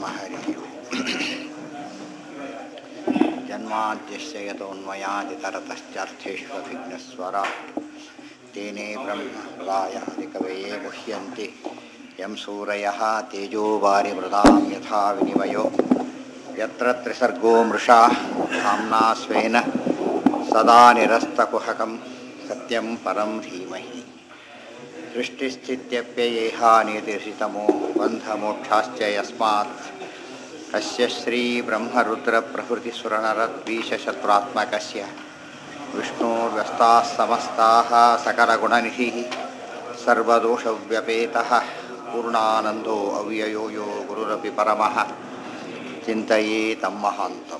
हरिः जन्माद्यस्य यतोन्मयादितरतश्चार्थेष्वभिघ्नस्वरा तेने ब्रह्मलायादिकवये मुह्यन्ति यं सूरयः तेजो वारिमृदां यथा विनिमयो यत्र त्रिसर्गो मृषा धाम्ना स्वेन सदा निरस्तकुहकं सत्यं परं धीमहि सृष्टिस्थित्यप्ययेहानितिर्षितमो बन्धमोक्षाश्च यस्मात् कस्य श्रीब्रह्मरुद्रप्रभृतिसुरनरद्वीषशत्रुरात्मकस्य विष्णोर्व्यस्ताः समस्ताः सकलगुणनिधिः सर्वदोषव्यपेतः पूर्णानन्दो अव्ययो यो गुरुरपि परमः ಚಿಂತೆಯೇ ತಮ್ಮ ಮಹಾಂತಂ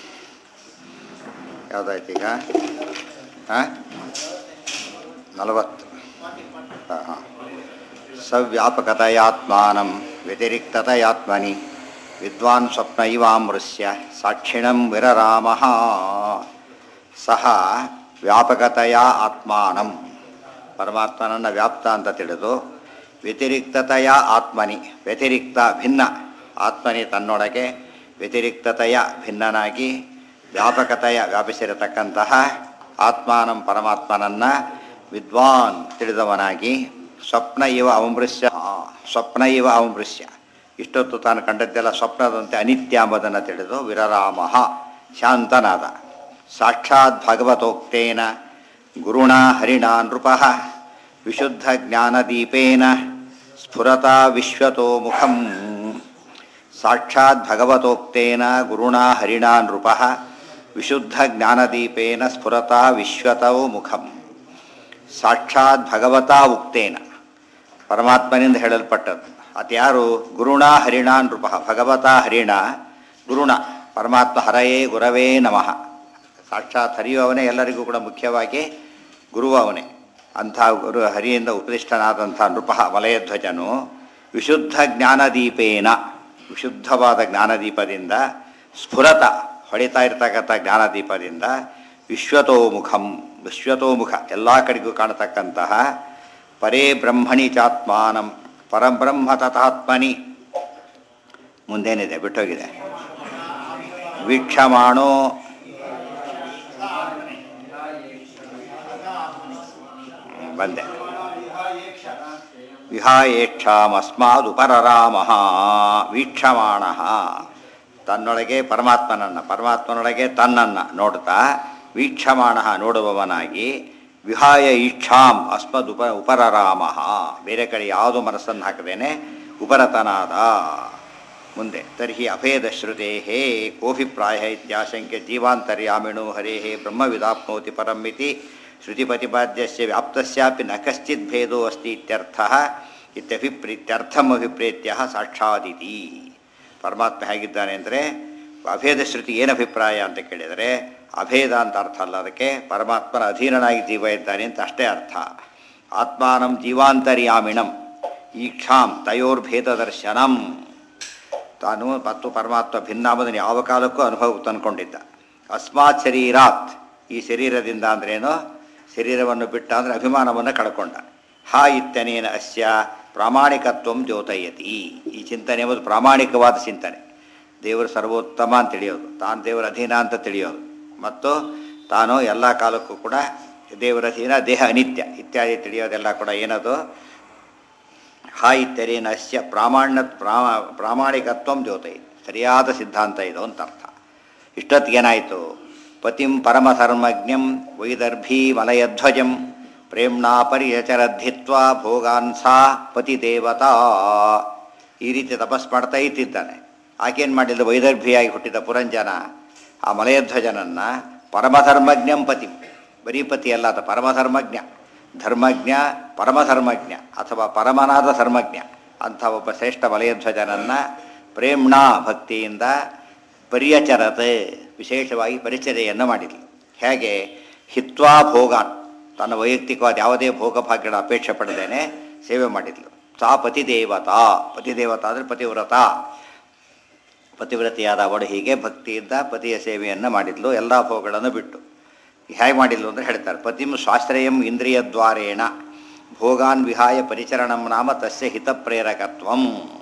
ಯಾವುದಾಯ್ತೀಗ ಹಾಂ ನಲವತ್ತು ಹಾಂ ಸವ್ಯಾಪಕತೆಯಾತ್ಮಾನಂ ವ್ಯತಿರಿಕ್ತತೆಯಾತ್ಮನಿ ವಿದ್ವಾನ್ ಸ್ವಪ್ನ ಇವಾಮೃಶ್ಯ ಸಾಕ್ಷಿಣಂ ವಿರರಾಮಃ ಸಹ ವ್ಯಾಪಕತೆಯ ಆತ್ಮಾನಂ ಪರಮಾತ್ಮನನ್ನು ವ್ಯಾಪ್ತ ಅಂತ ತಿಳಿದು ವ್ಯತಿರಿಕ್ತತೆಯ ಆತ್ಮನಿ ವ್ಯತಿರಿಕ್ತ ಭಿನ್ನ ಆತ್ಮನಿ ತನ್ನೊಳಗೆ ವ್ಯತಿರಿಕ್ತತೆಯ ಭಿನ್ನನಾಗಿ ವ್ಯಾಪಕತೆಯ ವ್ಯಾಪಿಸಿರತಕ್ಕಂತಹ ಆತ್ಮಾನಂ ಪರಮಾತ್ಮನನ್ನು ವಿದ್ವಾನ್ ತಿಳಿದವನಾಗಿ ಸ್ವಪ್ನ ಇವ ಅವಂಬೃಶ್ಯ ಸ್ವಪ್ನ ಇವ ಅವಂಬೃಶ್ಯ ಇಷ್ಟೊತ್ತು ತಾನು ಕಂಡದ್ದೆಲ್ಲ ಸ್ವಪ್ನದಂತೆ ಅನಿತ್ಯ ಎಂಬುದನ್ನು ತಿಳಿದು ವಿರರಾಮಃ ಶಾಂತನಾದ ಸಾಕ್ಷಾತ್ ಭಗವತೋಕ್ತೇನ ಗುರುಣ ಹರಿಣ ನೃಪಃ ವಿಶುದ್ಧ ಜ್ಞಾನದೀಪೇನ ಸ್ಫುರತಾ ವಿಶ್ವತೋ ಮುಖಂ ಸಾಕ್ಷಾತ್ ಭಗವತೋಕ್ತೇನ ಗುರುಣ ಹರಿಣ ನೃಪಃ ವಿಶುದ್ಧ ಜ್ಞಾನದೀಪೇನ ಸ್ಫುರತಾ ವಿಶ್ವತೋ ಮುಖಂ ಸಾಕ್ಷಾತ್ ಭಗವತಾ ಉಕ್ತೇನ ಪರಮಾತ್ಮನಿಂದ ಹೇಳಲ್ಪಟ್ಟದ್ದು ಅತ್ಯಾರು ಗುರುಣ ಹರಿಣ ನೃಪ ಭಗವತಾ ಹರಿಣ ಗುರುಣ ಪರಮಾತ್ಮ ಹರಯೇ ಗುರವೇ ನಮಃ ಸಾಕ್ಷಾತ್ ಹರಿಯುವವನೇ ಎಲ್ಲರಿಗೂ ಕೂಡ ಮುಖ್ಯವಾಗಿ ಗುರುವ ಅವನೇ ಅಂಥ ಗುರು ಹರಿಯಿಂದ ಉಪದಿಷ್ಟನಾದಂಥ ನೃಪ ವಲಯಧ್ವಜನು ವಿಶುದ್ಧ ಜ್ಞಾನದೀಪೇನ ವಿಶುದ್ಧವಾದ ಜ್ಞಾನದೀಪದಿಂದ ಸ್ಫುರತ ಹೊಳಿತಾ ಇರ್ತಕ್ಕಂಥ ಜ್ಞಾನದೀಪದಿಂದ ವಿಶ್ವತೋಮುಖಂ ವಿಶ್ವತೋಮುಖ ಎಲ್ಲ ಕಡೆಗೂ ಕಾಣತಕ್ಕಂತಹ ಪರೇ ಬ್ರಹ್ಮಣಿ ಚಾತ್ಮಾನಂ ಪರಬ್ರಹ್ಮ ತಥಾತ್ಮನಿ ಮುಂದೇನಿದೆ ಬಿಟ್ಟೋಗಿದೆ ವೀಕ್ಷಮಾಣೋ ಬಂದೆ ವಿಹಾಯೇಕ್ಷಾಮಸ್ಮಾದುಪರರಾಮ ವೀಕ್ಷಮಾಣ ತನ್ನೊಳಗೆ ಪರಮಾತ್ಮನನ್ನು ಪರಮಾತ್ಮನೊಳಗೆ ತನ್ನನ್ನು ನೋಡ್ತಾ ವೀಕ್ಷಮಾಣ ನೋಡುವವನಾಗಿ ವಿಹಾಯ ಈಕ್ಷಾಂ ಅಸ್ಮದ್ ಉಪ ಉಪರರಾಮ ಬೇರೆ ಕಡೆ ಯಾವುದು ಮನಸ್ಸನ್ನು ಹಾಕದೇನೆ ಉಪರತನಾದ ಮುಂದೆ ತರ್ಹಿ ಅಭೇದ ಶ್ರುತೆ ಹೇ ಕೋಭಿಪ್ರಾಯ ಇತ್ಯಾಶಂಕ್ಯ ಜೀವಾಂತರ್ಯಾಮಿಣೋ ಹರೇ ಬ್ರಹ್ಮವಿದಾಪ್ನೋತಿ ಪರಮಿತಿ ಶ್ರುತಿಪತಿಪಾದ್ಯಸ್ಯ ವ್ಯಾಪ್ತಸ್ಯಾಪಿ ನ ಕಶ್ಚಿತ್ ಭೇದೋ ಅಸ್ತಿ ಇತ್ಯರ್ಥಃ ಇತ್ಯಭಿಪ್ರೀತ್ಯರ್ಥಂ ಅಭಿಪ್ರೇತ್ಯ ಸಾಕ್ಷಾದಿತಿ ಪರಮಾತ್ಮ ಹೇಗಿದ್ದಾನೆ ಅಂದರೆ ಅಭೇದ ಶ್ರುತಿ ಏನು ಅಭಿಪ್ರಾಯ ಅಂತ ಕೇಳಿದರೆ ಅಭೇದ ಅಂತ ಅರ್ಥ ಅಲ್ಲ ಅದಕ್ಕೆ ಪರಮಾತ್ಮನ ಅಧೀನನಾಗಿ ಜೀವ ಇದ್ದಾನೆ ಅಂತ ಅಷ್ಟೇ ಅರ್ಥ ಆತ್ಮಾನಂ ಜೀವಾಂತರ್ಯಾಮಿಣಂ ಈಕ್ಷಾಂ ತಯೋರ್ಭೇದ ದರ್ಶನಂ ತಾನು ಮತ್ತು ಪರಮಾತ್ಮ ಭಿನ್ನಾಮದನ್ನು ಯಾವ ಕಾಲಕ್ಕೂ ಅನುಭವಕ್ಕೆ ತಂದ್ಕೊಂಡಿದ್ದ ಅಸ್ಮಾತ್ ಶರೀರಾತ್ ಈ ಶರೀರದಿಂದ ಅಂದ್ರೇನು ಶರೀರವನ್ನು ಬಿಟ್ಟ ಅಂದರೆ ಅಭಿಮಾನವನ್ನು ಕಳ್ಕೊಂಡ ಹಾ ಇತ್ತನೇನ ಅಸ್ಯ ಪ್ರಾಮಾಣಿಕತ್ವಂ ದ್ಯೋತಯತಿ ಈ ಚಿಂತನೆ ಎಂಬುದು ಪ್ರಾಮಾಣಿಕವಾದ ಚಿಂತನೆ ದೇವರು ಸರ್ವೋತ್ತಮ ಅಂತ ತಿಳಿಯೋದು ತಾನು ದೇವರ ಅಧೀನ ಅಂತ ತಿಳಿಯೋದು ಮತ್ತು ತಾನು ಎಲ್ಲ ಕಾಲಕ್ಕೂ ಕೂಡ ದೇವರ ಅಧೀನ ದೇಹ ಅನಿತ್ಯ ಇತ್ಯಾದಿ ತಿಳಿಯೋದೆಲ್ಲ ಕೂಡ ಏನದು ಹಾ ಇತ್ಯರೇನ ಅಸ್ಯ ಪ್ರಾಮಾಣ್ಯ ಪ್ರಾಮ ಪ್ರಾಮಾಣಿಕತ್ವಂ ದ್ಯೋತಯತಿ ಸರಿಯಾದ ಸಿದ್ಧಾಂತ ಇದು ಅಂತ ಅರ್ಥ ಇಷ್ಟೊತ್ತಿಗೇನಾಯಿತು ಪತಿಂ ಪರಮಧರ್ಮಜ್ಞಂ ವೈದರ್ಭೀ ಮಲಯಧ್ವಜಂ ಪ್ರೇಮ್ಣಾ ಪರಿಯಚರದ್ಧಿತ್ವ ಭೋಗಾನ್ ಸಾ ಪತಿದೇವತಾ ಈ ರೀತಿ ತಪಸ್ ಮಾಡ್ತಾ ಇತ್ತಿದ್ದಾನೆ ಆಕೇನು ಮಾಡಿಲ್ಲ ವೈದರ್ಭಿಯಾಗಿ ಹುಟ್ಟಿದ ಪುರಂಜನ ಆ ಮಲಯಧ್ವಜನನ್ನು ಪರಮಧರ್ಮಜ್ಞಂ ಪತಿ ಬರೀ ಪತಿ ಅಲ್ಲ ಆತ ಪರಮಧರ್ಮಜ್ಞ ಧರ್ಮಜ್ಞ ಪರಮಧರ್ಮಜ್ಞ ಅಥವಾ ಪರಮನಾದ ಧರ್ಮಜ್ಞ ಅಂಥ ಒಬ್ಬ ಶ್ರೇಷ್ಠ ಮಲಯಧ್ವಜನನ್ನು ಪ್ರೇಮ್ಣಾ ಭಕ್ತಿಯಿಂದ ಪರಿಯಚರತೆ ವಿಶೇಷವಾಗಿ ಪರಿಚರ್ಯೆಯನ್ನು ಮಾಡಿದ್ಲು ಹೇಗೆ ಹಿತ್ವಾ ಭೋಗಾನ್ ತನ್ನ ವೈಯಕ್ತಿಕವಾದ ಯಾವುದೇ ಭೋಗಭಾಗ್ಯಗಳ ಅಪೇಕ್ಷೆ ಪಡೆದೇನೆ ಸೇವೆ ಮಾಡಿದ್ಲು ಸಾ ಪತಿದೇವತಾ ಪತಿದೇವತಾ ಅಂದರೆ ಪತಿವ್ರತ ಪತಿವ್ರತೆಯಾದ ಅವಳು ಹೀಗೆ ಭಕ್ತಿಯಿಂದ ಪತಿಯ ಸೇವೆಯನ್ನು ಮಾಡಿದ್ಲು ಎಲ್ಲ ಭೋಗಗಳನ್ನು ಬಿಟ್ಟು ಹೇಗೆ ಮಾಡಿದ್ಲು ಅಂದರೆ ಹೇಳ್ತಾರೆ ಪತಿಂ ಸ್ವಾಶ್ರಯಂ ಇಂದ್ರಿಯದ್ವಾರೇಣ ಭೋಗಾನ್ ವಿಹಾಯ ಪರಿಚರಣಂ ನಾಮ ತಸ್ಯ ಹಿತಪ್ರೇರಕತ್ವಂ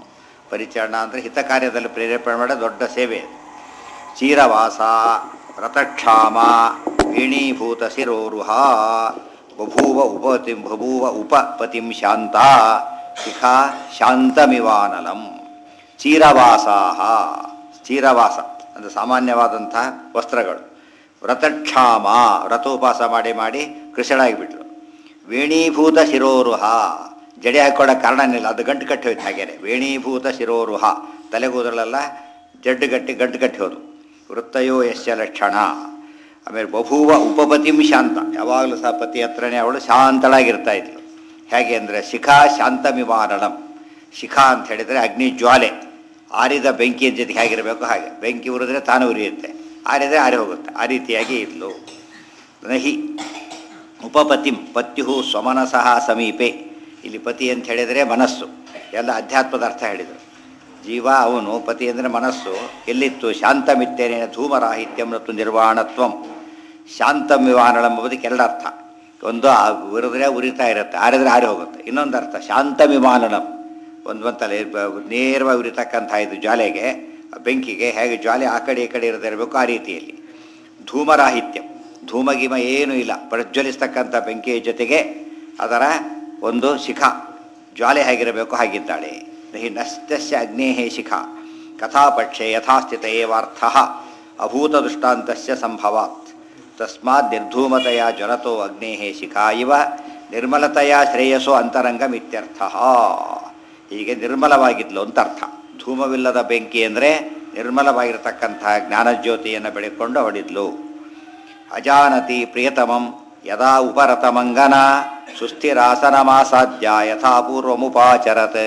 ಪರಿಚರಣ ಅಂದರೆ ಹಿತ ಕಾರ್ಯದಲ್ಲಿ ಪ್ರೇರೇಪಣೆ ಮಾಡೋ ದೊಡ್ಡ ಸೇವೆ ಅದು. ಚೀರವಾಸ ರಥಕ್ಷಾಮ ವೀಣೀಭೂತ ಶಿರೋರುಹ ಬಭೂವ ಉಪತಿ ಬಭೂವ ಉಪಪತಿಂ ಶಾಂತ ಶಿಖಾ ಶಾಂತಮಿವಾನಲಂ ಚೀರವಾಸಾಹ ಚೀರವಾಸ ಅಂದರೆ ಸಾಮಾನ್ಯವಾದಂಥ ವಸ್ತ್ರಗಳು ವ್ರತಕ್ಷಾಮ ವ್ರತೋಪವಾಸ ಮಾಡಿ ಮಾಡಿ ಕೃಷಳಾಗಿಬಿಟ್ರು ವೇಣೀಭೂತ ಶಿರೋರುಹ ಜಡೆ ಹಾಕೊಳ್ಳೋ ಕಾರಣನಿಲ್ಲ ಅದು ಗಂಟು ಕಟ್ಟಿ ಹೋಯ್ತು ಹಾಗೇನೆ ವೇಣೀಭೂತ ಶಿರೋರುಹ ತಲೆಗೂದಲೆಲ್ಲ ಜಡ್ಡು ಗಟ್ಟಿ ಗಂಟು ಕಟ್ಟಿ ಹೋದು ವೃತ್ತಯೋ ಯಶ್ಯ ಲಕ್ಷಣ ಆಮೇಲೆ ಬಭೂವ ಉಪಪತಿಂ ಶಾಂತ ಯಾವಾಗಲೂ ಸಹ ಪತಿ ಹತ್ರನೇ ಅವಳು ಶಾಂತಳಾಗಿರ್ತಾ ಇದ್ಳು ಹೇಗೆ ಅಂದರೆ ಶಿಖಾ ಶಾಂತಮಿವಾರಣಂ ಶಿಖಾ ಅಂತ ಹೇಳಿದರೆ ಅಗ್ನಿ ಜ್ವಾಲೆ ಆರಿದ ಬೆಂಕಿಯ ಜೊತೆಗೆ ಹೇಗಿರಬೇಕು ಹಾಗೆ ಬೆಂಕಿ ಉರಿದ್ರೆ ತಾನು ಉರಿಯುತ್ತೆ ಆರಿದ್ರೆ ಆರಿ ಹೋಗುತ್ತೆ ಆ ರೀತಿಯಾಗಿ ಇದ್ಲು ನಹಿ ಉಪಪತಿಂ ಪತ್ಯು ಸ್ವಮನಸಃ ಸಮೀಪೆ ಇಲ್ಲಿ ಪತಿ ಅಂತ ಹೇಳಿದರೆ ಮನಸ್ಸು ಎಲ್ಲ ಅಧ್ಯಾತ್ಮದ ಅರ್ಥ ಹೇಳಿದರು ಜೀವ ಅವನು ಪತಿ ಅಂದರೆ ಮನಸ್ಸು ಎಲ್ಲಿತ್ತು ಶಾಂತಮಿತ್ತೇನೆ ಧೂಮರಾಹಿತ್ಯಂ ಮತ್ತು ನಿರ್ವಾಣತ್ವಂ ಶಾಂತಮಿವಾರಣಂ ಎಂಬುದಕ್ಕೆ ಎರಡು ಅರ್ಥ ಒಂದು ಆ ಉರಿದ್ರೆ ಉರಿತಾ ಇರುತ್ತೆ ಆರಿದ್ರೆ ಆರಿ ಹೋಗುತ್ತೆ ಇನ್ನೊಂದು ಅರ್ಥ ಶಾಂತಮಿಮಾನನಂ ಒಂದು ಒಂತಲೆ ನೇರವಾಗಿ ಉರಿತಕ್ಕಂಥ ಇದು ಜ್ವಾಲೆಗೆ ಬೆಂಕಿಗೆ ಹೇಗೆ ಜ್ವಾಲೆ ಆ ಕಡೆ ಈ ಕಡೆ ಇರದಿರಬೇಕು ಆ ರೀತಿಯಲ್ಲಿ ಧೂಮರಾಹಿತ್ಯ ಧೂಮಗಿಮ ಏನೂ ಇಲ್ಲ ಪ್ರಜ್ವಲಿಸ್ತಕ್ಕಂಥ ಬೆಂಕಿಯ ಜೊತೆಗೆ ಅದರ ಒಂದು ಶಿಖಾ ಜ್ವಾಲೆ ಹೇಗಿರಬೇಕು ಹಾಗಿದ್ದಾಳೆ ನಹಿ ನಷ್ಟಸ್ಯ ಅಗ್ನೇಹೇ ಶಿಖಾ ಕಥಾಪಕ್ಷೆ ಯಥಾಸ್ಥಿತ ಏವಾರ್ಥ ಅಭೂತ ದೃಷ್ಟಾಂತಸ್ಯ ಸಂಭವಾತ್ ತಸ್ಮಾತ್ ನಿರ್ಧೂಮತೆಯ ಜ್ವಲತೋ ಅಗ್ನೇಹೇ ಶಿಖಾ ಇವ ನಿರ್ಮಲತೆಯ ಶ್ರೇಯಸೋ ಅಂತರಂಗಮಿತ್ಯರ್ಥ ಹೀಗೆ ನಿರ್ಮಲವಾಗಿದ್ಲು ಅಂತ ಅರ್ಥ ಧೂಮವಿಲ್ಲದ ಬೆಂಕಿ ಅಂದರೆ ನಿರ್ಮಲವಾಗಿರತಕ್ಕಂಥ ಜ್ಞಾನಜ್ಯೋತಿಯನ್ನು ಬೆಳೆಕೊಂಡು ಅವಳಿದ್ಲು ಅಜಾನತಿ ಪ್ರಿಯತಮಂ ಯದಾ ಉಪರತಮಂಗನ ಸುಸ್ಥಿರಾಸನಮಾಸಾಧ್ಯ ಯಥಾಪೂರ್ವಮುಪಾಚರತ್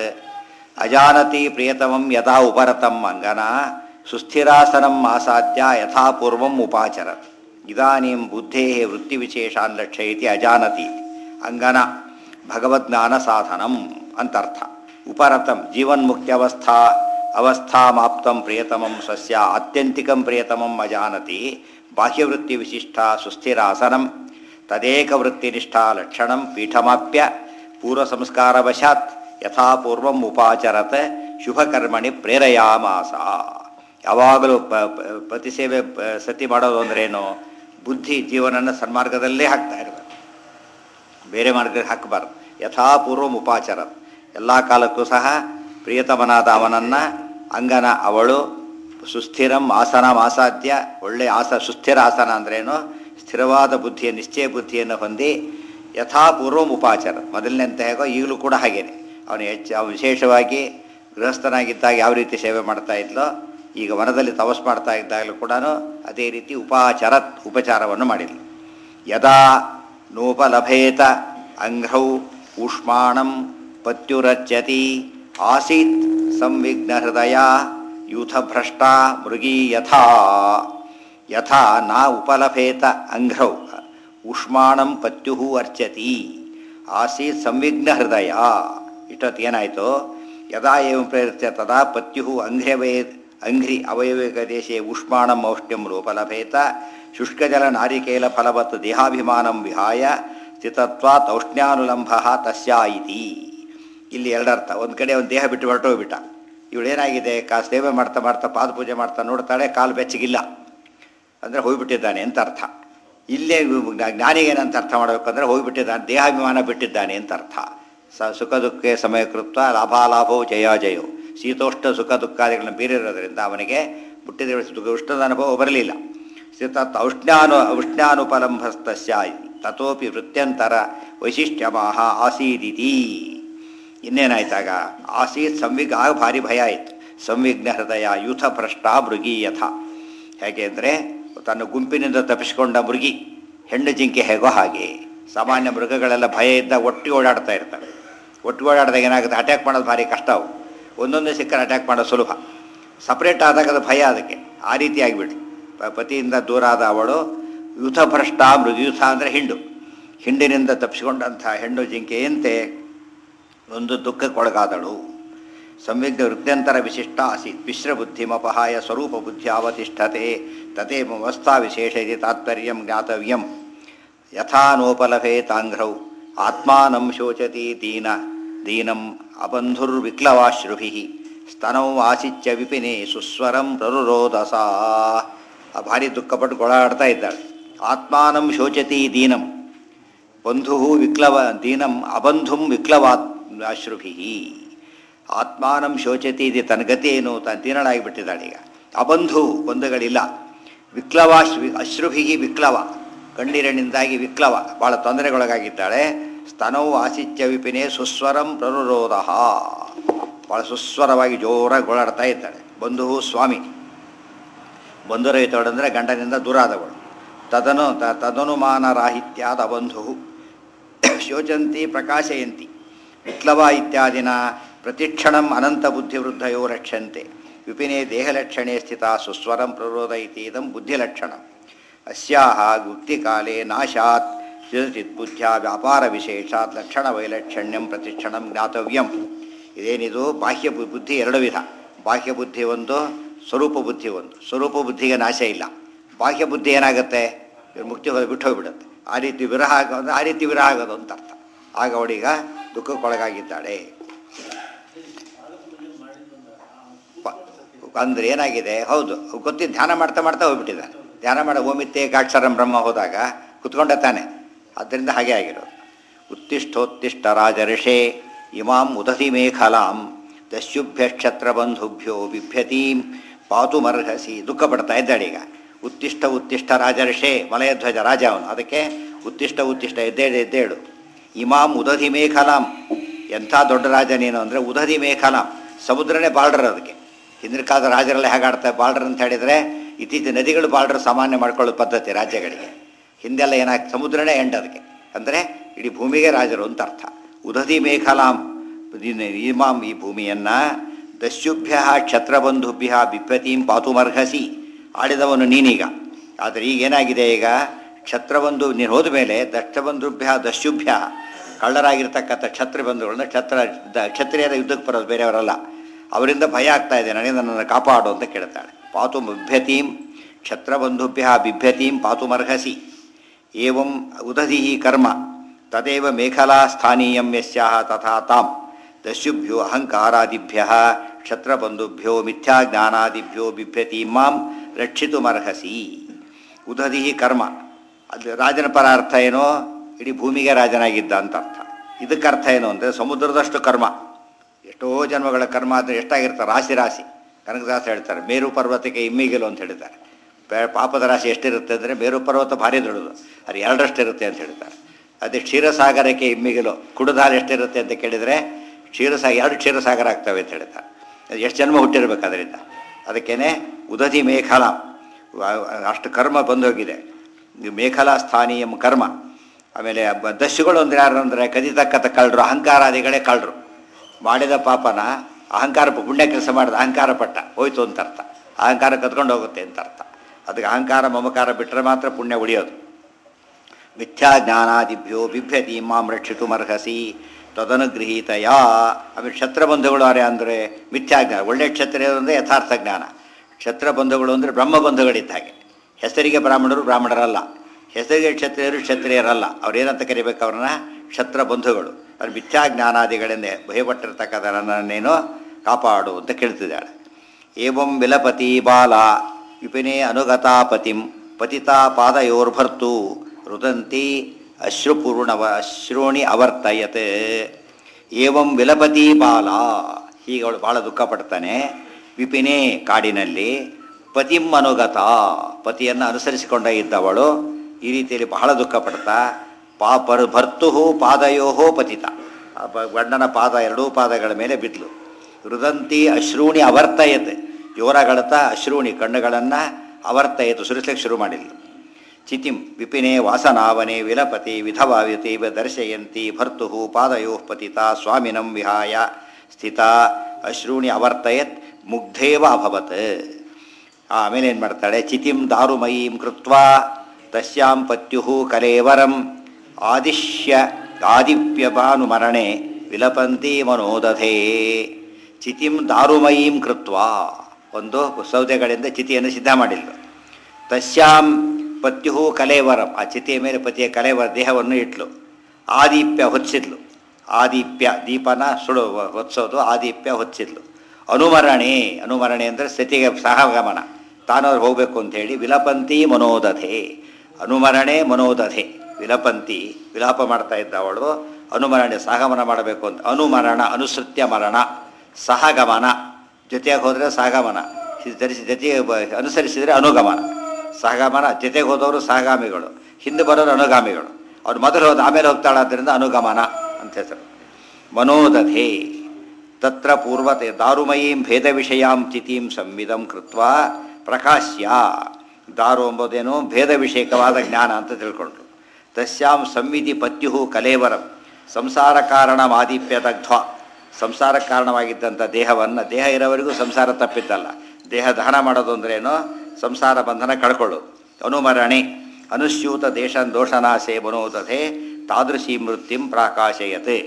ಅಜಾನತಿ ಪ್ರಿಯತಮಂ ಯದಾ ಉಪರತಂ ಅಂಗನ ಸುಸ್ಥಿರಾಸನಂ ಆಸಾದ್ಯ ಯಥಾಪೂರ್ವಂ ಉಪಾಚರತ್ ಇದಾನೀಂ ಬುದ್ಧೇ ವೃತ್ತಿವಿಶೇಷಾನ್ ಲಕ್ಷಯತಿ ಅಜಾನತಿ ಅಂಗನ ಭಗವದ್ಜ್ಞಾನ ಸಾಧನಂ ಅಂತರ್ಥ ಉಪರತಂ ಜೀವನ್ಮುಕ್ತ್ಯವಸ್ಥಾ ಅವಸ್ಥಾಮಾಪ್ತಂ ಪ್ರಿಯತಮಂ ಸ್ವಸ್ಯ ಆತ್ಯಂತಿಕಂ ಪ್ರಿಯತಮಂ ಅಜಾನತಿ ಬಾಹ್ಯವೃತ್ತಿ ವಿಶಿಷ್ಟ ಸುಸ್ಥಿರಾಸನಂ ತದೇಕವೃತ್ತಿನಿಷ್ಠಾ ಲಕ್ಷಣಂ ಪೀಠಮಾಪ್ಯ ಪೂರ್ವಸಂಸ್ಕಾರವಶಾತ್ ಯಥಾಪೂರ್ವಂ ಉಪಾಚರತ್ ಶುಭಕರ್ಮಣಿ ಪ್ರೇರಯಾಮಾಸ ಯಾವಾಗಲೂ ಪ ಪ- ಪತಿ ಸೇವೆ ಪ- ಸತಿ ಮಾಡೋದು ಅಂದ್ರೇನು ಬುದ್ಧಿ ಜೀವನನ ಸನ್ಮಾರ್ಗದಲ್ಲೇ ಹಾಕ್ತಾ ಇರಬೇಕು ಬೇರೆ ಮಾರ್ಗಕ್ಕೆ ಹಾಕಬಾರ್ದು ಯಥಾಪೂರ್ವಂ ಉಪಾಚಾರ ಎಲ್ಲ ಕಾಲಕ್ಕೂ ಸಹ ಪ್ರಿಯತಮನಾದ ಅವನನ್ನು ಅಂಗನ ಅವಳು ಸುಸ್ಥಿರಂ ಆಸನ ಆಸಾಧ್ಯ ಒಳ್ಳೆ ಆಸ ಸುಸ್ಥಿರ ಆಸನ ಅಂದ್ರೇನು ಸ್ಥಿರವಾದ ಬುದ್ಧಿಯ ನಿಶ್ಚಯ ಬುದ್ಧಿಯನ್ನು ಹೊಂದಿ ಯಥಾಪೂರ್ವಂ ಉಪಾಚಾರ ಮೊದಲನೆಂತ ಹೇಗೋ ಈಗಲೂ ಕೂಡ ಹಾಗೇನೆ ಅವನು ಹೆಚ್ಚು ಅವನು ವಿಶೇಷವಾಗಿ ಗೃಹಸ್ಥನಾಗಿದ್ದಾಗ ಯಾವ ರೀತಿ ಸೇವೆ ಮಾಡ್ತಾ ಇದ್ಲೋ ಈಗ ವನದಲ್ಲಿ ತಪಸ್ ಮಾಡ್ತಾ ಇದ್ದಾಗಲೂ ಕೂಡ ಅದೇ ರೀತಿ ಉಪಾಚಾರ ಉಪಚಾರವನ್ನು ಮಾಡಿದ್ಲು ಯದಾ ನೋಪಲಭೇತ ಅಂಘ್ರೌ ಊಷ್ಮಾಣಂ ಪತ್ಯುರಚ್ಯತಿ ಆಸೀತ್ ಸಂವಿಘ್ನ ಹೃದಯ ಯೂಥಭ್ರಷ್ಟ ಮೃಗೀ ಯಥಾ ಯಥಾ ನ ಉಪಲಭೇತ ಅಂಘ್ರೌ ಊಷ್ಮಾಣಂ ಪತ್ಯು ಅರ್ಚತಿ ಆಸೀತ್ ಸಂವಿಘ್ನ ಹೃದಯ ಇಷ್ಟೊತ್ತೇನಾಯಿತು ಯದಾ ಏವಂ ಪ್ರೇರಿತ ತದಾ ಪತ್ಯು ಅಂಘ್ರವೇ ಅಂಘ್ರಿ ಅವಯವಿಕದೇಶೆ ಉಷ್ಮಾಣಂ ಔಷ್ಣ್ಯಂ ರೂಪಲಭೇತ ಶುಷ್ಕಜಲ ನಾರಿಕೇಲ ಫಲವತ್ ದೇಹಾಭಿಮಾನಂ ವಿಹಾಯ ಸ್ಥಿತತ್ವಾತ್ ಔಷ್ಣ್ಯಾನುಲಂಭ ತಸ್ಯಾ ಇತಿ ಇಲ್ಲಿ ಎರಡರ್ಥ ಒಂದು ಕಡೆ ಒಂದು ದೇಹ ಬಿಟ್ಟು ಹೊರಟೋಗ್ಬಿಟ್ಟ ಇವಳೇನಾಗಿದೆ ಕಾ ಸೇವೆ ಮಾಡ್ತಾ ಮಾಡ್ತಾ ಪಾದ ಪೂಜೆ ಮಾಡ್ತಾ ನೋಡ್ತಾಳೆ ಕಾಲು ಬೆಚ್ಚಗಿಲ್ಲ ಅಂದರೆ ಹೋಗ್ಬಿಟ್ಟಿದ್ದಾನೆ ಅಂತ ಅರ್ಥ ಇಲ್ಲೇ ಇವ್- ಜ್ಞಾನಿಗೆ ಏನಂತ ಅರ್ಥ ಮಾಡಬೇಕಂದ್ರೆ ಹೋಗ್ಬಿಟ್ಟಿದ್ದಾನೆ ದೇಹಾಭಿಮಾನ ಬಿಟ್ಟಿದ್ದಾನೆ ಅಂತ ಅರ್ಥ ಸ ಸುಖ ದುಃಖ ಸಮಯ ಕೃತ್ವ ಲಾಭಾಲಾಭವು ಜಯಾಜಯೋ ಶೀತೋಷ್ಣ ಸುಖ ದುಃಖಾದಿಗಳನ್ನ ಬೀರಿರೋದ್ರಿಂದ ಅವನಿಗೆ ಹುಟ್ಟಿದ ಸುಖ ಉಷ್ಣದ ಅನುಭವ ಬರಲಿಲ್ಲ ತತ್ ಔಷ್ಣ್ಯಾನು ಔಷ್ಣ್ಯಾನುಪಲಂಭಸ್ತಸ್ಯ ತಥೋಪಿ ವೃತ್ಯಂತರ ವೈಶಿಷ್ಟ್ಯಮಾಹ ಆಸೀದಿತಿ ಇನ್ನೇನಾಯ್ತಾಗ ಆಸೀತ್ ಸಂವಿಗ್ ಆಗ ಭಾರಿ ಭಯ ಆಯಿತು ಸಂವಿಘ್ನ ಹೃದಯ ಯೂಥ ಭ್ರಷ್ಟ ಮೃಗಿ ಯಥ ಹೇಗೆ ಅಂದರೆ ತನ್ನ ಗುಂಪಿನಿಂದ ತಪ್ಪಿಸಿಕೊಂಡ ಮೃಗಿ ಹೆಣ್ಣು ಜಿಂಕೆ ಹೇಗೋ ಹಾಗೆ ಸಾಮಾನ್ಯ ಮೃಗಗಳೆಲ್ಲ ಭಯ ಇದ್ದಾಗ ಒಟ್ಟಿಗೆ ಓಡಾಡ್ತಾ ಇರ್ತವೆ ಒಟ್ಟಿಗೆ ಓಡಾಡಿದಾಗ ಏನಾಗುತ್ತೆ ಅಟ್ಯಾಕ್ ಮಾಡೋದು ಭಾರಿ ಕಷ್ಟ ಅವು ಒಂದೊಂದೇ ಸಿಕ್ಕರೆ ಅಟ್ಯಾಕ್ ಮಾಡೋದು ಸುಲಭ ಸಪ್ರೇಟ್ ಆದಾಗ ಅದು ಭಯ ಅದಕ್ಕೆ ಆ ರೀತಿ ಆಗಿಬಿಟ್ರು ಪ- ಪತಿಯಿಂದ ದೂರ ಆದ ಅವಳು ಯೂಥಭ್ರಷ್ಟ ಮೃಗಯೂಥ ಅಂದರೆ ಹಿಂಡು ಹಿಂಡಿನಿಂದ ತಪ್ಪಿಸಿಕೊಂಡಂಥ ಹೆಣ್ಣು ಜಿಂಕೆಯಂತೆ ಒಂದು ದುಃಖಕ್ಕೊಳಗಾದಳು ಸಂವಿಘ್ನ ವೃತ್ಯಂತರ ವಿಶಿಷ್ಟ ಆಸೀತ್ ಮಿಶ್ರಬುದ್ಧಿಮಪಹಾಯ ಸ್ವರೂಪ ಬುದ್ಧಿ ಅವತಿಷ್ಠತೆ ತಥೇ ಅವಸ್ಥಾ ವಿಶೇಷ ಇತಿ ತಾತ್ಪರ್ಯಂ ಜ್ಞಾತವ್ಯಂ ಯಥಾ ನೋಪಲಭೆ ತಾಂಘ್ರೌ ಆತ್ಮಾನಂ ಶೋಚತಿ ದೀನ ದೀನಂ ಅಬಂಧುರ್ವಿಕ್ಲವಾಶ್ರುಭಿ ಸ್ತನೌ ಆಸಿಚ್ಯ ವಿಪಿನಿ ಸುಸ್ವರಂ ಪ್ರರುರೋದಸ ಆ ಭಾರಿ ದುಃಖಪಟ್ಟು ಗೊಳಾಡ್ತಾ ಇದ್ದಾಳೆ ಆತ್ಮಾನಂ ಶೋಚತಿ ದೀನಂ ಬಂಧು ವಿಕ್ಲವ ದೀನಂ ಅಬಂಧುಂ ವಿಕ್ಲವಾತ್ ಅಶ್ರುಭಿ ಆತ್ಮಾನಂ ಶೋಚತಿ ಇದೆ ತನ್ನ ಗತಿ ಏನು ತಾನು ದೀನಳಾಗಿಬಿಟ್ಟಿದ್ದಾಳೆ ಈಗ ಅಬಂಧು ಬಂಧುಗಳಿಲ್ಲ ವಿಕ್ಲವಾಶ್ವಿ ಅಶ್ರುಭಿ ವಿಕ್ಲವ ಕಣ್ಣೀರಿನಿಂದಾಗಿ ವಿಕ್ಲವ ಭಾಳ ತೊಂದರೆಗೊಳಗಾಗಿದ್ದಾಳೆ ಸ್ತನವು ಆಸಿತ್ಯ ವಿಪಿನೇ ಸುಸ್ವರಂ ಪ್ರರುರೋಧ ಭಾಳ ಸುಸ್ವರವಾಗಿ ಜೋರಾಗಿ ಗೋಳಾಡ್ತಾ ಇದ್ದಾಳೆ ಬಂಧು ಸ್ವಾಮಿ ಬಂಧುರಹಿತವಳಂದರೆ ಗಂಡನಿಂದ ದೂರಾದವಳು ತದನು ತ ತದನುಮಾನರಾಹಿತ್ಯಾದ ಬಂಧು ಶೋಚಂತಿ ಪ್ರಕಾಶಯಂತಿ ವಿಕ್ಲವ ಇತ್ಯಾದಿನ ಪ್ರತಿಕ್ಷಣಂ ಅನಂತ ಬುದ್ಧಿವೃದ್ಧಯೋ ರಕ್ಷಂತೆ ವಿಪಿನೇ ದೇಹಲಕ್ಷಣೆ ಸ್ಥಿತ ಸುಸ್ವರಂ ಪ್ರರೋಧ ಇತೀದಂ ಬುದ್ಧಿಲಕ್ಷಣಂ ಅಸ್ಯಾಹ ಗುಕ್ತಿಕಾಲೇ ನಾಶಾತ್ ಚಿರಚಿತ್ ಬುದ್ಧ್ಯ ವ್ಯಾಪಾರ ವಿಶೇಷಾತ್ ಲಕ್ಷಣ ವೈಲಕ್ಷಣ್ಯಂ ಪ್ರತಿಕ್ಷಣಂ ಜ್ಞಾತವ್ಯಂ ಇದೇನಿದು ಬಾಹ್ಯ ಬು- ಬುದ್ಧಿ ಎರಡು ವಿಧ ಬಾಹ್ಯ ಬುದ್ಧಿ ಒಂದು ಸ್ವರೂಪ ಬುದ್ಧಿ ಒಂದು ಸ್ವರೂಪ ಬುದ್ಧಿಗೆ ನಾಶ ಇಲ್ಲ ಬಾಹ್ಯ ಬುದ್ಧಿ ಏನಾಗುತ್ತೆ ಇವ್ರು ಮುಕ್ತಿ ಹೋಗಿ ಬಿಟ್ಟು ಹೋಗ್ಬಿಡುತ್ತೆ ಆ ರೀತಿ ವಿರಹ ಆಗೋದು ಆ ರೀತಿ ವಿರಹ ಆಗೋದು ಅಂತ ಅರ್ಥ ಆಗ ಅವಳೀಗ ದುಃಖಕ್ಕೊಳಗಾಗಿದ್ದಾಳೆ ಪ- ಅಂದ್ರೆ ಏನಾಗಿದೆ ಹೌದು ಗೊತ್ತಿದ್ದು ಧ್ಯಾನ ಮಾಡ್ತಾ ಮಾಡ್ತಾ ಹೋಗ್ಬಿಟ್ಟಿದ್ದಾನೆ ಧ್ಯಾನ ಮಾಡ ಓಮಿತ್ತೆ ಗಾಕ್ಷರಂ ಬ್ರಹ್ಮ ಹೋದಾಗ ಕುತ್ಕೊಂಡ ತಾನೆ ಆದ್ದರಿಂದ ಹಾಗೆ ಆಗಿರೋದು ಉತ್ತಿಷ್ಠೋತ್ತಿಷ್ಠ ರಾಜರ್ಷೇ ಇಮಾಂ ಉದತಿ ಮೇಖಲಾಂ ದಸ್ಯುಭ್ಯ ಕ್ಷತ್ರಬಂಧುಭ್ಯೋ ಬಿಭ್ಯತೀಂ ಪಾತುಮರ್ಹಸಿ ದುಃಖ ಪಡ್ತಾ ಇದ್ದಾಳೆ ಈಗ ಉತ್ತಿಷ್ಠ ಉತ್ತಿಷ್ಠ ರಾಜರ್ಷೇ ಮಲಯಧ್ವಜ ರಾಜ ಅವನು ಅದಕ್ಕೆ ಉತ್ತಿಷ್ಠ ಉತ್ತಿಷ್ಠ ಎದ್ದೇಳು ಎದ್ದೇಳು ಇಮಾಂ ಉದಧಿ ಮೇಖಲಾಂ ಎಂಥ ದೊಡ್ಡ ರಾಜ ನೀನು ಅಂದರೆ ಉದಧಿ ಮೇಖಲಾಂ ಸಮುದ್ರನೇ ಬಾರ್ಡರ್ ಅದಕ್ಕೆ ಹಿಂದಿನ ಕಾಲದ ರಾಜರೆಲ್ಲ ಹೇಗೆ ಆಡ್ತಾರೆ ಬಾರ್ಡರ್ ಅಂತ ಹೇಳಿದರೆ ಇತ್ತೀಚಿನ ನದಿಗಳು ಬಾರ್ಡರ್ ಸಾಮಾನ್ಯ ಮಾಡ್ಕೊಳ್ಳೋ ಪದ್ಧತಿ ರಾಜ್ಯಗಳಿಗೆ ಹಿಂದೆಲ್ಲ ಏನಾಗಿ ಸಮುದ್ರನೇ ಎಂಡ್ ಅದಕ್ಕೆ ಅಂದರೆ ಇಡೀ ಭೂಮಿಗೆ ರಾಜರು ಅಂತ ಅರ್ಥ ಉದಧಿ ಮೇಖಲಾಂ ಇನ್- ಇಮಾಂ ಈ ಭೂಮಿಯನ್ನು ದಸ್ಯುಭ್ಯ ಕ್ಷತ್ರಬಂಧುಭ್ಯ ಬಿಪ್ಯತೀಂ ಪಾತುಮರ್ಹಸಿ ಆಡಿದವನು ನೀನೀಗ ಆದರೆ ಈಗ ಏನಾಗಿದೆ ಈಗ ಕ್ಷತ್ರಬಂಧು ನೀನು ಹೋದ ಮೇಲೆ ದಷ್ಟಬಂಧುಭ್ಯ ದಸ್ಯುಭ್ಯ ಕಳ್ಳರಾಗಿರ್ತಕ್ಕಂಥ ಕ್ಷತ್ರಿ ಬಂಧುಗಳನ್ನ ಕ್ಷತ್ರ ದ- ಕ್ಷತ್ರಿಯರ ಯುದ್ಧಕ್ಕೆ ಬರೋದು ಬೇರೆಯವರಲ್ಲ ಅವರಿಂದ ಭಯ ಆಗ್ತಾ ಇದೆ ನನಗೆ ನನ್ನನ್ನು ಕಾಪಾಡು ಅಂತ ಕೇಳ್ತಾಳೆ ಪಾತು ಬಿಭ್ಯತೀಂ ಕ್ಷತ್ರಬಂಧುಭ್ಯ ಬಿಭ್ಯತೀಂ ಪಾತುಮರ್ಹಸಿ ಏವಂ ಉದಧಿ ಕರ್ಮ ತದೇವ ಮೇಖಲಾ ಸ್ಥಾನೀಯಂ ಯಸ್ಯಾಹ ತಥಾ ತಾಂ ದಸ್ಯುಭ್ಯೋ ಅಹಂಕಾರಾದಿಭ್ಯ ಕ್ಷತ್ರಬಂಧುಭ್ಯೋ ಮಿಥ್ಯಾಜ್ಞಾನಾದಿಭ್ಯೋ ಬಿಭ್ಯತಿ ಮಾಂ ರಕ್ಷಿತುಮರ್ಹಸಿ ಉದಧಿ ಕರ್ಮ ಅದು ರಾಜನ ಪರ ಅರ್ಥ ಏನೋ ಇಡೀ ಭೂಮಿಗೆ ರಾಜನಾಗಿದ್ದ ಅಂತ ಅರ್ಥ ಇದಕ್ಕೆ ಅರ್ಥ ಏನು ಅಂದರೆ ಸಮುದ್ರದಷ್ಟು ಕರ್ಮ ಎಷ್ಟೋ ಜನ್ಮಗಳ ಕರ್ಮ ಆದರೆ ಎಷ್ಟಾಗಿರ್ತಾರೆ ರಾಶಿ ರಾಶಿ ಕನಕದಾಸ ಹೇಳ್ತಾರೆ ಮೇರು ಪರ್ವತಕ್ಕೆ ಇಮ್ಮಿಗಿಲು ಅಂತ ಹೇಳ್ತಾರೆ ಪೆ- ಪಾಪದ ರಾಶಿ ಎಷ್ಟಿರುತ್ತೆ ಅಂದರೆ ಮೇರು ಪರ್ವತ ಭಾರಿ ದೊಡ್ಡದು ಅದು ಎರಡರಷ್ಟಿರುತ್ತೆ ಅಂತ ಹೇಳ್ತಾರೆ ಅದೇ ಕ್ಷೀರಸಾಗರಕ್ಕೆ ಇಮ್ಮಿಗಿಲು ಕುಡಿದಾಲು ಎಷ್ಟಿರುತ್ತೆ ಅಂತ ಕೇಳಿದರೆ ಕ್ಷೀರಸಾಗ ಎರಡು ಕ್ಷೀರಸಾಗರ ಆಗ್ತವೆ ಅಂತ ಹೇಳ್ತಾರೆ ಅದು ಎಷ್ಟು ಜನ್ಮ ಹುಟ್ಟಿರ್ಬೇಕು ಅದರಿಂದ ಅದಕ್ಕೇನೆ ಉದಧಿ ಮೇಖಲ ಅಷ್ಟು ಕರ್ಮ ಬಂದೋಗಿದೆ ಇದು ಮೇಖಲಾ ಸ್ಥಾನೀಯಂ ಕರ್ಮ ಆಮೇಲೆ ಬ- ದಸ್ಯುಗಳು ಅಂದ್ರೆ ಯಾರು ಅಂದರೆ ಕದಿತಕ್ಕಂಥ ಕಳ್ಳರು ಅಹಂಕಾರಾದಿಗಳೇ ಕಳ್ಳರು ಮಾಡಿದ ಪಾಪನ ಅಹಂಕಾರ ಪುಣ್ಯ ಕೆಲಸ ಮಾಡಿದ ಅಹಂಕಾರ ಪಟ್ಟ ಹೋಯ್ತು ಅಂತ ಅರ್ಥ ಅಹಂಕಾರ ಕತ್ಕೊಂಡು ಹೋಗುತ್ತೆ ಅಂತ ಅರ್ಥ ಅದಕ್ಕೆ ಅಹಂಕಾರ ಮಮಕಾರ ಬಿಟ್ಟರೆ ಮಾತ್ರ ಪುಣ್ಯ ಉಳಿಯೋದು ಮಿಥ್ಯಾ ಜ್ಞಾನಾದಿಭ್ಯೋ ಬಿಭ್ಯತಿ ಮಾಂ ರಕ್ಷಿತು ಮರ್ಹಸಿ ತದನುಗೃಹೀತಯ ಆಮೇಲೆ ಕ್ಷತ್ರಬಂಧುಗಳು ಯಾರೇ ಅಂದರೆ ಮಿಥ್ಯಾ ಜ್ಞಾನ ಒಳ್ಳೆ ಕ್ಷತ್ರಿಯರು ಅಂದರೆ ಯಥಾರ್ಥ ಜ್ಞಾನ ಕ್ಷತ್ರಬಂಧುಗಳು ಅಂದರೆ ಬ್ರಹ್ಮಬಂಧುಗಳಿದ್ದ ಹಾಗೆ ಹೆಸರಿಗೆ ಬ್ರಾಹ್ಮಣರು ಬ್ರಾಹ್ಮಣರಲ್ಲ ಹೆಸರಿಗೆ ಕ್ಷತ್ರಿಯರು ಕ್ಷತ್ರಿಯರಲ್ಲ ಅವ್ರೇನಂತ ಕರಿಬೇಕು ಅವ್ರನ್ನ ಕ್ಷತ್ರ ಬಂಧುಗಳು ಅವ್ರು ಮಿಥ್ಯಾ ಜ್ಞಾನಾದಿಗಳಿಂದ ಭಯಪಟ್ಟಿರ್ತಕ್ಕಂಥ ನನ್ನನ್ನೇನೋ ಕಾಪಾಡು ಅಂತ ಕೇಳ್ತಿದ್ದಾಳೆ ಏವಂ ವಿಲಪತಿ ಬಾಲ ವಿಪಿನೇ ಅನುಗತಾ ಪತಿಂ ಪತಿತಾ ಪಾದಯೋರ್ಭರ್ತು ರುದಂತಿ ಅಶ್ರುಪೂರ್ಣವ ಅಶ್ರೂಣಿ ಅವರ್ತಯತ್ ಏವಂ ವಿಲಪತಿ ಬಾಲ ಹೀಗೆ ಅವಳು ಭಾಳ ದುಃಖ ಪಡ್ತಾನೆ ವಿಪಿನೇ ಕಾಡಿನಲ್ಲಿ ಪತಿಂ ಅನುಗತ ಪತಿಯನ್ನು ಅನುಸರಿಸಿಕೊಂಡ ಇದ್ದವಳು ಈ ರೀತಿಯಲ್ಲಿ ಬಹಳ ದುಃಖ ಪಡ್ತಾ ಪಾ ಪರ್ ಭರ್ತು ಪಾದಯೋ ಪತಿತ ಆ ಬ- ಗಂಡನ ಪಾದ ಎರಡೂ ಪಾದಗಳ ಮೇಲೆ ಬಿದ್ಲು ರುದಂತಿ ಅಶ್ರೂಣಿ ಅವರ್ತಯತೆ ಜೋರಗಳತ ಅಶ್ರೂಣಿ ಕಣ್ಣುಗಳನ್ನು ಅವರ್ತಯತು ಸುರಿಸ್ಲಿಕ್ಕೆ ಶುರು ಮಾಡಿದ್ಲು ಚಿತಿಂ ವಿಪಿನೇ ವಾಸನಾವನೆ ವಿಲಪತಿ ವಿಧವಾವಿತೀವ ದರ್ಶಯಂತಿ ಭರ್ತು ಪಾದಯೋ ಪತಿತ ಸ್ವಾಮಿನಂ ವಿಹಾಯ ಸ್ಥಿತ ಅಶ್ರೂಣಿ ಅವರ್ತಯತ್ ಮುಗ್ಧೇವ ಅಭವತ್ ಆಮೇಲೆ ಏನು ಮಾಡ್ತಾಳೆ ಚಿತಿಂ ದಾರುಮಯೀಂ ಕೃತ್ವ ತಸ್ಯಾಂ ಪತ್ಯು ಕಲೇವರಂ ಆದಿಶ್ಯ ಆದಿಪ್ಯಭಾನುಮರಣೆ ವಿಲಪಂತಿ ಮನೋದಧೇ ಚಿತಿಂ ದಾರುಮಯೀಂ ಕೃತ್ವ ಒಂದು ಸೌದೆಗಳಿಂದ ಚಿತಿಯನ್ನು ಸಿದ್ಧ ಮಾಡಿಲ್ಲ ತಸ್ಯಾಂ ಪತ್ಯು ಕಲೇವರಂ ಆ ಚಿತೆಯ ಮೇಲೆ ಪತಿಯ ಕಲೇವರ ದೇಹವನ್ನು ಇಟ್ಲು ಆದೀಪ್ಯ ಹೊಚ್ಚಿದ್ಲು ಆದೀಪ್ಯ ದೀಪನ ಸುಡು ಹೊತ್ಸೋದು ಆದೀಪ್ಯ ಹೊಚ್ಚಿದ್ಲು ಅನುಮರಣೆ ಅನುಮರಣೆ ಅಂದರೆ ಸ್ಥಿತಿಗೆ ಸಹಗಮನ ತಾನವ್ರು ಹೋಗಬೇಕು ಅಂತೇಳಿ ವಿಲಪಂತಿ ಮನೋದಧೆ ಅನುಮರಣೆ ಮನೋದಧೆ ವಿಲಪಂತಿ ವಿಲಾಪ ಮಾಡ್ತಾ ಇದ್ದ ಅವಳು ಅನುಮರಣೆ ಸಹಗಮನ ಮಾಡಬೇಕು ಅಂತ ಅನುಮರಣ ಅನುಸೃತ್ಯ ಮರಣ ಸಹಗಮನ ಜೊತೆಗೆ ಹೋದರೆ ಸಹಗಮನ ಧರಿಸಿ ಜೊತೆಗೆ ಬ- ಅನುಸರಿಸಿದರೆ ಅನುಗಮನ ಸಹಗಮನ ಜೊತೆಗೆ ಹೋದವರು ಸಹಗಾಮಿಗಳು ಹಿಂದೆ ಬರೋರು ಅನುಗಾಮಿಗಳು ಅವ್ರು ಮೊದಲು ಹೋದ ಆಮೇಲೆ ಹೋಗ್ತಾಳಾದ್ದರಿಂದ ಅನುಗಮನ ಅಂತ ಹೆಸರು ಮನೋದಧೆ ತತ್ರ ಪೂರ್ವತೆ ದಾರುಮಯೀಂ ಭೇದ ವಿಷಯಾಂ ಚಿತೀಂ ಸಂವಿಧಂ ಕೃತ್ವ ಪ್ರಕಾಶ್ಯ ದಾರು ಎಂಬುದೇನು ಭೇದ ವಿಷಯಕವಾದ ಜ್ಞಾನ ಅಂತ ತಿಳ್ಕೊಂಡ್ರು ತಸ್ಯಾಂ ಸಂವಿಧಿ ಪತ್ಯು ಕಲೇವರಂ ಸಂಸಾರ ಕಾರಣಮಾದಿಪ್ಯ ದಗ್ಧ್ವ ಸಂಸಾರ ಕಾರಣವಾಗಿದ್ದಂಥ ದೇಹವನ್ನು ದೇಹ ಇರೋವರೆಗೂ ಸಂಸಾರ ತಪ್ಪಿದ್ದಲ್ಲ ದೇಹ ದಹನ ಮಾಡೋದು ಅಂದ್ರೇನು ಸಂಸಾರ ಬಂಧನ ಕಳ್ಕೊಳ್ಳೋದು ಅನುಮರಣೆ ಅನುಸ್ಯೂತ ದೇಶ ದೋಷನಾಶೆ ಮನೋದಧೆ ತಾದೃಶಿ ಮೃತ್ಯುಂ ಪ್ರಾಕಾಶಯತೆ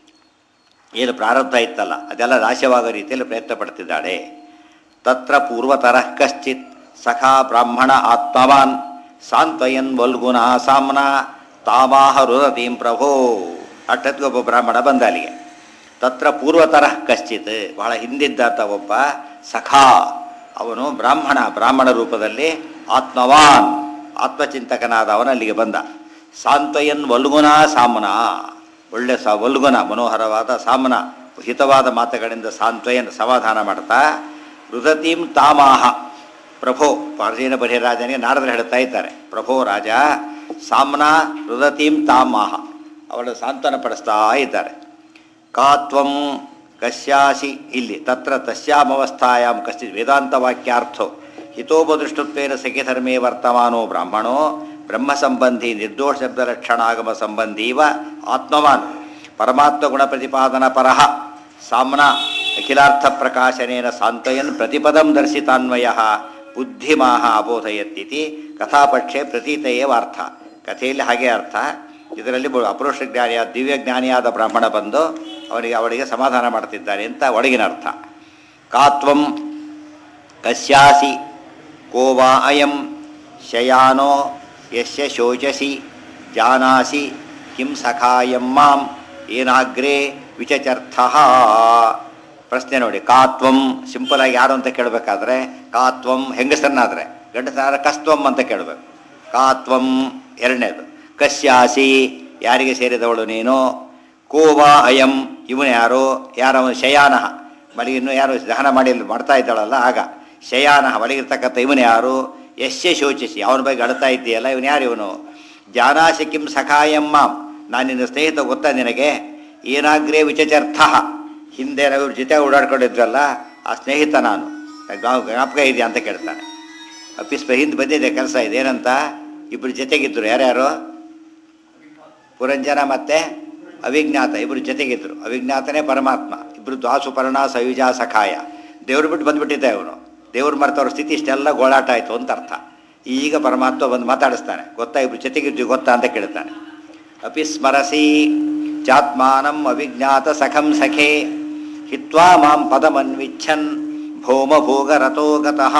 ಏನು ಪ್ರಾರಬ್ಧ ಇತ್ತಲ್ಲ ಅದೆಲ್ಲ ನಾಶವಾಗೋ ರೀತಿಯಲ್ಲಿ ಪ್ರಯತ್ನ ಪಡ್ತಿದ್ದಾಳೆ ತತ್ರ ಪೂರ್ವತರಃ ಕಶ್ಚಿತ್ ಸಖಾ ಬ್ರಾಹ್ಮಣ ಆತ್ಮವಾನ್ ಸಾಂತ್ವಯನ್ ವಲ್ಗುಣ ಸಾಮ್ನ ತಾಮಾಹ ರುದತೀಂ ಪ್ರಭೋ ಅಟ್ಟತ್ಗೆ ಒಬ್ಬ ಬ್ರಾಹ್ಮಣ ಬಂದ ಅಲ್ಲಿಗೆ ತತ್ರ ಪೂರ್ವತರಃ ಕಶ್ಚಿತ್ ಬಹಳ ಹಿಂದಿದ್ದಾತ ಒಬ್ಬ ಸಖಾ ಅವನು ಬ್ರಾಹ್ಮಣ ಬ್ರಾಹ್ಮಣ ರೂಪದಲ್ಲಿ ಆತ್ಮವಾನ್ ಆತ್ಮಚಿಂತಕನಾದ ಅವನು ಅಲ್ಲಿಗೆ ಬಂದ ಸಾಂತ್ವಯನ್ ವಲ್ಗುಣ ಸಾಮ್ನ ಒಳ್ಳೆ ಸ ವಲ್ಗುಣ ಮನೋಹರವಾದ ಸಾಮನ ಹಿತವಾದ ಮಾತುಗಳಿಂದ ಸಾಂತ್ವಯನ್ ಸಮಾಧಾನ ಮಾಡ್ತಾ ರುದತೀಂ ತಾಮಾಹ ಪ್ರಭೋ ಪಾರ್ಜೀನ ಬರಿರಾಜನಿಗೆ ನಾರದರು ಹೇಳ್ತಾ ಇದ್ದಾರೆ ಪ್ರಭೋ ರಾಜ ಸಾಮ್ನ ರುದತೀಂ ತಾಮಾಹ ಅವಳು ಸಾಂತ್ವನ ಪಡಿಸ್ತಾ ಇದ್ದಾರೆ ಕಾತ್ವಂ ಕಶ್ಯಾಸಿ ಇಲ್ಲಿ ತತ್ರ ತಸ್ಯಾಮವಸ್ಥಾಯಾಂ ಕಶ್ಚಿತ್ ವೇದಾಂತವಾಕ್ಯಾರ್ಥೋ ಹಿತೋಪದೃಷ್ಟತ್ವೇನ ಸಖಿಧರ್ಮೇ ವರ್ತಮಾನೋ ಬ್ರಾಹ್ಮಣೋ ಬ್ರಹ್ಮ ಸಂಬಂಧಿ ನಿರ್ದೋಷ ಶಬ್ದ ಲಕ್ಷಣಾಗಮ ಸಂಬಂಧೀವ ಆತ್ಮವಾನ್ ಪರಮಾತ್ಮ ಗುಣ ಪ್ರತಿಪಾದನ ಪರಃ ಸಾಮ್ನ ಅಖಿಲಾರ್ಥ ಪ್ರಕಾಶನೇನ ಸಾಂತ್ವಯನ್ ಪ್ರತಿಪದಂ ದರ್ಶಿತಾನ್ವಯ ಬುದ್ಧಿಮಾಹ ಅಬೋಧಯತ್ತಿತಿ ಕಥಾಪಕ್ಷೆ ಪ್ರತೀತೆಯೇ ಅರ್ಥ ಕಥೆಯಲ್ಲಿ ಹಾಗೆ ಅರ್ಥ ಇದರಲ್ಲಿ ಬ- ಅಪರೋಕ್ಷ ಜ್ಞಾನಿಯಾದ ದಿವ್ಯ ಜ್ಞಾನಿಯಾದ ಬ್ರಾಹ್ಮಣ ಬಂದು ಅವರಿಗೆ ಅವಳಿಗೆ ಸಮಾಧಾನ ಮಾಡ್ತಿದ್ದಾನೆ ಅಂತ ಒಳಗಿನ ಅರ್ಥ ಕಾತ್ವಂ ಕಸ್ಯಾಸಿ ಕೋ ವಾ ಅಯಂ ಶಯಾನೋ ಯಸ್ಯ ಶೋಚಸಿ ಜಾನಾಸಿ ಕಿಂ ಸಖಾಯಂ ಮಾಂ ಏನಾಗ್ರೇ ವಿಚಚರ್ಥ ಪ್ರಶ್ನೆ ನೋಡಿ ಕಾತ್ವಂ ಸಿಂಪಲ್ ಆಗಿ ಯಾರು ಅಂತ ಕೇಳಬೇಕಾದ್ರೆ ಕಾತ್ವಂ ಹೆಂಗಸರನ್ನಾದ್ರೆ ಗಂಡಸನಾದ್ರೆ ಕಸ್ತ್ವಂ ಅಂತ ಕೇಳಬೇಕು ಕಾತ್ವಂ ಎರಡನೇದು ಕಸ್ಯಾಸಿ ಯಾರಿಗೆ ಸೇರಿದವಳು ನೀನು ಕೋವಾ ಅಯಂ ಇವನು ಯಾರು ಯಾರವನು ಶಯಾನಃ ಮಲಗಿ ಇನ್ನೂ ಯಾರು ದಹನ ಮಾಡಿ ಅಲ್ಲಿ ಮಾಡ್ತಾ ಇದ್ದಾಳಲ್ಲ ಆಗ ಶಯಾನಃ ಮಲಗಿರ್ತಕ್ಕಂಥ ಇವನು ಯಾರು ಯಶ್ಯ ಶೋಚಿಸಿ ಅವನ ಬಗ್ಗೆ ಅಳ್ತಾ ಇದ್ದೀಯಲ್ಲ ಇವನು ಯಾರು ಇವನು ಜಾನಾಸಿ ಕಿಂ ಸಖಾಯಂ ಮಾಂ ನಾನು ನಿನ್ನ ಸ್ನೇಹಿತ ಗೊತ್ತಾ ನಿನಗೆ ಏನಾಗ್ರೇ ವಿಚಚರ್ಥ ಹಿಂದೆ ನಾವು ಇವ್ರ ಜೊತೆ ಓಡಾಡ್ಕೊಂಡಿದ್ರಲ್ಲ ಆ ಸ್ನೇಹಿತ ನಾನು ಜ್ಞಾ- ಜ್ಞಾಪಕ ಇದೆಯಾ ಅಂತ ಕೇಳ್ತಾನೆ ಅಫೀಸ್ ಹಿಂದೆ ಬಂದಿದೆ ಕೆಲಸ ಇದೆ ಏನಂತ ಇಬ್ಬರು ಜೊತೆಗಿದ್ರು ಯಾರ್ಯಾರು ಪುರಂಜನ ಮತ್ತೆ ಅವಿಜ್ಞಾತ ಇಬ್ಬರು ಜೊತೆಗಿದ್ರು ಅವಿಜ್ಞಾತನೇ ಪರಮಾತ್ಮ ಇಬ್ಬರು ದ್ವಾಸುಪರ್ಣ ಸಯುಜ ಸಖಾಯ ದೇವ್ರು ಬಿಟ್ಟು ಬಂದ್ಬಿಟ್ಟಿದ್ದ ಇವನು ದೇವ್ರು ಮರ್ತವ್ರ ಸ್ಥಿತಿ ಇಷ್ಟೆಲ್ಲ ಗೋಳಾಟ ಆಯಿತು ಅಂತ ಅರ್ಥ ಈಗ ಪರಮಾತ್ಮ ಬಂದು ಮಾತಾಡಿಸ್ತಾನೆ ಗೊತ್ತಾ ಇಬ್ರು ಜೊತೆಗಿದ್ದು ಗೊತ್ತಾ ಅಂತ ಕೇಳ್ತಾನೆ ಅಪಿ ಸ್ಮರಸಿ ಚಾತ್ಮಾನಂ ಅವಿಜ್ಞಾತ ಸಖಂ ಸಖೇ ಹಿತ್ವಾ ಮಾಂ ಪದಮನ್ವಿಚ್ಛನ್ ಭೌಮ ಭೋಗ ರಥೋ ಗತಃ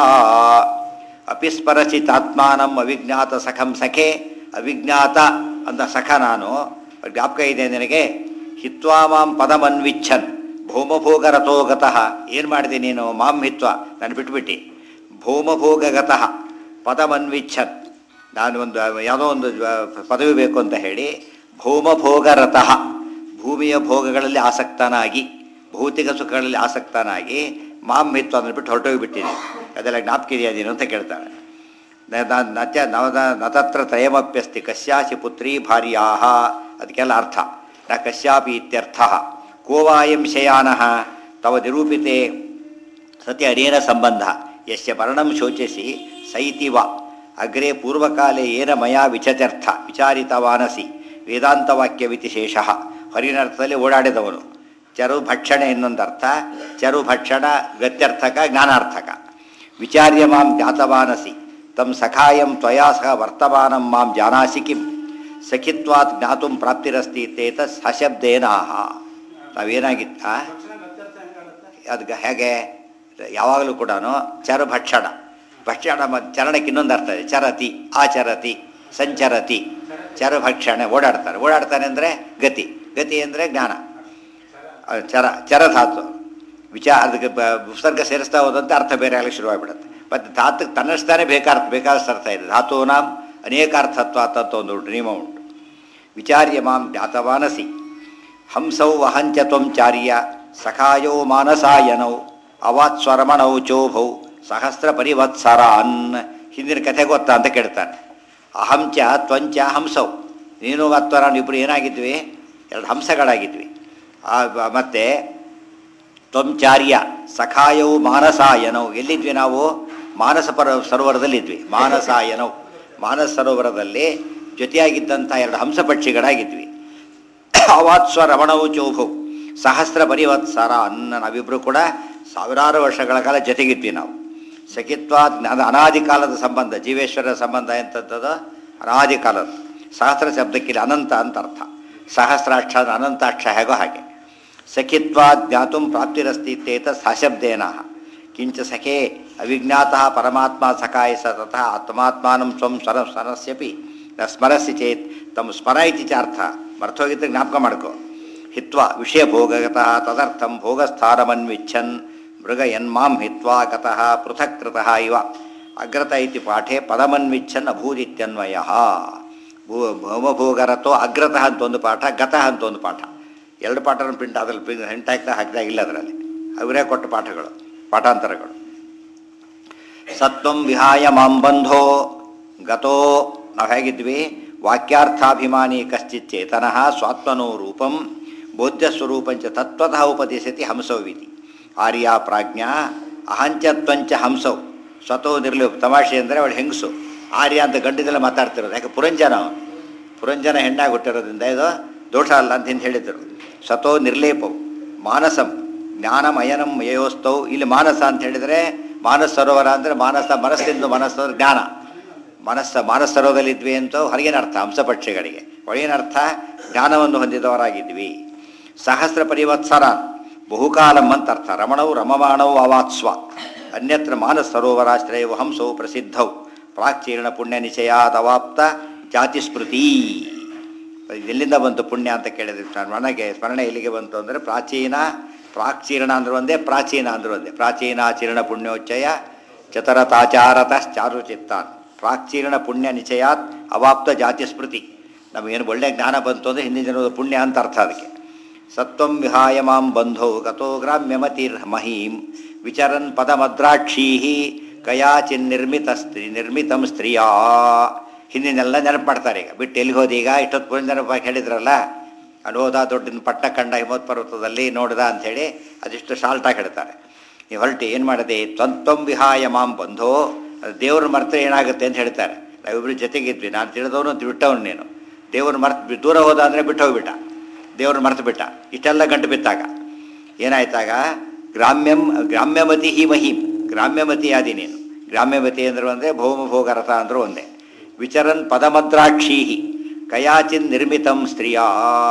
ಅಪಿ ಸ್ಮರಸಿ ಚಾತ್ಮಾನಂ ಅವಿಜ್ಞಾತ ಸಖಂ ಸಖೆ ಅವಿಜ್ಞಾತ ಅಂತ ಸಖ ನಾನು ಜ್ಞಾಪಕ ಇದೆ ನಿನಗೆ ಹಿತ್ವಾ ಮಾಂ ಪದಮನ್ವಿಚ್ಛನ್ ಭೌಮಭೋಗ ರಥೋಗತಃ ಏನು ಮಾಡಿದೆ ನೀನು ಮಾಂ ಹಿತ್ವ ನಾನು ಬಿಟ್ಬಿಟ್ಟು ಭೌಮಭೋಗಗತಃ ಪದಮನ್ವಿಚ್ಛನ್ ನಾನು ಒಂದು ಯಾವುದೋ ಒಂದು ಜ್ವ- ಪದವಿ ಬೇಕು ಅಂತ ಹೇಳಿ ಭೌಮಭೋಗರತಃ ಭೂಮಿಯ ಭೋಗಗಳಲ್ಲಿ ಆಸಕ್ತನಾಗಿ ಭೌತಿಕ ಸುಖಗಳಲ್ಲಿ ಆಸಕ್ತನಾಗಿ ಮಾಂ ಹಿತ್ವ ಅದನ್ನು ಬಿಟ್ಟು ಹೊರಟೋಗಿಬಿಟ್ಟಿದ್ದೀನಿ ಅದೆಲ್ಲ ಜ್ಞಾಪಕ ಇದೆಯಾ ನೀನು ಅಂತ ಕೇಳ್ತಾನೆ ನ- ನ- ನಚ ನವದ ನತತ್ರ ತ್ರಯಮಪ್ಯಸ್ತಿ ಕಸ್ಯಾಸಿ ಪುತ್ರಿ ಭಾರ್ಯಾ ಅದಕ್ಕೆಲ್ಲ ಅರ್ಥ ನ ಕಸ್ಯಾಪಿ ಇತ್ಯರ್ಥ ಕೋವಾಯಂ ಶಯಾನಃ ತವ ನಿರೂಪಿತೆ ಸತಿ ಅನೇನ ಸಂಬಂಧ ಯಸ್ಯ ಮರಣಂ ಶೋಚಿಸಿ ಸೈತಿ ವ ಅಗ್ರೆ ಪೂರ್ವಕಾಲೇ ಏನ ಮಯಾ ವಿಚತ್ಯರ್ಥ ವಿಚಾರಿತವಾನಸಿ ವೇದಾಂತವಾಕ್ಯವಿತಿ ಶೇಷಃ ಹರಿನರ್ಥದಲ್ಲಿ ಓಡಾಡಿದವನು ಚರು ಭಕ್ಷಣೆ ಇನ್ನೊಂದರ್ಥ ಚರು ಭಕ್ಷಣ ಗತ್ಯರ್ಥಕ ಜ್ಞಾನಾರ್ಥಕ ವಿಚಾರ್ಯ ಮಾಂ ಜ್ಞಾತವಾನಸಿ ತಂ ಸಖಾಯಂ ತ್ವಯಾ ಸಹ ವರ್ತಮಾನಂ ಮಾಂ ಜಾನಾಸಿ ಕಿಂ ಸಖಿತ್ವಾತ್ ಜ್ಞಾತುಂ ಪ್ರಾಪ್ತಿರಸ್ತಿ ತೇತ ಸಶಬ್ದೇನಾಹ ನಾವೇನಾಗಿತ್ತ ಅದಕ್ಕೆ ಹೇಗೆ ಯಾವಾಗಲೂ ಕೂಡ ಚರ ಭಕ್ಷಣ ಭಕ್ಷಣ ಮ- ಚರಣಕ್ಕೆ ಇನ್ನೊಂದು ಅರ್ಥ ಇದೆ ಚರತಿ ಆಚರತಿ ಸಂಚರತಿ ಚರ ಭಕ್ಷಣೆ ಓಡಾಡ್ತಾರೆ ಓಡಾಡ್ತಾನೆ ಅಂದರೆ ಗತಿ ಗತಿ ಅಂದರೆ ಜ್ಞಾನ ಅದು ಚರ ಚರಧಾತು ವಿಚಾರ ಅದಕ್ಕೆ ಬ- ಉಪಸರ್ಗ ಸೇರಿಸ್ತಾ ಹೋದಂತೆ ಅರ್ಥ ಬೇರೆ ಆಗಲಿಕ್ಕೆ ಶುರುವಾಗ್ಬಿಡುತ್ತೆ ಮತ್ತು ಧಾತುಕ್ಕೆ ತನ್ನಷ್ಟಾನೇ ಬೇಕಾರ್ಥ ಬೇಕಾದಷ್ಟು ಅರ್ಥ ಇದೆ ಧಾತೂನಾಂ ಅನೇಕಾರ್ಥತ್ವ ಅಂತ ಒಂದು ನಿಯಮ ಉಂಟು ವಿಚಾರ್ಯ ಮಾಂ ಜ್ಞಾತವಾನಸಿ ಹಂಸೌ ವಹಂಚ ತ್ವಂ ಚಾರ್ಯ ಸಖಾಯೋ ಮಾನಸಾಯನೌ ಅವಾತ್ಸ್ವರಮಣೌ ಚೋಭೌ ಸಹಸ್ರ ಪರಿವತ್ಸರಾನ್ ಹಿಂದಿನ ಕಥೆ ಗೊತ್ತಾ ಅಂತ ಕೇಳ್ತಾನೆ ಅಹಂಚ ತ್ವಂಚ ಹಂಸೌ ನೀನು ಮತ್ವರ ಇಬ್ಬರು ಏನಾಗಿದ್ವಿ ಎರಡು ಹಂಸಗಳಾಗಿದ್ವಿ ಆ, ಬ- ಮತ್ತೆ ತ್ವಂಚಾರ್ಯ ಸಖಾಯವು ಮಾನಸಾಯನವು ಎಲ್ಲಿದ್ವಿ ನಾವು ಮಾನಸ ಪರ ಸರೋವರದಲ್ಲಿದ್ವಿ ಮಾನಸಾಯನವು ಮಾನಸ ಸರೋವರದಲ್ಲಿ ಜೊತೆಯಾಗಿದ್ದಂಥ ಎರಡು ಹಂಸ ಪಕ್ಷಿಗಳಾಗಿದ್ವಿ ಅವಾತ್ಸ್ವ ರಮಣವು ಚೋಭು ಸಹಸ್ರ ಪರಿವತ್ಸರ ಅನ್ನ ನಾವಿಬ್ಬರು ಕೂಡ ಸಾವಿರಾರು ವರ್ಷಗಳ ಕಾಲ ಜೊತೆಗಿದ್ವಿ ನಾವು ಸಖಿತ್ವ ಅದು ಅನಾದಿ ಕಾಲದ ಸಂಬಂಧ ಜೀವೇಶ್ವರ ಸಂಬಂಧ ಎಂಥದ್ದು ಅನಾದಿ ಕಾಲದ ಸಹಸ್ರ ಶಬ್ದಕ್ಕೆ ಇಲ್ಲಿ ಅನಂತ ಅಂತ ಅರ್ಥ ಸಹಸ್ರಾಕ್ಷ ಅಂದ್ರೆ ಅನಂತಾಕ್ಷ ಹೇಗೋ ಹಾಗೆ ಸಖಿತ್ವ ಜ್ಞಾತು ಪ್ರಾಪ್ತಿರಸ್ತಿ ಇತ್ಯೇತ ಸಶಬ್ದೇನ ಕಿಂಚ ಸಖೇ ಅವಿಜ್ಞಾತ ಪರಮಾತ್ಮ ಸಖಾಯ ಸತತ ಆತ್ಮಾತ್ಮಾನಂ ಸ್ವಂ ಸ್ವರ ಸ್ವರಸ್ಯಪಿ ನ ಸ್ಮರಸಿ ಚೇತ್ ತಮ್ಮ ಸ್ಮರ ಇತಿ ಚ ಅರ್ಥ ಮರ್ತೋಗಿದ್ರೆ ಜ್ಞಾಪಕ ಮಾಡ್ಕೋ ಹಿತ್ವ ವಿಷಯ ಭೋಗಗತಃ ತದರ್ಥಂ ಭೋಗಸ್ಥಾನಮನ್ವಿಚ್ಛನ್ ಮೃಗ ಯನ್ಮಾಂ ಹಿತ್ವಾ ಗತಃ ಪೃಥಕ್ ಕೃತಃ ಇವ ಅಗ್ರತ ಇತಿ ಪಾಠೆ ಪದಮನ್ವಿಚ್ಛನ್ ಅಭೂದಿತ್ಯನ್ವಯ ಭೂ ಭೌಮಭೋಗರತೋ ಅಗ್ರತಃ ಅಂತ ಒಂದು ಪಾಠ ಗತಃ ಅಂತ ಒಂದು ಪಾಠ ಎರಡು ಪಾಠನ ಪ್ರಿಂಟ್ ಅದ್ರಲ್ಲಿ ಪ್ರಿಂಟ್ ಹೆಂಟಾಗ್ತಾ ಹಾಕಿದಾಗ ಇಲ್ಲ ಅದರಲ್ಲಿ ಅವರೇ ಕೊಟ್ಟ ಪಾಠಗಳು ಪಾಠಾಂತರಗಳು ಸತ್ವಂ ವಿಹಾಯ ಮಾಂ ಬಂಧೋ ಗತೋ ನಾವು ಹೇಗಿದ್ವಿ ವಾಕ್ಯಾರ್ಥಾಭಿಮಾನಿ ಕಶ್ಚಿತ್ ಚೇತನಃ ಸ್ವಾತ್ಮನೋ ರೂಪಂ ಬೋಧ್ಯ ಸ್ವರೂಪಂಚ ತತ್ವತಃ ಉಪದಿಶತಿ ಹಂಸವಿತಿ ಆರ್ಯ ಪ್ರಾಜ್ಞಾ ಅಹಂಚತ್ವಂಚ ಹಂಸೌ ಸ್ವತೋ ನಿರ್ಲಿ ತಮಾಷೆ ಅಂದರೆ ಅವಳು ಹೆಂಗಸು ಆರ್ಯ ಅಂತ ಗಂಡಿದೆಲ್ಲ ಮಾತಾಡ್ತಿರೋದು ಯಾಕೆ ಪುರಂಜನ ಅವನು ಪುರಂಜನ ಹೆಣ್ಣಾಗಿ ಹುಟ್ಟಿರೋದ್ರಿಂದ ಇದು ದೋಷ ಅಲ್ಲ ಅಂತ ಹಿಂದೆ ಹೇಳಿದರು ಸ್ವತೋ ನಿರ್ಲೇಪವು ಮಾನಸಂ ಜ್ಞಾನಮಯನಂ ಯಯೋಸ್ತೌ ಇಲ್ಲಿ ಮಾನಸ ಅಂತ ಹೇಳಿದರೆ ಮಾನಸ ಸರೋವರ ಅಂದರೆ ಮಾನಸ ಮನಸ್ಸಿಂದ ಮನಸ್ಸು ಅಂದ್ರೆ ಜ್ಞಾನ ಮನಸ್ಸ ಮಾನಸ ಸರೋವರದಲ್ಲಿದ್ವಿ ಅಂತ ಹೊರಗಿನ ಅರ್ಥ ಹಂಸಪಕ್ಷಿಗಳಿಗೆ ಒಳಗಿನ ಅರ್ಥ ಜ್ಞಾನವನ್ನು ಹೊಂದಿದವರಾಗಿದ್ವಿ ಸಹಸ್ರ ಪರಿವತ್ಸರ ಬಹುಕಾಲಂ ಅಂತ ಅರ್ಥ ರಮಣವು ರಮಮಾಣವು ಅವಾತ್ಸ್ವ ಅನ್ಯತ್ರ ಮಾನಸ ಸರೋವರಾಶ್ರಯವು ಹಂಸವು ಪ್ರಸಿದ್ಧವು ಪ್ರಾಚೀರ್ಣ ಪುಣ್ಯ ನಿಚಯಾದ ಅವಾಪ್ತ ಜಾತಿ ಸ್ಮೃತಿ ಎಲ್ಲಿಂದ ಬಂತು ಪುಣ್ಯ ಅಂತ ಕೇಳಿದ್ರೆ ಸ್ಮರಣೆಗೆ ಸ್ಮರಣೆ ಎಲ್ಲಿಗೆ ಬಂತು ಅಂದರೆ ಪ್ರಾಚೀನ ಪ್ರಾಚೀರ್ಣ ಅಂದ್ರೆ ಒಂದೇ ಪ್ರಾಚೀನ ಅಂದ್ರೆ ಒಂದೇ ಪ್ರಾಚೀನಾಚೀರ್ಣ ಪುಣ್ಯೋಚ್ಚಯ ಚತರತಾಚಾರತ ಚಾರು ಚಿತ್ತಾನ್ ಪ್ರಾಚೀರ್ಣ ಪುಣ್ಯ ನಿಚಯಾತ್ ಅವಾಪ್ತ ಜಾತಿ ಸ್ಮೃತಿ ನಮಗೇನು ಒಳ್ಳೆ ಜ್ಞಾನ ಬಂತು ಅಂದರೆ ಹಿಂದಿನ ಜನದ ಪುಣ್ಯ ಅಂತ ಅರ್ಥ ಅದಕ್ಕೆ ಸತ್ವಂ ವಿಹಾಯ ಮಾಂ ಬಂಧೋ ಗತೋ ಗ್ರಾಮ್ಯಮತಿರ್ ಮಹೀಂ ವಿಚರನ್ ಪದಮದ್ರಾಕ್ಷೀ ಕಯಾಚಿನ್ ನಿರ್ಮಿತ ಸ್ತ್ರೀ ನಿರ್ಮಿತಂ ಸ್ತ್ರೀಯಾ ಹಿಂದಿನೆಲ್ಲ ನೆನಪು ಮಾಡ್ತಾರೆ ಈಗ ಬಿಟ್ಟು ಎಲ್ಲಿ ಹೋದ ಈಗ ಇಷ್ಟೊತ್ತು ಪುರಂಜನ ನೆನಪು ಹೇಳಿದ್ರಲ್ಲ ಅನೋದ ದೊಡ್ಡ ಪಟ್ಟ ಕಂಡ ಹಿಮೋತ್ ಪರ್ವತದಲ್ಲಿ ನೋಡ್ದ ಅಂಥೇಳಿ ಅದಿಷ್ಟು ಶಾಲ್ಟಾಗಿ ಹೇಳ್ತಾರೆ ನೀವು ಹೊರಟು ಏನು ಮಾಡಿದೆ ತ್ವಂತ್ವಂ ವಿಹಾಯ ಮಾಂ ಬಂಧೋ ಅದು ದೇವ್ರ ಮರ್ತರೆ ಏನಾಗುತ್ತೆ ಅಂತ ಹೇಳ್ತಾರೆ ನಾವಿಬ್ರು ಜೊತೆಗಿದ್ವಿ ನಾನು ತಿಳಿದವನು ಅಂತ ಬಿಟ್ಟವನು ನೀನು ದೇವ್ರ ಮರ್ತು ದೂರ ಹೋದ ಅಂದರೆ ಬಿಟ್ಟು ಹೋಗ್ಬಿಟ್ಟ ದೇವ್ರನ್ನ ಮರ್ತು ಬಿಟ್ಟ ಇಷ್ಟೆಲ್ಲ ಗಂಟು ಬಿತ್ತಾಗ ಏನಾಯ್ತಾಗ ಗ್ರಾಮ್ಯಂ ಗ್ರಾಮ್ಯಮತಿ ಹಿ ಮಹಿಂ ಗ್ರಾಮ್ಯಮತಿ ಆದಿ ನೀನು ಗ್ರಾಮ್ಯಮತಿ ಅಂದ್ರೆ ಒಂದೇ ಭೌಮ ಭೋಗರಥ ಅಂದರೂ ಒಂದೇ ವಿಚರನ್ ಪದಮದ್ರಾಕ್ಷೀಹಿ ಕಯಾಚಿನ್ ನಿರ್ಮಿತಂ ಸ್ತ್ರೀಯಾ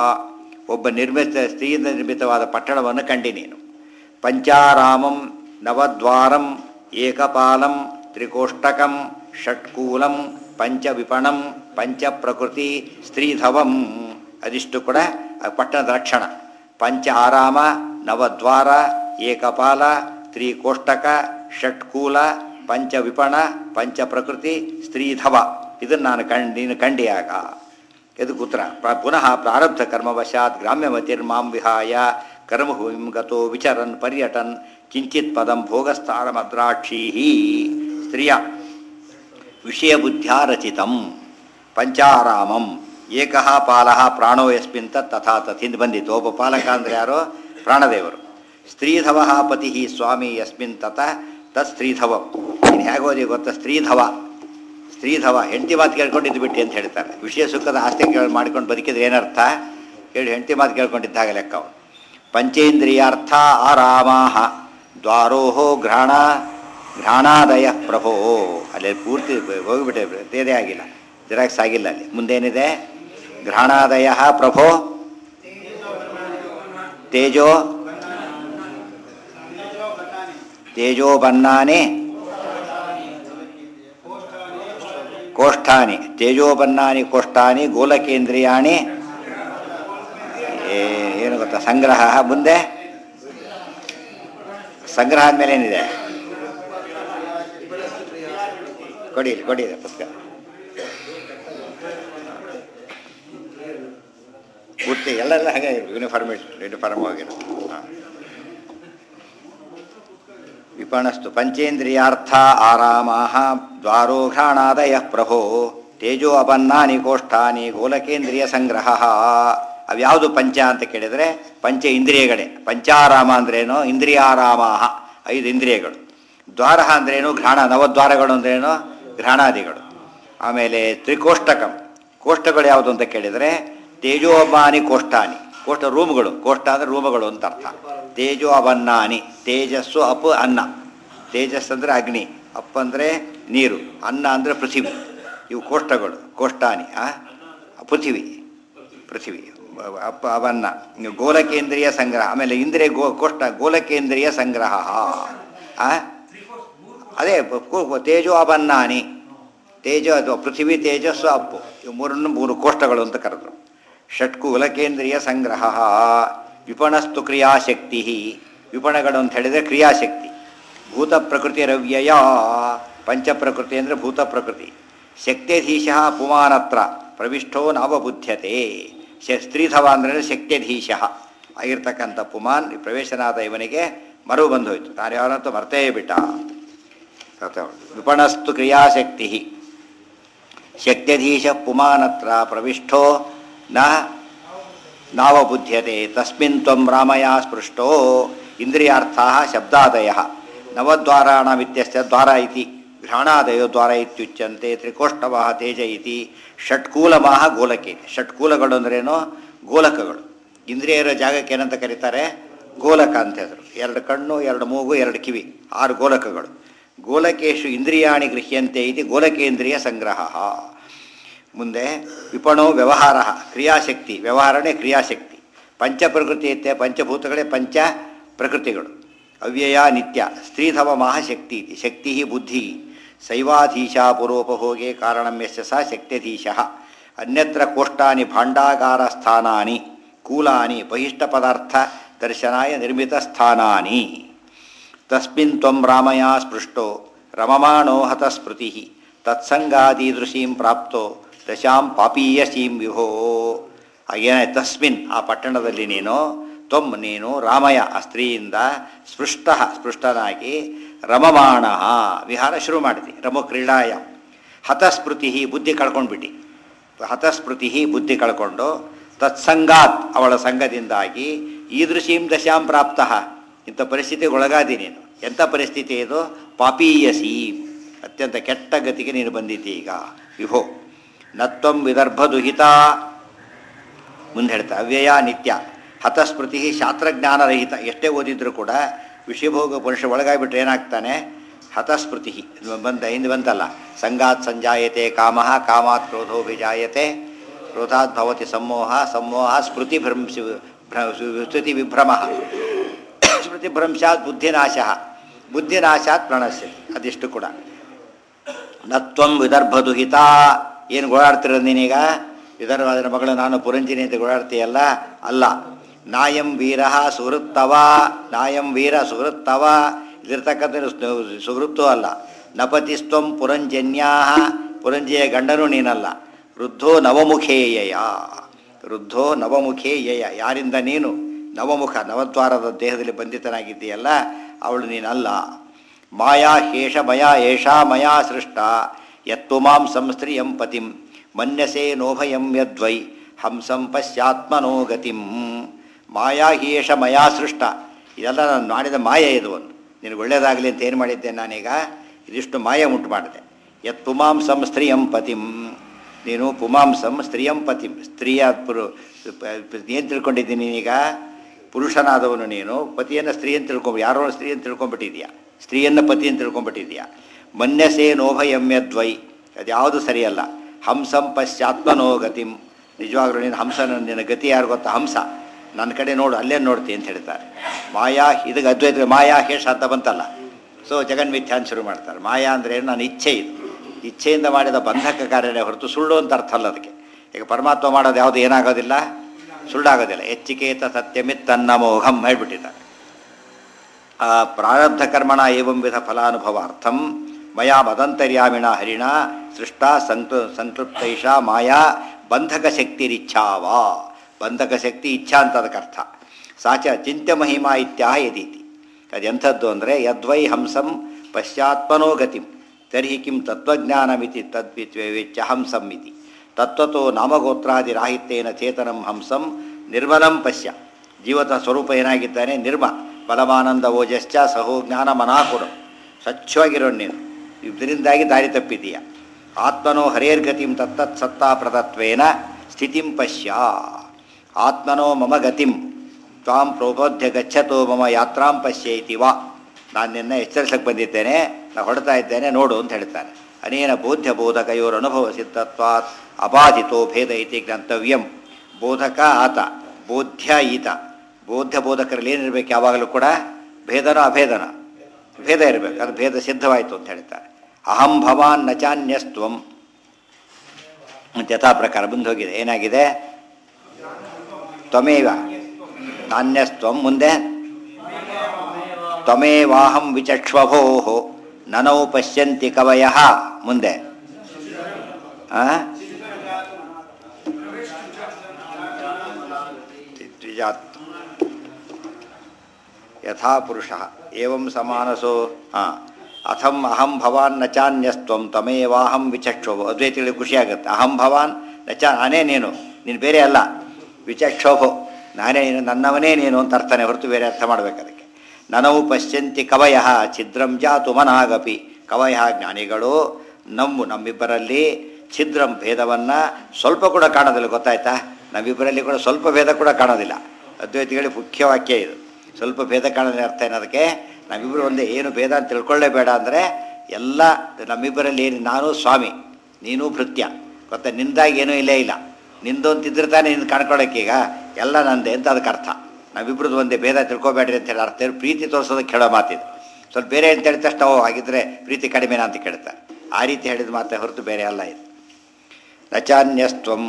ಒಬ್ಬ ನಿರ್ಮಿತ ಸ್ತ್ರೀಯಿಂದ ನಿರ್ಮಿತವಾದ ಪಟ್ಟಣವನ್ನು ಕಂಡಿ ನೀನು ಪಂಚಾರಾಮಂ ನವದ್ವಾರಂ ಏಕಪಾಲಂ ತ್ರಿಕೋಷ್ಟಕಂ ಷಟ್ಕೂಲಂ ಪಂಚವಿಪಣಂ ಪಂಚಪ್ರಕೃತಿ ಸ್ತ್ರೀಧವಂ ಅದಿಷ್ಟು ಕೂಡ ಆ ಪಟ್ಟಣದ ಲಕ್ಷಣ ಪಂಚ ಆರಾಮ ನವದ್ವಾರ ಏಕಪಾಲ ತ್ರಿಕೋಷ್ಟಕ ಷಟ್ಕೂಲ ಪಂಚವಿಪಣ ಪಂಚಪ್ರಕೃತಿ ಸ್ತ್ರೀಧವ ಇದನ್ನು ನಾನು ಕಂಡು ನೀನು ಕಂಡಿಯಾಗ ಇದಕ್ಕೆ ಉತ್ತರ ಪ್ರ- ಪುನಃ ಪ್ರಾರಬ್ಧ ಕರ್ಮವಶಾತ್ ಗ್ರಾಮ್ಯಮತಿರ್ಮಾಂ ವಿಹಾಯ ಕರ್ಮಭೂಮಿಂ ಗತೋ ವಿಚರನ್ ಪರ್ಯಟನ್ ಕಿಂಚಿತ್ ಪದಂ ಭೋಗಸ್ಥಾನಮದ್ರಾಕ್ಷೀ ಸ್ತ್ರೀಯ ವಿಷಯಬುದ್ಧ್ಯಾ ರಚಿತಂ ಪಂಚಾರಾಮಂ ಏಕಃ ಪಾಲಃ ಪ್ರಾಣೋ ಯಸ್ಮಿನ್ ತತ್ ತಥಾ ತತ್ ಹಿಂದೆ ಬಂದಿತ್ತು ಒಬ್ಬ ಪಾಲಕ ಅಂದರೆ ಯಾರೋ ಪ್ರಾಣದೇವರು ಸ್ತ್ರೀಧವ ಪತಿ ಸ್ವಾಮಿ ಯಸ್ಮಿನ್ ತತ ತತ್ ಸ್ತ್ರೀಧವ ಇನ್ನು ಹೇಗೋದಿ ಗೊತ್ತಾ ಸ್ತ್ರೀಧವ ಸ್ತ್ರೀಧವ ಹೆಂಡತಿ ಮಾತು ಕೇಳ್ಕೊಂಡಿದ್ದು ಬಿಟ್ಟು ಅಂತ ಹೇಳ್ತಾರೆ ವಿಷಯ ಸುಖದ ಆಸ್ತಿ ಕೇಳಿ ಮಾಡ್ಕೊಂಡು ಬದುಕಿದ್ರೆ ಏನರ್ಥ ಹೇಳಿ ಹೆಂಡತಿ ಮಾತು ಕೇಳ್ಕೊಂಡಿದ್ದಾಗ ಲೆಕ್ಕ ಅವನು ಪಂಚೇಂದ್ರಿಯಾರ್ಥ ಆರಾಮಾಹ ದ್ವಾರೋಹೋ ಘ್ರಾಣ ಘ್ರಾಣಾದಯ ಪ್ರಭೋ ಅಲ್ಲಿ ಪೂರ್ತಿ ಹೋಗಿಬಿಟ್ಟೆ ತೇದೇ ಆಗಿಲ್ಲ ಜೆರಾಕ್ಸ್ ಆಗಿಲ್ಲ ಅಲ್ಲಿ ಮುಂದೇನಿದೆ ಘ್ರಾಣಾದಯ ಪ್ರಭೋ ತೇಜೋ ತೇಜೋ ಬನ್ನಾನೆ ಕೋಷ್ಠಾನಿ ತೇಜೋಬನ್ನಾನಿ ಕೋಷ್ಠಾನಿ ಗೋಲಕೇಂದ್ರಿಯಾಣಿ ಏ- ಏನು ಗೊತ್ತಾ ಸಂಗ್ರಹ ಮುಂದೆ ಸಂಗ್ರಹ ಆದ್ಮೇಲೆ ಏನಿದೆ ಕೊಡಿ ಇಲ್ಲಿ, ಕೊಡಿ ಇದೆ ಪುಸ್ತಕ ಪೂರ್ತಿ ಎಲ್ಲೆಲ್ಲ ಹಾಗೆ ಯೂನಿಫಾರ್ಮ್ ಯೂನಿಫಾರ್ಮ್ ಆಗಿರೋದು ಹಾಂ ವಿಪಣಸ್ತು ಪಂಚೇಂದ್ರಿಯಾರ್ಥ ಆರಾಮಾಹ ದ್ವಾರೋ ಘ್ರಾಣಾದಯ ಪ್ರಭೋ ತೇಜೋ ಅಪನ್ನಾನಿ ಕೋಷ್ಠಾನಿ ಗೋಲಕೇಂದ್ರಿಯ ಸಂಗ್ರಹ ಅವ್ಯಾವುದು ಪಂಚ ಅಂತ ಕೇಳಿದರೆ ಪಂಚ ಇಂದ್ರಿಯಗಳೇ ಪಂಚಾರಾಮ ಅಂದ್ರೇನು ಇಂದ್ರಿಯಾರಾಮಾಹ ಐದು ಇಂದ್ರಿಯಗಳು ದ್ವಾರ ಅಂದ್ರೇನು ಘ್ರಾಣ ನವದ್ವಾರಗಳು ಅಂದ್ರೇನು ಘ್ರಾಣಾದಿಗಳು ಆಮೇಲೆ ತ್ರಿಕೋಷ್ಟಕಂ ಕೋಷ್ಟಗಳು ಯಾವುದು ಅಂತ ಕೇಳಿದರೆ ತೇಜೋ ಅಪಾನಿ ಕೋಷ್ಠಾನಿ ಕೋಷ್ಟ ರೂಮ್ಗಳು ಕೋಷ್ಟ ಅಂದರೆ ರೂಮಗಳು ಅಂತ ಅರ್ಥ ತೇಜೋ ಅವನ್ನಾನಿ ತೇಜಸ್ಸು ಅಪ್ ಅನ್ನ ತೇಜಸ್ ಅಂದರೆ ಅಗ್ನಿ ಅಪ್ ಅಂದರೆ ನೀರು ಅನ್ನ ಅಂದರೆ ಪೃಥಿವಿ ಇವು ಕೋಷ್ಟಗಳು ಕೋಷ್ಠಾನಿ ಆ ಪೃಥಿವಿ ಪೃಥಿವಿ ಅಪ್ಪ ಅವನ್ನ ಗೋಲಕೇಂದ್ರಿಯ ಸಂಗ್ರಹ ಆಮೇಲೆ ಇಂದ್ರಿಯ ಗೋ ಕೋಷ್ಟ ಗೋಲಕೇಂದ್ರಿಯ ಸಂಗ್ರಹ ಆ ಅದೇ ಕೋ- ತೇಜೋ ಅಬನ್ನಾನಿ ತೇಜೋ ಅದು ಪೃಥ್ವಿ ತೇಜಸ್ಸು ಅಪ್ಪು ಇವು ಮೂರನ್ನು ಮೂರು ಕೋಷ್ಟಗಳು ಅಂತ ಕರೆದ್ರು ಷಟ್ಕುಲಕೇಂದ್ರಿಯ ಸಂಗ್ರಹ ವಿಪಣಸ್ತು ಕ್ರಿಯಾಶಕ್ತಿ ವಿಪಣಗಳು ಅಂತ ಹೇಳಿದರೆ ಕ್ರಿಯಾಶಕ್ತಿ ಭೂತ ಪ್ರಕೃತಿ ರವ್ಯಯ ಪಂಚಪ್ರಕೃತಿ ಅಂದರೆ ಭೂತ ಪ್ರಕೃತಿ ಶಕ್ತ್ಯಧೀಶ ಪುಮಾನತ್ರ ಪ್ರವಿಷ್ಟೋ ನಾವಬುದ್ಧ್ಯತೆ ಶ ಸ್ತ್ರೀಧವ ಅಂದರೆ ಶಕ್ತ್ಯಧೀಶ ಆಗಿರ್ತಕ್ಕಂಥ ಪುಮಾನ್ ಪ್ರವೇಶನಾದ ಇವನಿಗೆ ಮರು ಬಂದೋಯ್ತು ನಾನು ಯಾವನಂತೂ ಮರ್ತೇ ಬಿಟ್ಟ ವಿಪಣಸ್ತು ಕ್ರಿಯಾಶಕ್ತಿ ಶಕ್ತ್ಯಧೀಶ ಪುಮಾನತ್ರ ಪ್ರವಿಷ್ಟೋ ನ ನಾವಬುದ್ಧ್ಯತೆ ತಸ್ಮಿನ್ ತ್ವಂ ರಾಮಯ ಸ್ಪೃಷ್ಟೋ ಇಂದ್ರಿಯಾರ್ಥ ಶಬ್ದಾದಯ ನವದ್ವಾರಾಣಮಿತ್ಯಸ್ಯ ದ್ವಾರ ಇತಿ ಘ್ರಾಣಾದಯೋ ದ್ವಾರ ಇತ್ಯುಚ್ಯಂತೆ ತ್ರಿಕೋಷ್ಟವ ತೇಜ ಇತಿ ಷಟ್ಕೂಲಮಾಹ ಗೋಲಕೆ ಷಟ್ಕೂಲಗಳು ಅಂದ್ರೇನು ಗೋಲಕಗಳು ಇಂದ್ರಿಯ ಇರೋ ಜಾಗಕ್ಕೆ ಏನಂತ ಕರೀತಾರೆ ಗೋಲಕ ಅಂತ ಹೆಸರು ಎರಡು ಕಣ್ಣು ಎರಡು ಮೂಗು ಎರಡು ಕಿವಿ ಆರು ಗೋಲಕಗಳು ಗೋಲಕೇಶು ಇಂದ್ರಿಯಾಣಿ ಗೃಹ್ಯಂತೆ ಇತಿ ಗೋಲಕೇಂದ್ರಿಯ ಸಂಗ್ರಹ ಮುಂದೆ ವಿಪಣೋ ವ್ಯವಹಾರ ಕ್ರಿಯಾಶಕ್ತಿ ವ್ಯವಹಾರನೇ ಕ್ರಿಯಾಶಕ್ತಿ ಪಂಚಪ್ರಕೃತಿ ಇತ್ತೆ ಪಂಚಭೂತಗಳೇ ಪಂಚ ಪ್ರಕೃತಿಗಳು ಅವ್ಯಯ ನಿತ್ಯ ಸ್ತ್ರೀಧವ ಮಹಾಶಕ್ತಿ ಇತಿ ಶಕ್ತಿ ಬುದ್ಧಿ ಶೈವಾಧೀಶ ಪುರೋಪಭೋಗೆ ಕಾರಣಂ ಯಸ್ಯ ಸ ಶಕ್ತ್ಯಧೀಶ ಅನ್ಯತ್ರ ಕೋಷ್ಠಾನಿ ಭಾಂಡಾಗಾರ ಸ್ಥಾನಾನಿ ಕೂಲಾನಿ ಬಹಿಷ್ಠ ಪದಾರ್ಥ ದರ್ಶನಾಯ ನಿರ್ಮಿತ ಸ್ಥಾನಾನಿ ತಸ್ಮಿನ್ ತ್ವಂ ರಾಮಯ ಸ್ಪೃಷ್ಟೋ ರಮಮಾಣೋ ಹತಸ್ಮೃತಿ ತತ್ಸಂಗಾದೀದೃಶೀಂ ಪ್ರಾಪ್ತೋ ದಶಾಂ ಪಾಪೀಯಸೀಂ ವಿಭೋ ಹಾಗೇನೆ ತಸ್ಮಿನ್ ಆ ಪಟ್ಟಣದಲ್ಲಿ ನೀನು ತ್ವಂ ನೀನು ರಾಮಯ ಆ ಸ್ತ್ರೀಯಿಂದ ಸ್ಪೃಷ್ಟ ಸ್ಪೃಷ್ಟನಾಗಿ ರಮಮಾಣ ವಿಹಾರ ಶುರು ಮಾಡಿದೆ ರಮ ಕ್ರೀಡಾಯ ಹತಸ್ಮೃತಿ ಬುದ್ಧಿ ಕಳ್ಕೊಂಡ್ಬಿಟ್ಟು ಹತಸ್ಮೃತಿ ಬುದ್ಧಿ ಕಳ್ಕೊಂಡು ತತ್ಸಂಗಾತ್ ಅವಳ ಸಂಘದಿಂದಾಗಿ ಈದೃಶೀಂ ದಶಾಂ ಪ್ರಾಪ್ತ ಇಂಥ ಪರಿಸ್ಥಿತಿಗೆ ಒಳಗಾದಿ ನೀನು ಎಂಥ ಪರಿಸ್ಥಿತಿ ಇದು ಪಾಪೀಯಸಿ ಅತ್ಯಂತ ಕೆಟ್ಟ ಗತಿಗೆ ನೀನು ಬಂದಿದ್ದಿ ಈಗ ವಿಭೋ ನತ್ವಂ ವಿದರ್ಭ ದುಹಿತ ಮುಂದೆ ಹೇಳ್ತಾ ಅವ್ಯಯ ನಿತ್ಯ ಹತಸ್ಮೃತಿ ಶಾಸ್ತ್ರಜ್ಞಾನರಹಿತ ಎಷ್ಟೇ ಓದಿದ್ರು ಕೂಡ ವಿಷಯಭೋಗ ಪುರುಷ ಒಳಗಾಗ್ಬಿಟ್ರೆ ಏನಾಗ್ತಾನೆ ಹತಸ್ಮೃತಿ ಬಂದ ಹಿಂದೆ ಬಂತಲ್ಲ ಸಂಗಾತ್ ಸಂಜಾಯತೆ ಕಾಮ ಕಾಮಾತ್ ಕ್ರೋಧೋ ವಿಜಾಯತೆ ಕ್ರೋಧಾತ್ ಭವತಿ ಸಮೋಹ ಸಮೋಹ ಸ್ಮೃತಿ ಭ್ರಂಶ ಸ್ಮೃತಿ ವಿಭ್ರಮ ಸ್ಮೃತಿ ಭ್ರಂಶಾತ್ ಬುದ್ಧಿನಾಶ ಬುದ್ಧಿನಾಶಾತ್ ಪ್ರಣಶ್ಯತಿ ಅದಿಷ್ಟು ಕೂಡ ನತ್ವಂ ವಿದರ್ಭ ದುಹಿತ ಏನು ಗೋಳಾಡ್ತಿರೋದು ನೀನೀಗ ವಿದರ್ಭದ ಮಗಳು ನಾನು ಪುರಂಜಿನಿ ಅಂತ ಗೋಳಾಡ್ತೀಯಲ್ಲ ಅಲ್ಲ ನಾಯಂ ವೀರ ಸುಹೃತ್ತವ ನಾಯಂ ವೀರ ಸುಹೃತ್ತವ ಇಲ್ಲಿರ್ತಕ್ಕಂಥ ಸುಹೃತ್ತೂ ಅಲ್ಲ ನಪತಿಸ್ತ್ವಂ ಪುರಂಜನ್ಯಾ ಪುರಂಜಿಯ ಗಂಡನೂ ನೀನಲ್ಲ ವೃದ್ಧೋ ನವಮುಖೇಯಯ ವೃದ್ಧೋ ನವಮುಖೇಯಯ ಯಾರಿಂದ ನೀನು ನವಮುಖ ನವದ್ವಾರದ ದೇಹದಲ್ಲಿ ಬಂಧಿತನಾಗಿದ್ದೀಯಲ್ಲ ಅವಳು ನೀನಲ್ಲ ಮಾಯಾ ಹೇಷ ಮಯಾ ಏಷಾ ಮಯಾ ಸೃಷ್ಟ ಯತ್ತು ಮಾಂ ಸಂಸ್ತ್ರಿಯಂ ಪತಿಂ ಮನ್ಯಸೆ ನೋಭಯಂ ಯದ್ವೈ ಹಂಸಂ ಪಶ್ಚಾತ್ಮನೋ ಗತಿಂ ಮಾಯಾ ಹೇಷ ಮಯಾ ಸೃಷ್ಟ ಇದೆಲ್ಲ ನಾನು ಮಾಡಿದ ಮಾಯ ಇದು ಒಂದು ನಿನಗೆ ಒಳ್ಳೆಯದಾಗಲಿ ಅಂತ ಏನು ಮಾಡಿದ್ದೆ ನಾನೀಗ ಇದಿಷ್ಟು ಮಾಯ ಉಂಟು ಮಾಡಿದೆ ಯತ್ ಪುಮಾಂಸಂ ಸ್ತ್ರೀಯಂ ಪತಿಂ ನೀನು ಪುಮಾಂಸಂ ಸ್ತ್ರೀಯಂ ಪತಿಂ ಸ್ತ್ರೀಯ ಪುರು ಏನು ತಿಳ್ಕೊಂಡಿದ್ದೀನಿ ನೀನೀಗ ಪುರುಷನಾದವನು ನೀನು ಪತಿಯನ್ನು ಸ್ತ್ರೀ ಅಂತ ತಿಳ್ಕೊಂಬ ಯಾರೋ ಸ್ತ್ರೀ ಅಂತ ತಿಳ್ಕೊಂಬಿಟ್ಟಿದ್ಯಾ ಸ್ತ್ರೀಯನ್ನು ಪತಿ ಅಂತ ತಿಳ್ಕೊಂಬಿಟ್ಟಿದ್ಯಾ ಮನ್ಯಸೇ ನೋಭಯಮ್ಯದ್ವೈ ಅದ್ಯಾವುದು ಸರಿಯಲ್ಲ ಹಂಸಂ ಪಶ್ಚಾತ್ಮನೋ ಗತಿಂ ನಿಜವಾಗ್ಲೂ ನೀನು ಹಂಸನ ನಿನ್ನ ಗತಿ ಯಾರು ಗೊತ್ತಾ ಹಂಸ ನನ್ನ ಕಡೆ ನೋಡು ಅಲ್ಲೇ ನೋಡ್ತಿ ಅಂತ ಹೇಳ್ತಾರೆ ಮಾಯಾ ಇದಕ್ಕೆ ಅದ್ವೈತ ಮಾಯಾ ಹೇಷ ಅಂತ ಬಂತಲ್ಲ ಸೊ ಜಗನ್ಮಿಥ್ಯ ಅಂತ ಶುರು ಮಾಡ್ತಾರೆ ಮಾಯಾ ಅಂದರೆ ನನ್ನ ಇಚ್ಛೆ ಇದು ಇಚ್ಛೆಯಿಂದ ಮಾಡಿದ ಬಂಧಕ ಕಾರ್ಯನೇ ಹೊರತು ಸುಳ್ಳು ಅಂತ ಅರ್ಥ ಅಲ್ಲ ಅದಕ್ಕೆ ಈಗ ಪರಮಾತ್ಮ ಮಾಡೋದು ಯಾವುದು ಏನಾಗೋದಿಲ್ಲ ಸುಳ್ಳಾಗೋದಿಲ್ಲ ಎಚ್ಚಿಕೇತ ಸತ್ಯಮಿತ್ ತನ್ನ ಮೋಹಂ ಹೇಳ್ಬಿಟ್ಟಿದ್ದಾರೆ ಆ ಪ್ರಾರಬ್ಧ ಕರ್ಮಣ ಏವಂ ವಿಧ ಫಲಾನುಭವಾರ್ಥಂ ಮಯಾ ಮದಂತರ್ಯಾಮಿಣ ಹರಿಣ ಸೃಷ್ಟ ಸಂಕ್ಲು ಸಂಕ್ಲುಪ್ತೈಷ ಮಾಯಾ ಬಂಧಕ ಶಕ್ತಿರಿಚ್ಛಾವ ಬಂಧಕ ಶಕ್ತಿ ಇಚ್ಛಾ ಅಂತ ಅದಕ್ಕೆ ಅರ್ಥ ಸಾಚ ಚಿಂತ್ಯ ಮಹಿಮಾ ಇತ್ಯಾಹ ಯದೀತಿ ಅದೆಂಥದ್ದು ಅಂದರೆ ಯದ್ವೈ ಹಂಸಂ ಪಶ್ಚಾತ್ಮನೋ ಗತಿಂ ತರ್ಹಿ ಕಿಂ ತತ್ವಜ್ಞಾನಮಿತಿ ತದ್ವಿತ್ವೇಚ್ಚ ಹಂಸಂ ಇತಿ ತತ್ವತೋ ನಾಮಗೋತ್ರಾದಿರಾಹಿತ್ಯೇನ ಚೇತನಂ ಹಂಸಂ ನಿರ್ಮಲಂ ಪಶ್ಯ ಜೀವದ ಸ್ವರೂಪ ಏನಾಗಿದ್ದಾನೆ ನಿರ್ಮ ಬಲಮಾನಂದ ಓಜಶ್ಚ ಸಹೋ ಜ್ಞಾನ ಮನಾಕುರು ಸ್ವಚ್ಛವಾಗಿರೋ ನೀನು ಇದರಿಂದಾಗಿ ದಾರಿ ತಪ್ಪಿದೀಯ ಆತ್ಮನೋ ಹರೇರ್ಗತಿಂ ತತ್ತತ್ ಸತ್ತಾ ಪ್ರದತ್ವೇನ ಸ್ಥಿತಿಂ ಪಶ್ಯ ಆತ್ಮನೋ ಮಮ ಗತಿಂ ತ್ವಾಂ ಪ್ರಬೋಧ್ಯ ಗಚ್ಚತೋ ಮಮ ಯಾತ್ರಾಂ ಪಶ್ಯ ಇತಿ ವಾ ನಾನು ನಿನ್ನ ಎಚ್ಚರಿಸಕ್ಕೆ ಬಂದಿದ್ದೇನೆ ನಾನು ಹೊಡ್ತಾ ಇದ್ದೇನೆ ನೋಡು ಅಂತ ಹೇಳ್ತಾನೆ ಅನೇನ ಬೋಧ್ಯ ಬೋಧಕಯೋರ್ ಅನುಭವ ಸಿದ್ಧತ್ವಾತ್ ಅಬಾಧಿತೋ ಭೇದ ಇತಿ ಗಂತವ್ಯಂ ಬೋಧಕ ಆತ ಬೋಧ್ಯ ಈತ ಬೋಧ್ಯ ಬೋಧಕರಲ್ಲಿ ಏನಿರಬೇಕು ಯಾವಾಗಲೂ ಕೂಡ ಭೇದನ ಅಭೇದನ ಭೇದ ಇರಬೇಕು ಅದು ಭೇದ ಸಿದ್ಧವಾಯಿತು ಅಂತ ಹೇಳ್ತಾರೆ ಅಹಂ ಭವಾನ್ ನಚಾನ್ಯಸ್ತ್ವಂ ಅಂತ ಯಥಾ ಪ್ರಕಾರ ಮುಂದೆ ಹೋಗಿದೆ ಏನಾಗಿದೆ ತ್ವಮೇವ ನಾನ್ಯಸ್ತ್ವಂ ಮುಂದೆ ತ್ವಮೇವಾಹಂ ವಿಚಕ್ಷ್ವಭೋ ನನೌ ಪಶ್ಯಂತಿ ಕವಯ ಮುಂದೆ ಆ? ದ್ವಿಜಾತ್ ಯಥಾ ಪುರುಷ ಏವಂ ಸಮಾನಸೋ ಹಾಂ ಅಥಂ ಅಹಂ ಭವಾನ್ ನ ಚಾನ್ಯಸ್ತ್ವಂ ತಮೇವಾಹಂ ವಿಚಕ್ಷೋಭು ಅದ್ವೈತಿಗಳಿಗೆ ಖುಷಿ ಆಗುತ್ತೆ ಅಹಂ ಭವಾನ್ ನ ಚ ನಾನೇ ನೀನು ನೀನು ಬೇರೆ ಅಲ್ಲ ವಿಚಕ್ಷೋಭು ನಾನೇ ನೀನು ನನ್ನವನೇ ನೀನು ಅಂತ ಅರ್ಥನೇ ಹೊರತು ಬೇರೆ ಅರ್ಥ ಮಾಡ್ಬೇಕು ಅದಕ್ಕೆ ನನವು ಪಶ್ಯಂತಿ ಕವಯ ಛಿದ್ರಂ ಜಾತು ಮನಾಗಪಿ ಕವಯ ಜ್ಞಾನಿಗಳು ನಮ್ಮ ನಮ್ಮಿಬ್ಬರಲ್ಲಿ ಛಿದ್ರಂ ಭೇದವನ್ನು ಸ್ವಲ್ಪ ಕೂಡ ಕಾಣೋದಿಲ್ಲ ಗೊತ್ತಾಯ್ತಾ ನಮ್ಮಿಬ್ಬರಲ್ಲಿ ಕೂಡ ಸ್ವಲ್ಪ ಭೇದ ಕೂಡ ಕಾಣೋದಿಲ್ಲ ಅದ್ವೈತಿಗಳಿಗೆ ಮುಖ್ಯ ವಾಕ್ಯ ಇದು ಸ್ವಲ್ಪ ಭೇದ ಕಾಣೋದ್ರ ಅರ್ಥ ಏನದಕ್ಕೆ ನಮ್ಮಿಬ್ಬರು ಒಂದೇ ಏನು ಭೇದ ಅಂತ ತಿಳ್ಕೊಳ್ಳೇಬೇಡ ಅಂದರೆ ಎಲ್ಲ ನಮ್ಮಿಬ್ಬರಲ್ಲಿ ಏನು ನಾನು ಸ್ವಾಮಿ ನೀನು ಭೃತ್ಯ ಗೊತ್ತಾ ನಿಂದಾಗಿ ಏನೂ ಇಲ್ಲೇ ಇಲ್ಲ ನಿಂದು ಅಂತಿದ್ರೆ ತಾನೇ ನಿಂದು ಕಾಣ್ಕೊಳ್ಳೋಕ್ಕೀಗ ಎಲ್ಲ ನಂದೆ ಅಂತ ಅದಕ್ಕೆ ಅರ್ಥ ನಾವಿಬ್ರದ್ದು ಒಂದೇ ಭೇದ ತಿಳ್ಕೊಬೇಡ್ರಿ ಅಂತ ಹೇಳಿ ಅರ್ಥ ಪ್ರೀತಿ ತೋರಿಸೋದಕ್ಕೆ ಹೇಳೋ ಮಾತಿದು ಸ್ವಲ್ಪ ಬೇರೆ ಅಂತ ಹೇಳಿದ ತಕ್ಷಣ ಓ ಹಾಗಿದ್ರೆ ಪ್ರೀತಿ ಕಡಿಮೆನಾ ಅಂತ ಕೇಳ್ತಾರೆ ಆ ರೀತಿ ಹೇಳಿದ ಮಾತೆ ಹೊರತು ಬೇರೆ ಅಲ್ಲ ಇದು ನಚಾನ್ಯಸ್ತ್ವಂ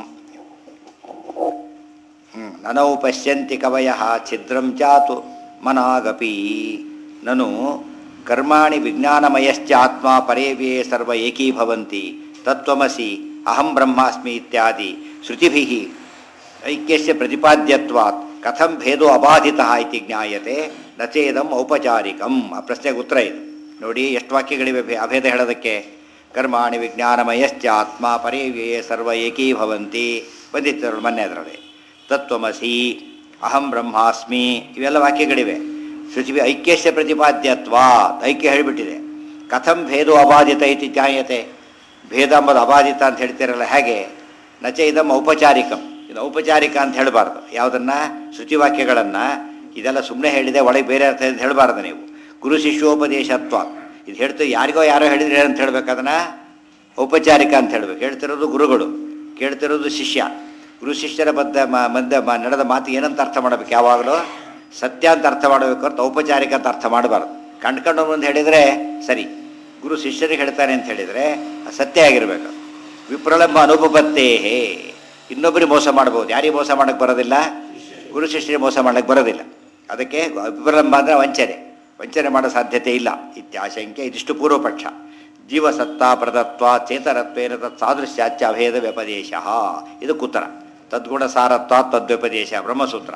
ಹ್ಮ್. ನನೌ ಪಶ್ಯಂತಿ ಕವಯ ಛಿದ್ರಂ ಚಾತು ಮನಾಗಪಿ ನನು ಕರ್ಮಾಣಿ ವಿಜ್ಞಾನಮಯಶ್ಚ ಆತ್ಮ ಪರೇವೇ ಸರ್ವ ಏಕೀಭವಂತಿ ತತ್ವಮಸಿ ಅಹಂ ಬ್ರಹ್ಮಾಸ್ಮಿ ಇತ್ಯಾದಿ ಶ್ರುತಿಭಿ ಐಕ್ಯಸ್ಯ ಪ್ರತಿಪಾದ್ಯತ್ವಾತ್ ಕಥಂ ಭೇದೋ ಅಬಾಧಿತ ಇತಿ ಜ್ಞಾಯತೆ ನಚೇದಂ ಔಪಚಾರಿಕಂ ಆ ಪ್ರಶ್ನೆಗೆ ಉತ್ತರ ಇದು ನೋಡಿ ಎಷ್ಟು ವಾಕ್ಯಗಳಿವೆ ಭೇ- ಅಭೇದ ಹೇಳೋದಕ್ಕೆ ಕರ್ಮಾಣಿ ವಿಜ್ಞಾನಮಯಶ್ಚ ಆತ್ಮ ಪರೇವೇ ಸರ್ವ ಏಕೀಭವಂತಿ ಬಂದಿತ್ತು ಮೊನ್ನೆ ಅದರಲ್ಲಿ ತತ್ವಮಸಿ ಅಹಂ ಬ್ರಹ್ಮಾಸ್ಮಿ ಇವೆಲ್ಲ ವಾಕ್ಯಗಳಿವೆ ಶುಚಿಭಿ ಐಕ್ಯಸ್ಯ ಪ್ರತಿಪಾದ್ಯತ್ವಾ ಐಕ್ಯ ಹೇಳಿಬಿಟ್ಟಿದೆ ಕಥಂ ಭೇದೋ ಅಬಾಧಿತ ಇತಿ ಜ್ಞಾಯತೆ ಭೇದ ಎಂಬುದು ಅಬಾಧಿತ ಅಂತ ಹೇಳ್ತಿರಲ್ಲ ಹೇಗೆ ನಚ ಇದಂ ಔಪಚಾರಿಕಂ ಇದು ಔಪಚಾರಿಕ ಅಂತ ಹೇಳಬಾರ್ದು ಯಾವುದನ್ನು ಶ್ರುತಿವಾಕ್ಯಗಳನ್ನು ಇದೆಲ್ಲ ಸುಮ್ಮನೆ ಹೇಳಿದೆ ಒಳಗೆ ಬೇರೆ ಅರ್ಥ ಇದೆ ಅಂತ ಹೇಳಬಾರ್ದು ನೀವು ಗುರು ಶಿಷ್ಯೋಪದೇಶತ್ವ ಇದು ಹೇಳ್ತು ಯಾರಿಗೋ ಯಾರೋ ಹೇಳಿದ್ರೆ ಅಂತ ಹೇಳ್ಬೇಕು ಅದನ್ನು ಔಪಚಾರಿಕ ಅಂತ ಹೇಳ್ಬೇಕು ಹೇಳ್ತಿರೋದು ಗುರುಗಳು ಕೇಳ್ತಿರೋದು ಶಿಷ್ಯ ಗುರು ಶಿಷ್ಯರ ಬದ್ಧ ಮ- ಮಧ್ಯ ಮ- ನಡೆದ ಮಾತು ಏನಂತ ಅರ್ಥ ಮಾಡಬೇಕು ಯಾವಾಗಲೂ ಸತ್ಯ ಅಂತ ಅರ್ಥ ಮಾಡಬೇಕು ಅಂತ ಔಪಚಾರಿಕ ಅಂತ ಅರ್ಥ ಮಾಡಬಾರ್ದು ಕಂಡ್ಕೊಂಡು ಮುಂದೆ ಹೇಳಿದರೆ ಸರಿ ಗುರು ಶಿಷ್ಯರಿಗೆ ಹೇಳ್ತಾನೆ ಅಂತ ಹೇಳಿದರೆ ಅದು ಸತ್ಯ ಆಗಿರಬೇಕು ವಿಪ್ರಲಂಬ ಅನುಪತ್ತೇಹೇ ಇನ್ನೊಬ್ಬರಿಗೆ ಮೋಸ ಮಾಡ್ಬೋದು ಯಾರಿಗೆ ಮೋಸ ಮಾಡೋಕ್ಕೆ ಬರೋದಿಲ್ಲ ಗುರು ಶಿಷ್ಯರಿಗೆ ಮೋಸ ಮಾಡೋಕ್ಕೆ ಬರೋದಿಲ್ಲ ಅದಕ್ಕೆ ವಿಪ್ರಲಂಬ ಅಂದರೆ ವಂಚನೆ ವಂಚನೆ ಮಾಡೋ ಸಾಧ್ಯತೆ ಇಲ್ಲ ಇತ್ಯಾಶಂಕೆ ಇದಿಷ್ಟು ಪೂರ್ವಪಕ್ಷ ಜೀವಸತ್ತಾ ಪ್ರದತ್ವ ಚೇತನತ್ವೇನ ತತ್ ಸಾದೃಶ್ಯಾಚ್ಯ ಅಭೇದ ವ್ಯಪದೇಶ ಇದು ಕುತರ ತದ್ಗುಣ ಸಾರತ್ವ ತದ್ವ್ಯಪದೇಶ ಬ್ರಹ್ಮಸೂತ್ರ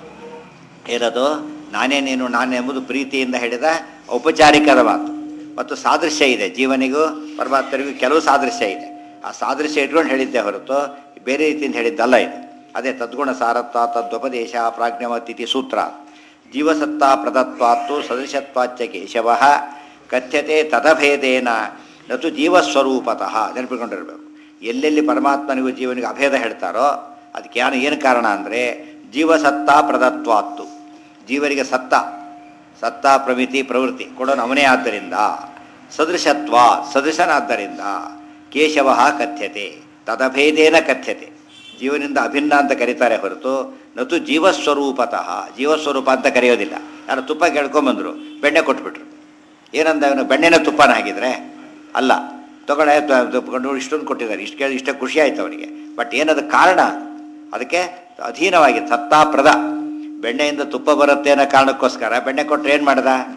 ಏನದು ನಾನೇ ನೀನು ನಾನೇ ಎಂಬುದು ಪ್ರೀತಿಯಿಂದ ಹೇಳಿದ ಔಪಚಾರಿಕದ ಮಾತು ಮತ್ತು ಸಾದೃಶ್ಯ ಇದೆ ಜೀವನಿಗೂ ಪರಮಾತ್ಮರಿಗೂ ಕೆಲವು ಸಾದೃಶ್ಯ ಇದೆ ಆ ಸಾದೃಶ್ಯ ಇಟ್ಕೊಂಡು ಹೇಳಿದ್ದೆ ಹೊರತು ಬೇರೆ ರೀತಿಯಿಂದ ಹೇಳಿದ್ದಲ್ಲ ಇದು ಅದೇ ತದ್ಗುಣ ಸಾರತ್ವ ತದ್ವಪದೇಶ ಪ್ರಾಜ್ಞಮತಿಥಿ ಸೂತ್ರ ಜೀವಸತ್ತಾ ಪ್ರದತ್ವಾತ್ತು ಸದೃಶತ್ವಾಚ್ಯ ಕೇಶವ ಕಥ್ಯತೆ ತದಭೇದೇನ ನತು ಜೀವಸ್ವರೂಪತಃ ನೆನಪಿಕೊಂಡಿರಬೇಕು ಎಲ್ಲೆಲ್ಲಿ ಪರಮಾತ್ಮನಿಗೂ ಜೀವನಿಗೂ ಅಭೇದ ಹೇಳ್ತಾರೋ ಅದಕ್ಕೆ ಏನು ಏನು ಕಾರಣ ಅಂದರೆ ಜೀವಸತ್ತಾ ಪ್ರದತ್ವಾತ್ತು ಜೀವರಿಗೆ ಸತ್ತ ಸತ್ತ ಪ್ರಮಿತಿ ಪ್ರವೃತ್ತಿ ಕೊಡೋನು ಅವನೇ ಆದ್ದರಿಂದ ಸದೃಶತ್ವ ಸದೃಶನಾದ್ದರಿಂದ ಕೇಶವ ಕಥ್ಯತೆ ತದಭೇದೇನ ಕಥ್ಯತೆ ಜೀವನಿಂದ ಅಭಿನ್ನ ಅಂತ ಕರೀತಾರೆ ಹೊರತು ನತು ಜೀವಸ್ವರೂಪತಃ ಜೀವಸ್ವರೂಪ ಅಂತ ಕರೆಯೋದಿಲ್ಲ ಯಾರು ತುಪ್ಪ ಕೇಳ್ಕೊಂಬಂದರು ಬೆಣ್ಣೆ ಕೊಟ್ಬಿಟ್ರು ಏನಂದ ಅವನು ಬೆಣ್ಣೆನ ತುಪ್ಪನ ಹಾಕಿದ್ರೆ ಅಲ್ಲ ತಗೊಂಡೆ ತಗೊಂಡು ಇಷ್ಟೊಂದು ಕೊಟ್ಟಿದ್ದಾರೆ ಇಷ್ಟು ಕೇಳಿ ಇಷ್ಟ ಖುಷಿ ಆಯ್ತು ಅವನಿಗೆ ಬಟ್ ಏನದು ಕಾರಣ ಅದಕ್ಕೆ ಅಧೀನವಾಗಿ ಸತ್ತಾಪ್ರದ ಬೆಣ್ಣೆಯಿಂದ ತುಪ್ಪ ಬರುತ್ತೆ ಅನ್ನೋ ಕಾರಣಕ್ಕೋಸ್ಕರ ಬೆಣ್ಣೆ ಕೊಟ್ಟರೆ ಏನು ಮಾಡ್ದ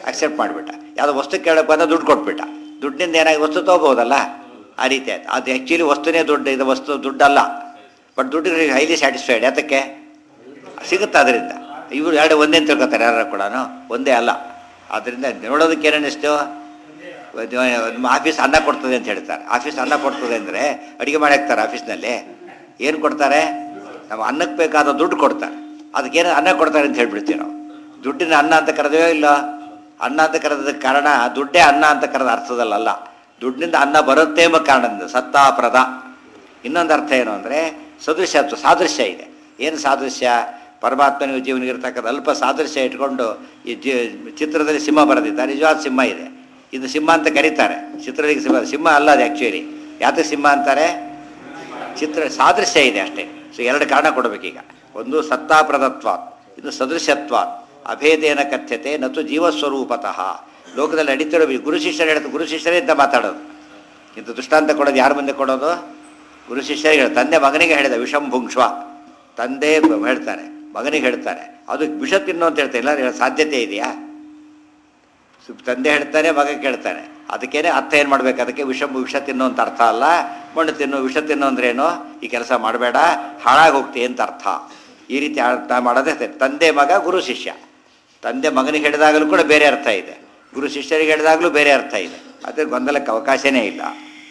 ಅಕ್ಸೆಪ್ಟ್ ಮಾಡಿಬಿಟ್ಟ ಯಾವುದೋ ವಸ್ತು ಕೇಳಕ್ಕೆ ಬಂದ ದುಡ್ಡು ಕೊಟ್ಬಿಟ್ಟ ದುಡ್ಡಿಂದ ಏನಾಗಿ ವಸ್ತು ತೊಗೋಬೋದಲ್ಲ ಆ ರೀತಿ ಆಯ್ತು ಅದು ಆ್ಯಕ್ಚುಲಿ ವಸ್ತುನೇ ದುಡ್ಡು ಇದು ವಸ್ತು ದುಡ್ಡಲ್ಲ ಬಟ್ ದುಡ್ಡಿಗೆ ಹೈಲಿ ಸ್ಯಾಟಿಸ್ಫೈಡ್ ಯಾತಕ್ಕೆ ಸಿಗುತ್ತೆ ಅದರಿಂದ ಇವರು ಎರಡು ಒಂದೇ ಅಂತ ತಿಳ್ಕೊತಾರೆ ಯಾರು ಕೂಡ ಒಂದೇ ಅಲ್ಲ ಆದ್ದರಿಂದ ನೋಡೋದಕ್ಕೆ ಏನನ್ನಿಸ್ತು ನಿಮ್ಮ ಆಫೀಸ್ ಅನ್ನ ಕೊಡ್ತದೆ ಅಂತ ಹೇಳ್ತಾರೆ ಆಫೀಸ್ ಅನ್ನ ಕೊಡ್ತದೆ ಅಂದರೆ ಅಡುಗೆ ಮಾಡಿ ಹಾಕ್ತಾರೆ ಆಫೀಸ್ನಲ್ಲಿ ಏನು ಕೊಡ್ತಾರೆ ನಮ್ಮ ಅನ್ನಕ್ಕೆ ಬೇಕಾದ ದುಡ್ಡು ಕೊಡ್ತಾರೆ ಅದಕ್ಕೇನು ಅನ್ನ ಕೊಡ್ತಾರೆ ಅಂತ ಹೇಳ್ಬಿಡ್ತೀವಿ ನಾವು ದುಡ್ಡಿನ ಅನ್ನ ಅಂತ ಕರೆದೇವೋ ಇಲ್ಲ ಅನ್ನ ಅಂತ ಕರೆದಕ್ಕೆ ಕಾರಣ ದುಡ್ಡೇ ಅನ್ನ ಅಂತ ಕರೆದ ಅರ್ಥದಲ್ಲ ದುಡ್ಡಿನಿಂದ ಅನ್ನ ಬರುತ್ತೆ ಎಂಬ ಕಾರಣದಿಂದ ಸತ್ತಾಪ್ರದ ಇನ್ನೊಂದು ಅರ್ಥ ಏನು ಅಂದರೆ ಸದೃಶ್ಯತ್ವ ಸಾದೃಶ್ಯ ಇದೆ ಏನು ಸಾದೃಶ್ಯ ಪರಮಾತ್ಮನಿಗೂ ಜೀವನಿಗೆ ಇರ್ತಕ್ಕಂಥ ಅಲ್ಪ ಸಾದೃಶ್ಯ ಇಟ್ಕೊಂಡು ಈ ಜಿ ಚಿತ್ರದಲ್ಲಿ ಸಿಂಹ ಬರೆದಿದ್ದಾರೆ ನಿಜವಾದ ಸಿಂಹ ಇದೆ ಇದು ಸಿಂಹ ಅಂತ ಕರೀತಾರೆ ಚಿತ್ರದಲ್ಲಿ ಸಿಂಹ ಸಿಂಹ ಅಲ್ಲ ಅದು ಆ್ಯಕ್ಚುಲಿ ಯಾತಕ್ಕೆ ಸಿಂಹ ಅಂತಾರೆ ಚಿತ್ರ ಸಾದೃಶ್ಯ ಇದೆ ಅಷ್ಟೇ ಸೊ ಎರಡು ಕಾರಣ ಕೊಡಬೇಕೀಗ ಒಂದು ಸತ್ತಾಪ್ರದತ್ವ ಇದು ಸದೃಶತ್ವ ಅಭೇದೇನ ಕಥ್ಯತೆ ನತು ಜೀವಸ್ವರೂಪತಃ ಲೋಕದಲ್ಲಿ ನಡೀತಿರೋ ಗುರು ಶಿಷ್ಯರು ಹೇಳುತ್ತೆ ಗುರು ಶಿಷ್ಯರೇ ಅಂತ ಮಾತಾಡೋದು ಇಂಥ ದೃಷ್ಟಾಂತ ಕೊಡೋದು ಯಾರ ಮುಂದೆ ಕೊಡೋದು ಗುರು ಶಿಷ್ಯರಿಗೆ ಹೇಳ ತಂದೆ ಮಗನಿಗೆ ಹೇಳಿದ ವಿಷಂ ಭುಂಕ್ಷ್ವ ತಂದೆ ಬ- ಹೇಳ್ತಾರೆ ಮಗನಿಗೆ ಹೇಳ್ತಾರೆ ಅದು ವಿಷ ತಿನ್ನು ಅಂತ ಹೇಳ್ತಾರೆ ಇಲ್ಲ ಹೇಳೋ ಸಾಧ್ಯತೆ ಇದೆಯಾ ಸು- ತಂದೆ ಹೇಳ್ತಾನೆ ಮಗ ಕೇಳ್ತಾನೆ ಅದಕ್ಕೇನೆ ಅರ್ಥ ಏನು ಮಾಡ್ಬೇಕು ಅದಕ್ಕೆ ವಿಷ ವಿಷ ತಿನ್ನು ಅಂತ ಅರ್ಥ ಅಲ್ಲ ಮಣ್ಣು ತಿನ್ನು ವಿಷ ತಿನ್ನು ಅಂದ್ರೇನು ಈ ಕೆಲಸ ಮಾಡಬೇಡ ಹಾಳಾಗಿ ಹೋಗ್ತಿ ಅಂತ ಅರ್ಥ ಈ ರೀತಿ ಅರ್ಥ ಮಾಡೋದೇ ಸರಿ. ತಂದೆ ಮಗ ಗುರು ಶಿಷ್ಯ ತಂದೆ ಮಗನಿಗೆ ಹೇಳಿದಾಗಲೂ ಕೂಡ ಬೇರೆ ಅರ್ಥ ಇದೆ ಗುರು ಶಿಷ್ಯರಿಗೆ ಹೇಳಿದಾಗಲೂ ಬೇರೆ ಅರ್ಥ ಇದೆ ಅದ್ರ ಗೊಂದಲಕ್ಕೆ ಅವಕಾಶನೇ ಇಲ್ಲ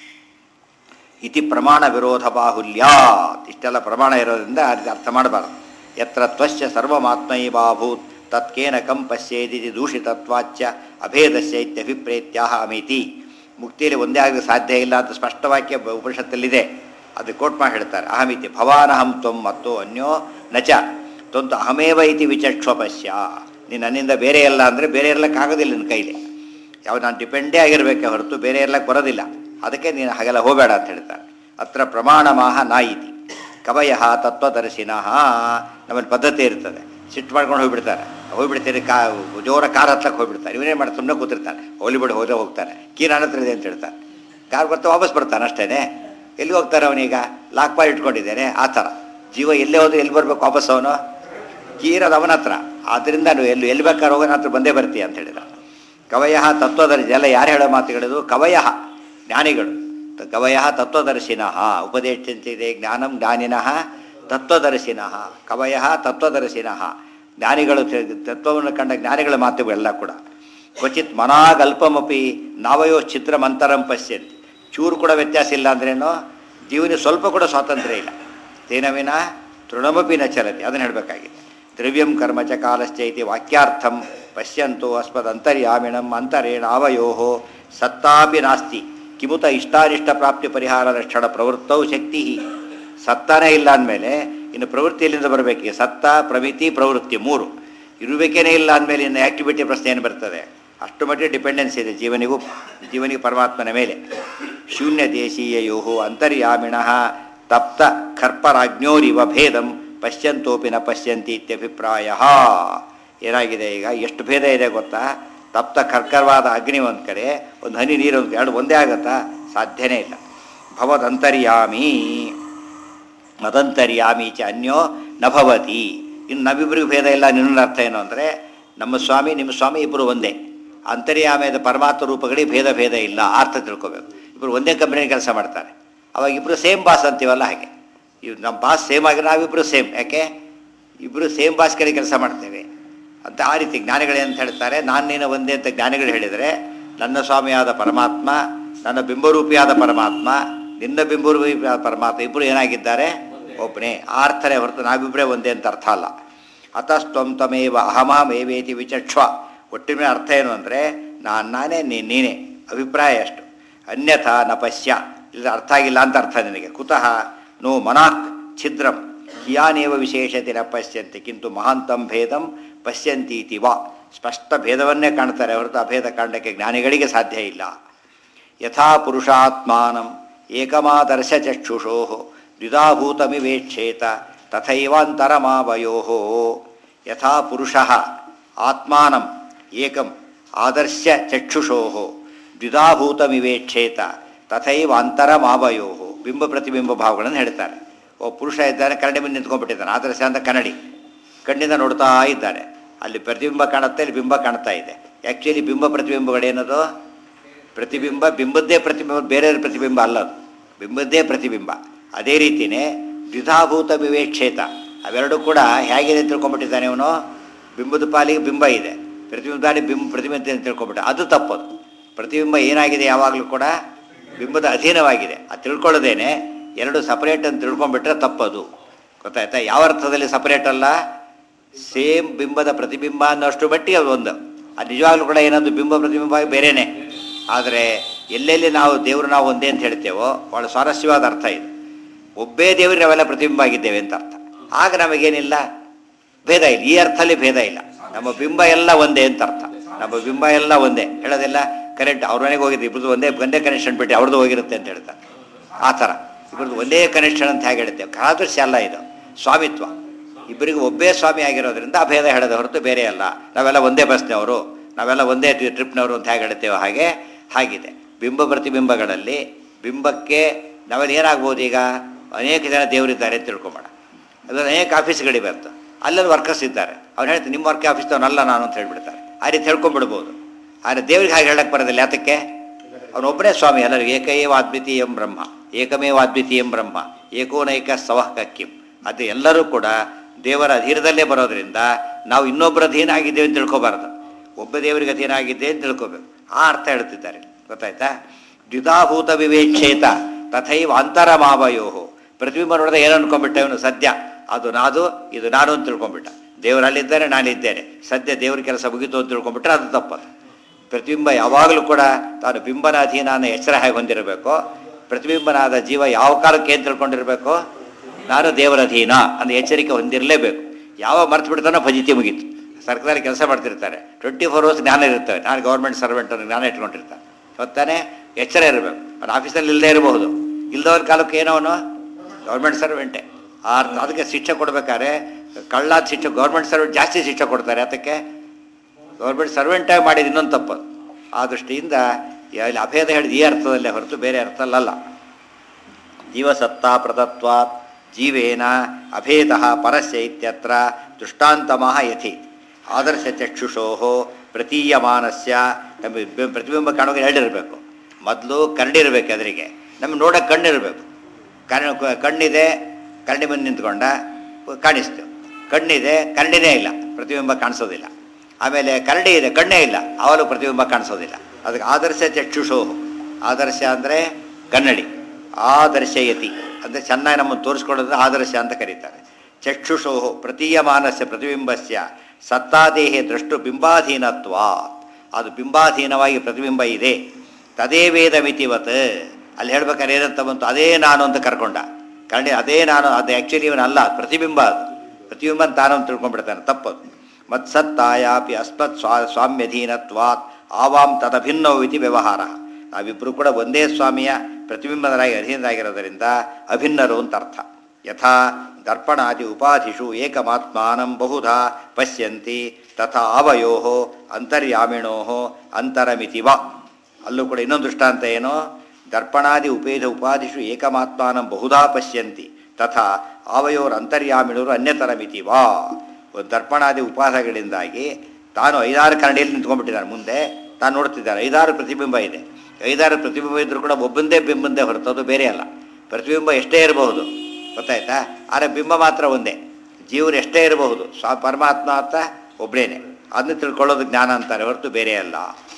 ಇತಿ ಪ್ರಮಾಣ ವಿರೋಧ ಬಾಹುಲ್ಯಾತ್ ಇಷ್ಟೆಲ್ಲ ಪ್ರಮಾಣ ಇರೋದ್ರಿಂದ ಅದಕ್ಕೆ ಅರ್ಥ ಮಾಡಬಾರ್ದು ಯತ್ರ ತ್ವಶ್ಚ ಸರ್ವಮಾತ್ಮೈವಾಭೂತ್ ತತ್ಕೇನ ಕಂ ಪಶ್ಯೇದಿತಿ ದೂಷಿತತ್ವಾಚ್ಯ ಅಭೇದಸ್ಯ ಇತ್ಯಭಿಪ್ರೇತ್ಯಾಹ ಅಮಿತಿ ಮುಕ್ತಿಯಲ್ಲಿ ಒಂದೇ ಆಗಲು ಸಾಧ್ಯ ಇಲ್ಲ ಅಂತ ಸ್ಪಷ್ಟವಾಕ್ಯ ಬ- ಉಪನಿಷತ್ತಲ್ಲಿದೆ ಅದು ಕೋಟ್ ಮಾಡಿ ಹೇಳ್ತಾರೆ ಅಹಮಿತಿ ಭವಾನಹಂ ತ್ವಂ ಮತ್ತು ಅನ್ಯೋ ನಚ ತ್ವಂತು ಅಹಮೇವ ಇತಿ ವಿಚಕ್ಷ ಪಶ್ಯ ನೀನು ನನ್ನಿಂದ ಬೇರೆ ಅಲ್ಲ ಅಂದರೆ ಬೇರೆ ಇರಲಿಕ್ಕಾಗೋದಿಲ್ಲ ನಿನ್ನ ಕೈಲಿ ಯಾವ ನಾನು ಡಿಪೆಂಡೇ ಆಗಿರಬೇಕೆ ಹೊರತು ಬೇರೆ ಇರ್ಲಕ್ಕೆ ಬರೋದಿಲ್ಲ ಅದಕ್ಕೆ ನೀನು ಹಾಗೆಲ್ಲ ಹೋಗಬೇಡ ಅಂತ ಹೇಳ್ತಾರೆ ಅತ್ರ ಪ್ರಮಾಣಮಾಹ ನಾಯಿತಿ ಕವಯ ತತ್ವದರ್ಶಿನಃ ನಮ್ಮಲ್ಲಿ ಪದ್ಧತಿ ಇರ್ತದೆ ಸಿಟ್ಟು ಮಾಡ್ಕೊಂಡು ಹೋಗ್ಬಿಡ್ತಾರೆ ಹೋಗ್ಬಿಡ್ತೀರಿ ಕಾ ಜೋರ ಕಾರ್ ಹತ್ತಕ್ಕೆ ಹೋಗ್ಬಿಡ್ತಾರೆ ಇವನೇ ಮಾಡಿ ಸುಮ್ಮನೆ ಕೂತಿರ್ತಾನೆ ಹೋಲಿ ಬಿಡು ಹೋದೇ ಹೋಗ್ತಾನೆ ಕೀ ನನ್ನ ಹತ್ರ ಇದೆ ಅಂತ ಹೇಳ್ತಾರೆ ಕಾರ್ ಬರ್ತಾ ವಾಪಸ್ ಬರ್ತಾನೆ ಅಷ್ಟೇನೆ ಎಲ್ಲಿ ಹೋಗ್ತಾರೆ ಅವನೀಗ ಲಾಕ್ ಮಾಡಿ ಇಟ್ಕೊಂಡಿದ್ದೇನೆ ಆ ಥರ ಜೀವ ಎಲ್ಲೇ ಹೋದ್ರೆ ಎಲ್ಲಿ ಬರ್ಬೇಕು ವಾಪಸ್ ಅವನು ಕೀರದು ಅವನ ಹತ್ರ ಆದ್ದರಿಂದ ನೀವು ಎಲ್ಲಿ ಎಲ್ಲಿ ಬೇಕಾದ್ರೆ ಹೋಗೋನ ಹತ್ರ ಬಂದೇ ಬರ್ತೀಯ ಅಂತ ಹೇಳಿದ ಕವಯ ತತ್ವದರ್ಶಿ ಎಲ್ಲ ಯಾರು ಹೇಳೋ ಮಾತುಗಳಿದು ಕವಯ ಜ್ಞಾನಿಗಳು ತ- ಕವಯ ತತ್ವದರ್ಶಿನಃ ಉಪದೇಶಿಸಿದೆ ಜ್ಞಾನಂ ಜ್ಞಾನಿನಃ ತತ್ವದರ್ಶಿನಃ ಕವಯ ತತ್ವದರ್ಶಿನಃ ಜ್ಞಾನಿಗಳು ತ- ತತ್ವವನ್ನು ಕಂಡ ಜ್ಞಾನಿಗಳ ಮಾತುಗಳೆಲ್ಲ ಕೂಡ ಕ್ವಚಿತ್ ಮನಾಗಲ್ಪಮಪಿ ನಾವಯೋ ಚಿತ್ರಮಂತರಂ ಪಶ್ಯಂತಿ ಚೂರು ಕೂಡ ವ್ಯತ್ಯಾಸ ಇಲ್ಲ ಅಂದ್ರೇನು ಜೀವನ ಸ್ವಲ್ಪ ಕೂಡ ಸ್ವಾತಂತ್ರ್ಯ ಇಲ್ಲ ತೇನ ವಿನ ತೃಣಮಪಿ ನ ಚಲತಿ ಅದನ್ನು ಹೇಳಬೇಕಾಗಿದೆ ದ್ರವ್ಯಂ ಕರ್ಮ ಚ ಕಾಲಶ್ಚ ಇತಿ ವಾಕ್ಯಾರ್ಥಂ ಪಶ್ಯಂತು ಅಸ್ಮದಂತರ್ಯಾಮಿಣಂ ಅಂತರೇಣ ಅವಯೋ ಸತ್ತಾಪಿ ನಾಸ್ತಿ ಕಿಮುತ ಇಷ್ಟಾನಿಷ್ಟ ಪ್ರಾಪ್ತಿ ಪರಿಹಾರ ರಕ್ಷಣ ಪ್ರವೃತ್ತೌ ಶಕ್ತಿ ಸತ್ತಾನೇ ಇಲ್ಲ ಅಂದಮೇಲೆ ಇನ್ನು ಪ್ರವೃತ್ತಿ ಎಲ್ಲಿಂದ ಬರಬೇಕು ಸತ್ತ ಪ್ರಮಿತಿ ಪ್ರವೃತ್ತಿ ಮೂರು ಇರುವಿಕೆನೇ ಇಲ್ಲ ಅಂದಮೇಲೆ ಇನ್ನು ಆ್ಯಕ್ಟಿವಿಟಿ ಪ್ರಶ್ನೆ ಏನು ಬರ್ತದೆ ಅಷ್ಟು ಮಟ್ಟಿಗೆ ಡಿಪೆಂಡೆನ್ಸ್ ಇದೆ ಜೀವನಿಗೂ ಜೀವನಿಗೆ ಪರಮಾತ್ಮನ ಮೇಲೆ ಶೂನ್ಯ ದೇಶೀಯೋ ಅಂತರ್ಯಾಮಿಣಃ ತಪ್ತ ಖರ್ಪರಾಜ್ಞೋರಿವ ಭೇದಂ ಪಶ್ಯಂತೋಪಿ ನ ಪಶ್ಯಂತಿ ಇತ್ಯಭಿಪ್ರಾಯ ಏನಾಗಿದೆ ಈಗ ಎಷ್ಟು ಭೇದ ಇದೆ ಗೊತ್ತಾ ತಪ್ತ ಕರ್ಕರವಾದ ಅಗ್ನಿ ಒಂದು ಕಡೆ ಒಂದು ಹನಿ ನೀರು ಒಂದು ಎರಡು ಒಂದೇ ಆಗತ್ತಾ ಸಾಧ್ಯನೇ ಇಲ್ಲ ಭವದಂತರ್ಯಾಮಿ ಮದಂತರ್ಯಾಮಿ ಚ ಅನ್ಯೋ ನಭವತಿ ಇನ್ನು ನಮ್ಮಿಬ್ಬರಿಗೂ ಭೇದ ಇಲ್ಲ ನಿನ್ನ ಅರ್ಥ ಏನು ಅಂದರೆ ನಮ್ಮ ಸ್ವಾಮಿ ನಿಮ್ಮ ಸ್ವಾಮಿ ಇಬ್ಬರು ಒಂದೇ ಅಂತರ್ಯಾಮದ ಪರಮಾತ್ಮ ರೂಪಗಳಿಗೆ ಭೇದ ಭೇದ ಇಲ್ಲ ಆ ಅರ್ಥ ತಿಳ್ಕೊಬೇಕು ಇಬ್ಬರು ಒಂದೇ ಕಂಪ್ನಿಯಲ್ಲಿ ಕೆಲಸ ಮಾಡ್ತಾರೆ ಅವಾಗ ಇಬ್ಬರು ಸೇಮ್ ಬಾಸ್ ಅಂತೀವಲ್ಲ ಹಾಗೆ ಇವ್ ನಮ್ಮ ಬಾಸ್ ಸೇಮ್ ಆಗಿ ನಾವಿಬ್ಬರು ಸೇಮ್ ಯಾಕೆ ಇಬ್ಬರು ಸೇಮ್ ಬಾಸ್ ಕಡೆ ಕೆಲಸ ಮಾಡ್ತೇವೆ ಅಂತ ಆ ರೀತಿ ಜ್ಞಾನಿಗಳೇನಂತ ಹೇಳ್ತಾರೆ ನಾನು ನೀನು ಒಂದೇ ಅಂತ ಜ್ಞಾನಿಗಳು ಹೇಳಿದರೆ ನನ್ನ ಸ್ವಾಮಿಯಾದ ಪರಮಾತ್ಮ ನನ್ನ ಬಿಂಬರೂಪಿಯಾದ ಪರಮಾತ್ಮ ನಿನ್ನ ಬಿಂಬರೂಪಿಯಾದ ಪರಮಾತ್ಮ ಇಬ್ಬರು ಏನಾಗಿದ್ದಾರೆ ಒಬ್ಬನೇ ಆ ಅರ್ಥನೇ ಹೊರತು ನಾವಿಬ್ಬರೇ ಒಂದೇ ಅಂತ ಅರ್ಥ ಅಲ್ಲ ಅತಸ್ತ್ವಂ ತಮೇವ ಅಹಮಹಮೇವೇತಿ ವಿಚಕ್ಷ್ವ ಒಟ್ಟಿನ ಅರ್ಥ ಏನು ಅಂದರೆ ನಾನು ನಾನೇ ನೀನು ನೀನೇ ಅಭಿಪ್ರಾಯ ಅಷ್ಟು ಅನ್ಯಥಾ ನ ಪಶ್ಯ ಇಲ್ಲ ಅರ್ಥ ಆಗಿಲ್ಲ ಅಂತ ಅರ್ಥ ನಿನಗೆ ಕುತಃ ನೋ ಮನಾಕ್ ಛಿದ್ರಂ ಕಿಯಾನೇವ ವಿಶೇಷತೆ ನ ಪಶ್ಯಂತೆ ಕಿಂತು ಮಹಾಂತಂ ಭೇದಂ ಪಶ್ಯಂತೀತಿ ವಾ ಸ್ಪಷ್ಟ ಭೇದವನ್ನೇ ಕಾಣ್ತಾರೆ ಹೊರತು ಅಭೇದ ಕಾಂಡಕ್ಕೆ ಜ್ಞಾನಿಗಳಿಗೆ ಸಾಧ್ಯ ಇಲ್ಲ ಯಥಾ ಪುರುಷಾತ್ಮಾನಂ ಏಕಮಾದರ್ಶ ಚಕ್ಷುಷೋ ದ್ವಿಧಾಭೂತಮಿವೇಕ್ಷೇತ ತಥೈವಾಂತರಮಾವಯೋ ಯಥಾ ಪುರುಷ ಆತ್ಮಾನಂ ಏಕಂ ಆದರ್ಶ ಚಕ್ಷುಷೋ ದ್ವಿಧಾಭೂತಮಿವೇಕ್ಷೇತ ತಥೈವ ಅಂತರಮಾವಯೋ ಬಿಂಬ ಪ್ರತಿಬಿಂಬ ಭಾವಗಳನ್ನು ಹೇಳ್ತಾರೆ ಒಬ್ಬ ಪುರುಷ ಇದ್ದಾನೆ ಕನ್ನಡಿ ಮುಂದೆ ನಿಂತ್ಕೊಂಡ್ಬಿಟ್ಟಿದ್ದಾನೆ ಆದರ್ಶ ಅಂತ ಕನ್ನಡಿ ಕಣ್ಣಿಂದ ನೋಡ್ತಾ ಇದ್ದಾನೆ ಅಲ್ಲಿ ಪ್ರತಿಬಿಂಬ ಕಾಣುತ್ತೆ ಇಲ್ಲಿ ಬಿಂಬ ಕಾಣ್ತಾ ಇದೆ ಆ್ಯಕ್ಚುಲಿ ಬಿಂಬ ಪ್ರತಿಬಿಂಬಗಳೇನದು ಪ್ರತಿಬಿಂಬ ಬಿಂಬದ್ದೇ ಪ್ರತಿಬಿಂಬ ಬೇರೆ ಪ್ರತಿಬಿಂಬ ಅಲ್ಲ ಅದು ಬಿಂಬದ್ದೇ ಪ್ರತಿಬಿಂಬ ಅದೇ ರೀತಿಯೇ ದ್ವಿಧಾಭೂತ ವಿವೇಕ್ಷೇತ ಅವೆರಡೂ ಕೂಡ ಹೇಗಿದೆ ಅಂತ ತಿಳ್ಕೊಂಬಿಟ್ಟಿದ್ದಾನೆ ಅವನು ಬಿಂಬದ ಪಾಲಿಗೆ ಬಿಂಬ ಇದೆ ಪ್ರತಿಬಿಂಬ ಪಾಲಿಗೆ ಬಿಂಬ ಪ್ರತಿಬಿಂಬ ಅಂತ ತಿಳ್ಕೊಂಬಿಟ್ಟ ಅದು ತಪ್ಪದು ಪ್ರತಿಬಿಂಬ ಏನಾಗಿದೆ ಯಾವಾಗಲೂ ಕೂಡ ಬಿಂಬದ ಅಧೀನವಾಗಿದೆ ಅದು ತಿಳ್ಕೊಳ್ಳೋದೇನೆ ಎರಡು ಸಪರೇಟ್ ಅಂತ ತಿಳ್ಕೊಂಡ್ಬಿಟ್ರೆ ತಪ್ಪದು ಗೊತ್ತಾಯ್ತಾ ಯಾವ ಅರ್ಥದಲ್ಲಿ ಸಪರೇಟ್ ಅಲ್ಲ ಸೇಮ್ ಬಿಂಬದ ಪ್ರತಿಬಿಂಬ ಅನ್ನೋಷ್ಟು ಮಟ್ಟಿಗೆ ಅದು ಒಂದು ಅದು ನಿಜವಾಗ್ಲೂ ಕೂಡ ಏನದು ಬಿಂಬ ಪ್ರತಿಬಿಂಬ ಬೇರೆಯೇ ಆದರೆ ಎಲ್ಲೆಲ್ಲಿ ನಾವು ದೇವರು ನಾವು ಒಂದೇ ಅಂತ ಹೇಳ್ತೇವೋ ಭಾಳ ಸ್ವಾರಸ್ಯವಾದ ಅರ್ಥ ಇದು ಒಬ್ಬೇ ದೇವರಿಗೆ ನಾವೆಲ್ಲ ಪ್ರತಿಬಿಂಬ ಆಗಿದ್ದೇವೆ ಅಂತ ಅರ್ಥ ಆಗ ನಮಗೇನಿಲ್ಲ ಭೇದ ಇಲ್ಲ ಈ ಅರ್ಥದಲ್ಲಿ ಭೇದ ಇಲ್ಲ ನಮ್ಮ ಬಿಂಬ ಎಲ್ಲ ಒಂದೇ ಅಂತ ಅರ್ಥ ನಮ್ಮ ಬಿಂಬ ಎಲ್ಲ ಒಂದೇ ಹೇಳೋದೆಲ್ಲ ಕರೆಂಟ್ ಅವ್ರ ಮನೆಗೆ ಹೋಗಿದ್ದು ಇಬ್ಬರದು ಒಂದೇ ಒಂದೇ ಕನೆಕ್ಷನ್ ಬಿಟ್ಟು ಅವ್ರದ್ದು ಹೋಗಿರುತ್ತೆ ಅಂತ ಹೇಳ್ತಾರೆ ಆ ಥರ ಇಬ್ಬರದು ಒಂದೇ ಕನೆಕ್ಷನ್ ಅಂತ ಹೇಗೆ ಹೇಳ್ತೇವೆ ಕಾದೃಶ್ಯ ಅಲ್ಲ ಇದು ಸ್ವಾಮಿತ್ವ ಇಬ್ಬರಿಗೂ ಒಬ್ಬೇ ಸ್ವಾಮಿ ಆಗಿರೋದ್ರಿಂದ ಅಭೇದ ಹೇಳೋದು ಹೊರತು ಬೇರೆ ಅಲ್ಲ ನಾವೆಲ್ಲ ಒಂದೇ ಬಸ್ನವರು ನಾವೆಲ್ಲ ಒಂದೇ ಟ್ರಿಪ್ನವರು ಅಂತ ಹೇಗೆ ಹೇಳ್ತೇವೆ ಹಾಗೆ ಹಾಗಿದೆ ಬಿಂಬ ಪ್ರತಿಬಿಂಬಗಳಲ್ಲಿ ಬಿಂಬಕ್ಕೆ ನಾವೆಲ್ಲ ಏನಾಗ್ಬೋದು ಈಗ ಅನೇಕ ಜನ ದೇವರಿದ್ದಾರೆ ಅಂತ ತಿಳ್ಕೊಂಬೋಣ ಅದು ಅನೇಕ ಆಫೀಸ್ಗಳಿಗೆ ಬಂತು ಅಲ್ಲಲ್ಲಿ ವರ್ಕರ್ಸ್ ಇದ್ದಾರೆ ಅವ್ರು ಹೇಳ್ತಾರೆ ನಿಮ್ಮ ವರ್ಕ್ ಆಫೀಸ್ದವನಲ್ಲ ನಾನು ಅಂತ ಹೇಳ್ಬಿಡ್ತಾರೆ ಆ ರೀತಿ ಹೇಳ್ಕೊಂಡ್ಬಿಡ್ಬೋದು ಆದರೆ ದೇವ್ರಿಗೆ ಹಾಗೆ ಹೇಳಕ್ಕೆ ಬರೋದಿಲ್ಲ ಯಾತಕ್ಕೆ ಅವನೊಬ್ಬನೇ ಸ್ವಾಮಿ ಎಲ್ಲರಿಗೂ ಏಕೈವ ಅದ್ವಿತೀಯಂ ಬ್ರಹ್ಮ ಏಕಮೇವ ಅದ್ವಿತೀಯಂ ಬ್ರಹ್ಮ ಏಕೋನೈಕ ಸವಃ ಕಕ್ಕಿಂ ಅದು ಎಲ್ಲರೂ ಕೂಡ ದೇವರ ಅಧೀನದಲ್ಲೇ ಬರೋದ್ರಿಂದ ನಾವು ಇನ್ನೊಬ್ಬರ ಅಧೀನ ಆಗಿದ್ದೇವೆ ಅಂತ ತಿಳ್ಕೊಬಾರ್ದು ಒಬ್ಬ ದೇವರಿಗೆ ಅಧೀನ ಆಗಿದ್ದೆ ಅಂತ ತಿಳ್ಕೊಬೇಕು ಆ ಅರ್ಥ ಹೇಳ್ತಿದ್ದಾರೆ ಗೊತ್ತಾಯ್ತಾ ದ್ವಿಧಾಭೂತ ವಿವೇಕ್ಷೇತ ತಥೈವ ಅಂತರಮಾವಯೋ ಪ್ರತಿಬಿಂಬ ನೋಡಿದ ಏನು ಅನ್ಕೊಂಡ್ಬಿಟ್ಟ ಇವನು ಸದ್ಯ ಅದು ನಾದು ಇದು ನಾನು ಅಂತ ತಿಳ್ಕೊಂಡ್ಬಿಟ್ಟ ದೇವರಲ್ಲಿದ್ದೇನೆ ನಾನಿದ್ದೇನೆ ಸದ್ಯ ದೇವ್ರ ಕೆಲಸ ಮುಗಿತು ಅಂತ ತಿಳ್ಕೊಂಡ್ಬಿಟ್ರೆ ಅದು ತಪ್ಪದು ಪ್ರತಿಬಿಂಬ ಯಾವಾಗಲೂ ಕೂಡ ತಾನು ಬಿಂಬನ ಅಧೀನ ಅನ್ನೋ ಎಚ್ಚರ ಹೇಗೆ ಹೊಂದಿರಬೇಕು ಪ್ರತಿಬಿಂಬನಾದ ಜೀವ ಯಾವ ಕಾಲಕ್ಕೆ ಏನು ತಿಳ್ಕೊಂಡಿರಬೇಕು ನಾನು ದೇವರ ಅಧೀನ ಅನ್ನೋ ಎಚ್ಚರಿಕೆ ಹೊಂದಿರಲೇಬೇಕು ಯಾವ ಮರ್ತು ಬಿಡ್ತಾನೋ ಫಜಿತಿ ಮುಗೀತು ಸರ್ಕಾರಿ ಕೆಲಸ ಮಾಡ್ತಿರ್ತಾರೆ ಟ್ವೆಂಟಿ ಫೋರ್ ಅವರ್ಸ್ ಜ್ಞಾನ ಇರ್ತವೆ ನಾನು ಗೌರ್ಮೆಂಟ್ ಸರ್ವೆಂಟ್ ಅನ್ನೋ ಜ್ಞಾನ ಇಟ್ಕೊಂಡಿರ್ತಾನೆ ಹೊತ್ತಾನೆ ಎಚ್ಚರ ಇರಬೇಕು ಅವ್ನು ಆಫೀಸಲ್ಲಿ ಇಲ್ಲದೆ ಇರಬಹುದು ಇಲ್ದವ್ರ ಕಾಲಕ್ಕೆ ಏನೋ ಅವನು ಗೌರ್ಮೆಂಟ್ ಸರ್ವೆಂಟೇ ಆ ಅದಕ್ಕೆ ಶಿಕ್ಷೆ ಕೊಡ್ಬೇಕಾದ್ರೆ ಕಳ್ಳಾದ ಶಿಕ್ಷೆ ಗೌರ್ಮೆಂಟ್ ಸರ್ವೆಂಟ್ ಜಾಸ್ತಿ ಶಿಕ್ಷೆ ಕೊಡ್ತಾರೆ ಅದಕ್ಕೆ ಗೌರ್ಮೆಂಟ್ ಸರ್ವೆಂಟಾಗಿ ಮಾಡಿದ ಇನ್ನೊಂದು ತಪ್ಪದು ಆ ದೃಷ್ಟಿಯಿಂದ ಇಲ್ಲಿ ಅಭೇದ ಹೇಳಿದ ಈ ಅರ್ಥದಲ್ಲೇ ಹೊರತು ಬೇರೆ ಅರ್ಥಲ್ಲಲ್ಲ ಜೀವಸತ್ತಾ ಪ್ರದತ್ವಾತ್ ಜೀವೇನ ಅಭೇದ ಪರಸ್ಯ ಇತ್ಯತ್ರ ದೃಷ್ಟಾಂತಮಃ ಯಥಿ ಆದರ್ಶ ಚಕ್ಷುಷೋ ಪ್ರತೀಯಮಾನಸ್ಯ ನಮಗೆ ಬಿ- ಪ್ರತಿಬಿಂಬ ಕಾಣೋಕೆ ಎರಡಿರಬೇಕು ಮೊದಲು ಕರಡಿರ್ಬೇಕು ಅದರಿಗೆ ನಮಗೆ ನೋಡೋಕೆ ಕಣ್ಣಿರಬೇಕು ಕಣ್ಣು ಕಣ್ಣಿದೆ ಕರಡಿ ಬಂದು ನಿಂತ್ಕೊಂಡ ಕಾಣಿಸ್ತು ಕಣ್ಣಿದೆ ಕರಡಿನೇ ಇಲ್ಲ ಪ್ರತಿಬಿಂಬ ಕಾಣಿಸೋದಿಲ್ಲ ಆಮೇಲೆ ಕರಡಿ ಇದೆ ಕಣ್ಣೇ ಇಲ್ಲ ಅವಳು ಪ್ರತಿಬಿಂಬ ಕಾಣಿಸೋದಿಲ್ಲ ಅದಕ್ಕೆ ಆದರ್ಶ ಚಕ್ಷುಷೋ ಆದರ್ಶ ಅಂದರೆ ಕನ್ನಡಿ ಆದರ್ಶಯತಿ ಅಂದರೆ ಚೆನ್ನಾಗಿ ನಮ್ಮನ್ನು ತೋರಿಸ್ಕೊಳ್ಳೋದು ಆದರ್ಶ ಅಂತ ಕರೀತಾರೆ ಚಕ್ಷುಷೋ ಪ್ರತೀಯಮಾನಸ್ಯ ಪ್ರತಿಬಿಂಬಸ್ಯ ಸತ್ತಾದೇಹೆ ದೃಷ್ಟು ಬಿಂಬಾಧೀನತ್ವ ಅದು ಬಿಂಬಾಧೀನವಾಗಿ ಪ್ರತಿಬಿಂಬ ಇದೆ ತದೇ ವೇದ ಮಿತಿವತ್ ಅಲ್ಲಿ ಹೇಳ್ಬೇಕಾದ್ರೆ ಏನಂತ ಬಂತು ಅದೇ ನಾನು ಅಂತ ಕರ್ಕೊಂಡ ಕರಡಿ ಅದೇ ನಾನು ಅದು ಆ್ಯಕ್ಚುಲಿ ಇವನು ಅಲ್ಲ ಪ್ರತಿಬಿಂಬ ಅದು ಪ್ರತಿಬಿಂಬ ಅಂತ ತಾನು ಅಂತ ತಿಳ್ಕೊಂಡ್ಬಿಡ್ತಾನೆ ತಪ್ಪದು ಮತ್ಸತ್ತಾಯಾಪಿ ಅಸ್ಮತ್ ಸ್ವಾ ಸ್ವಾಮ್ಯಧೀನತ್ವಾತ್ ಆವಾಂ ತದಭಿನ್ನವು ಇತಿ ವ್ಯವಹಾರ ನಾವಿಬ್ಬರು ಕೂಡ ಒಂದೇ ಸ್ವಾಮಿಯ ಪ್ರತಿಬಿಂಬದರಾಗಿ ಅಧೀನರಾಗಿರೋದರಿಂದ ಅಭಿನ್ನರು ಅಂತ ಅರ್ಥ ಯಥಾ ದರ್ಪಣಾದಿ ಉಪಾಧಿಷು ಏಕಮಾತ್ಮಾನಂ ಬಹುಧಾ ಪಶ್ಯಂತಿ ತಥಾ ಅವಯೋ ಅಂತರ್ಯಾಮಿಣೋ ಅಂತರಮಿತಿ ವ ಅಲ್ಲೂ ಕೂಡ ಇನ್ನೊಂದು ದೃಷ್ಟಾಂತ ಏನು ದರ್ಪಣಾದಿ ಉಪೇದ ಉಪಾಧಿಷು ಏಕಮಾತ್ಮಾನಂ ಬಹುಧಾ ಪಶ್ಯಂತಿ ತಥಾ ಆವಯೋರ್ ಅಂತರ್ಯಾಮಿಣರು ಅನ್ಯತರಮಿತಿ ವಾ ಒಂದು ದರ್ಪಣಾದಿ ಉಪಾಸಗಳಿಂದಾಗಿ ತಾನು ಐದಾರು ಕರಡಿಯಲ್ಲಿ ನಿಂತ್ಕೊಂಡ್ಬಿಟ್ಟಿದ್ದಾನೆ ಮುಂದೆ ತಾನು ನೋಡ್ತಿದ್ದಾನೆ ಐದಾರು ಪ್ರತಿಬಿಂಬ ಇದೆ ಐದಾರು ಪ್ರತಿಬಿಂಬ ಇದ್ರೂ ಕೂಡ ಒಬ್ಬಂದೇ ಬಿಂಬಂದೇ ಹೊರತು ಅದು ಬೇರೆ ಅಲ್ಲ ಪ್ರತಿಬಿಂಬ ಎಷ್ಟೇ ಇರಬಹುದು ಗೊತ್ತಾಯ್ತಾ ಆದರೆ ಬಿಂಬ ಮಾತ್ರ ಒಂದೇ ಜೀವರು ಎಷ್ಟೇ ಇರಬಹುದು ಸ್ವ ಪರಮಾತ್ಮ ಅಂತ ಒಬ್ಬಳೇನೆ ಅದನ್ನ ತಿಳ್ಕೊಳ್ಳೋದು ಜ್ಞಾನ ಅಂತಾರೆ ಹೊರತು ಬೇರೆ ಅಲ್ಲ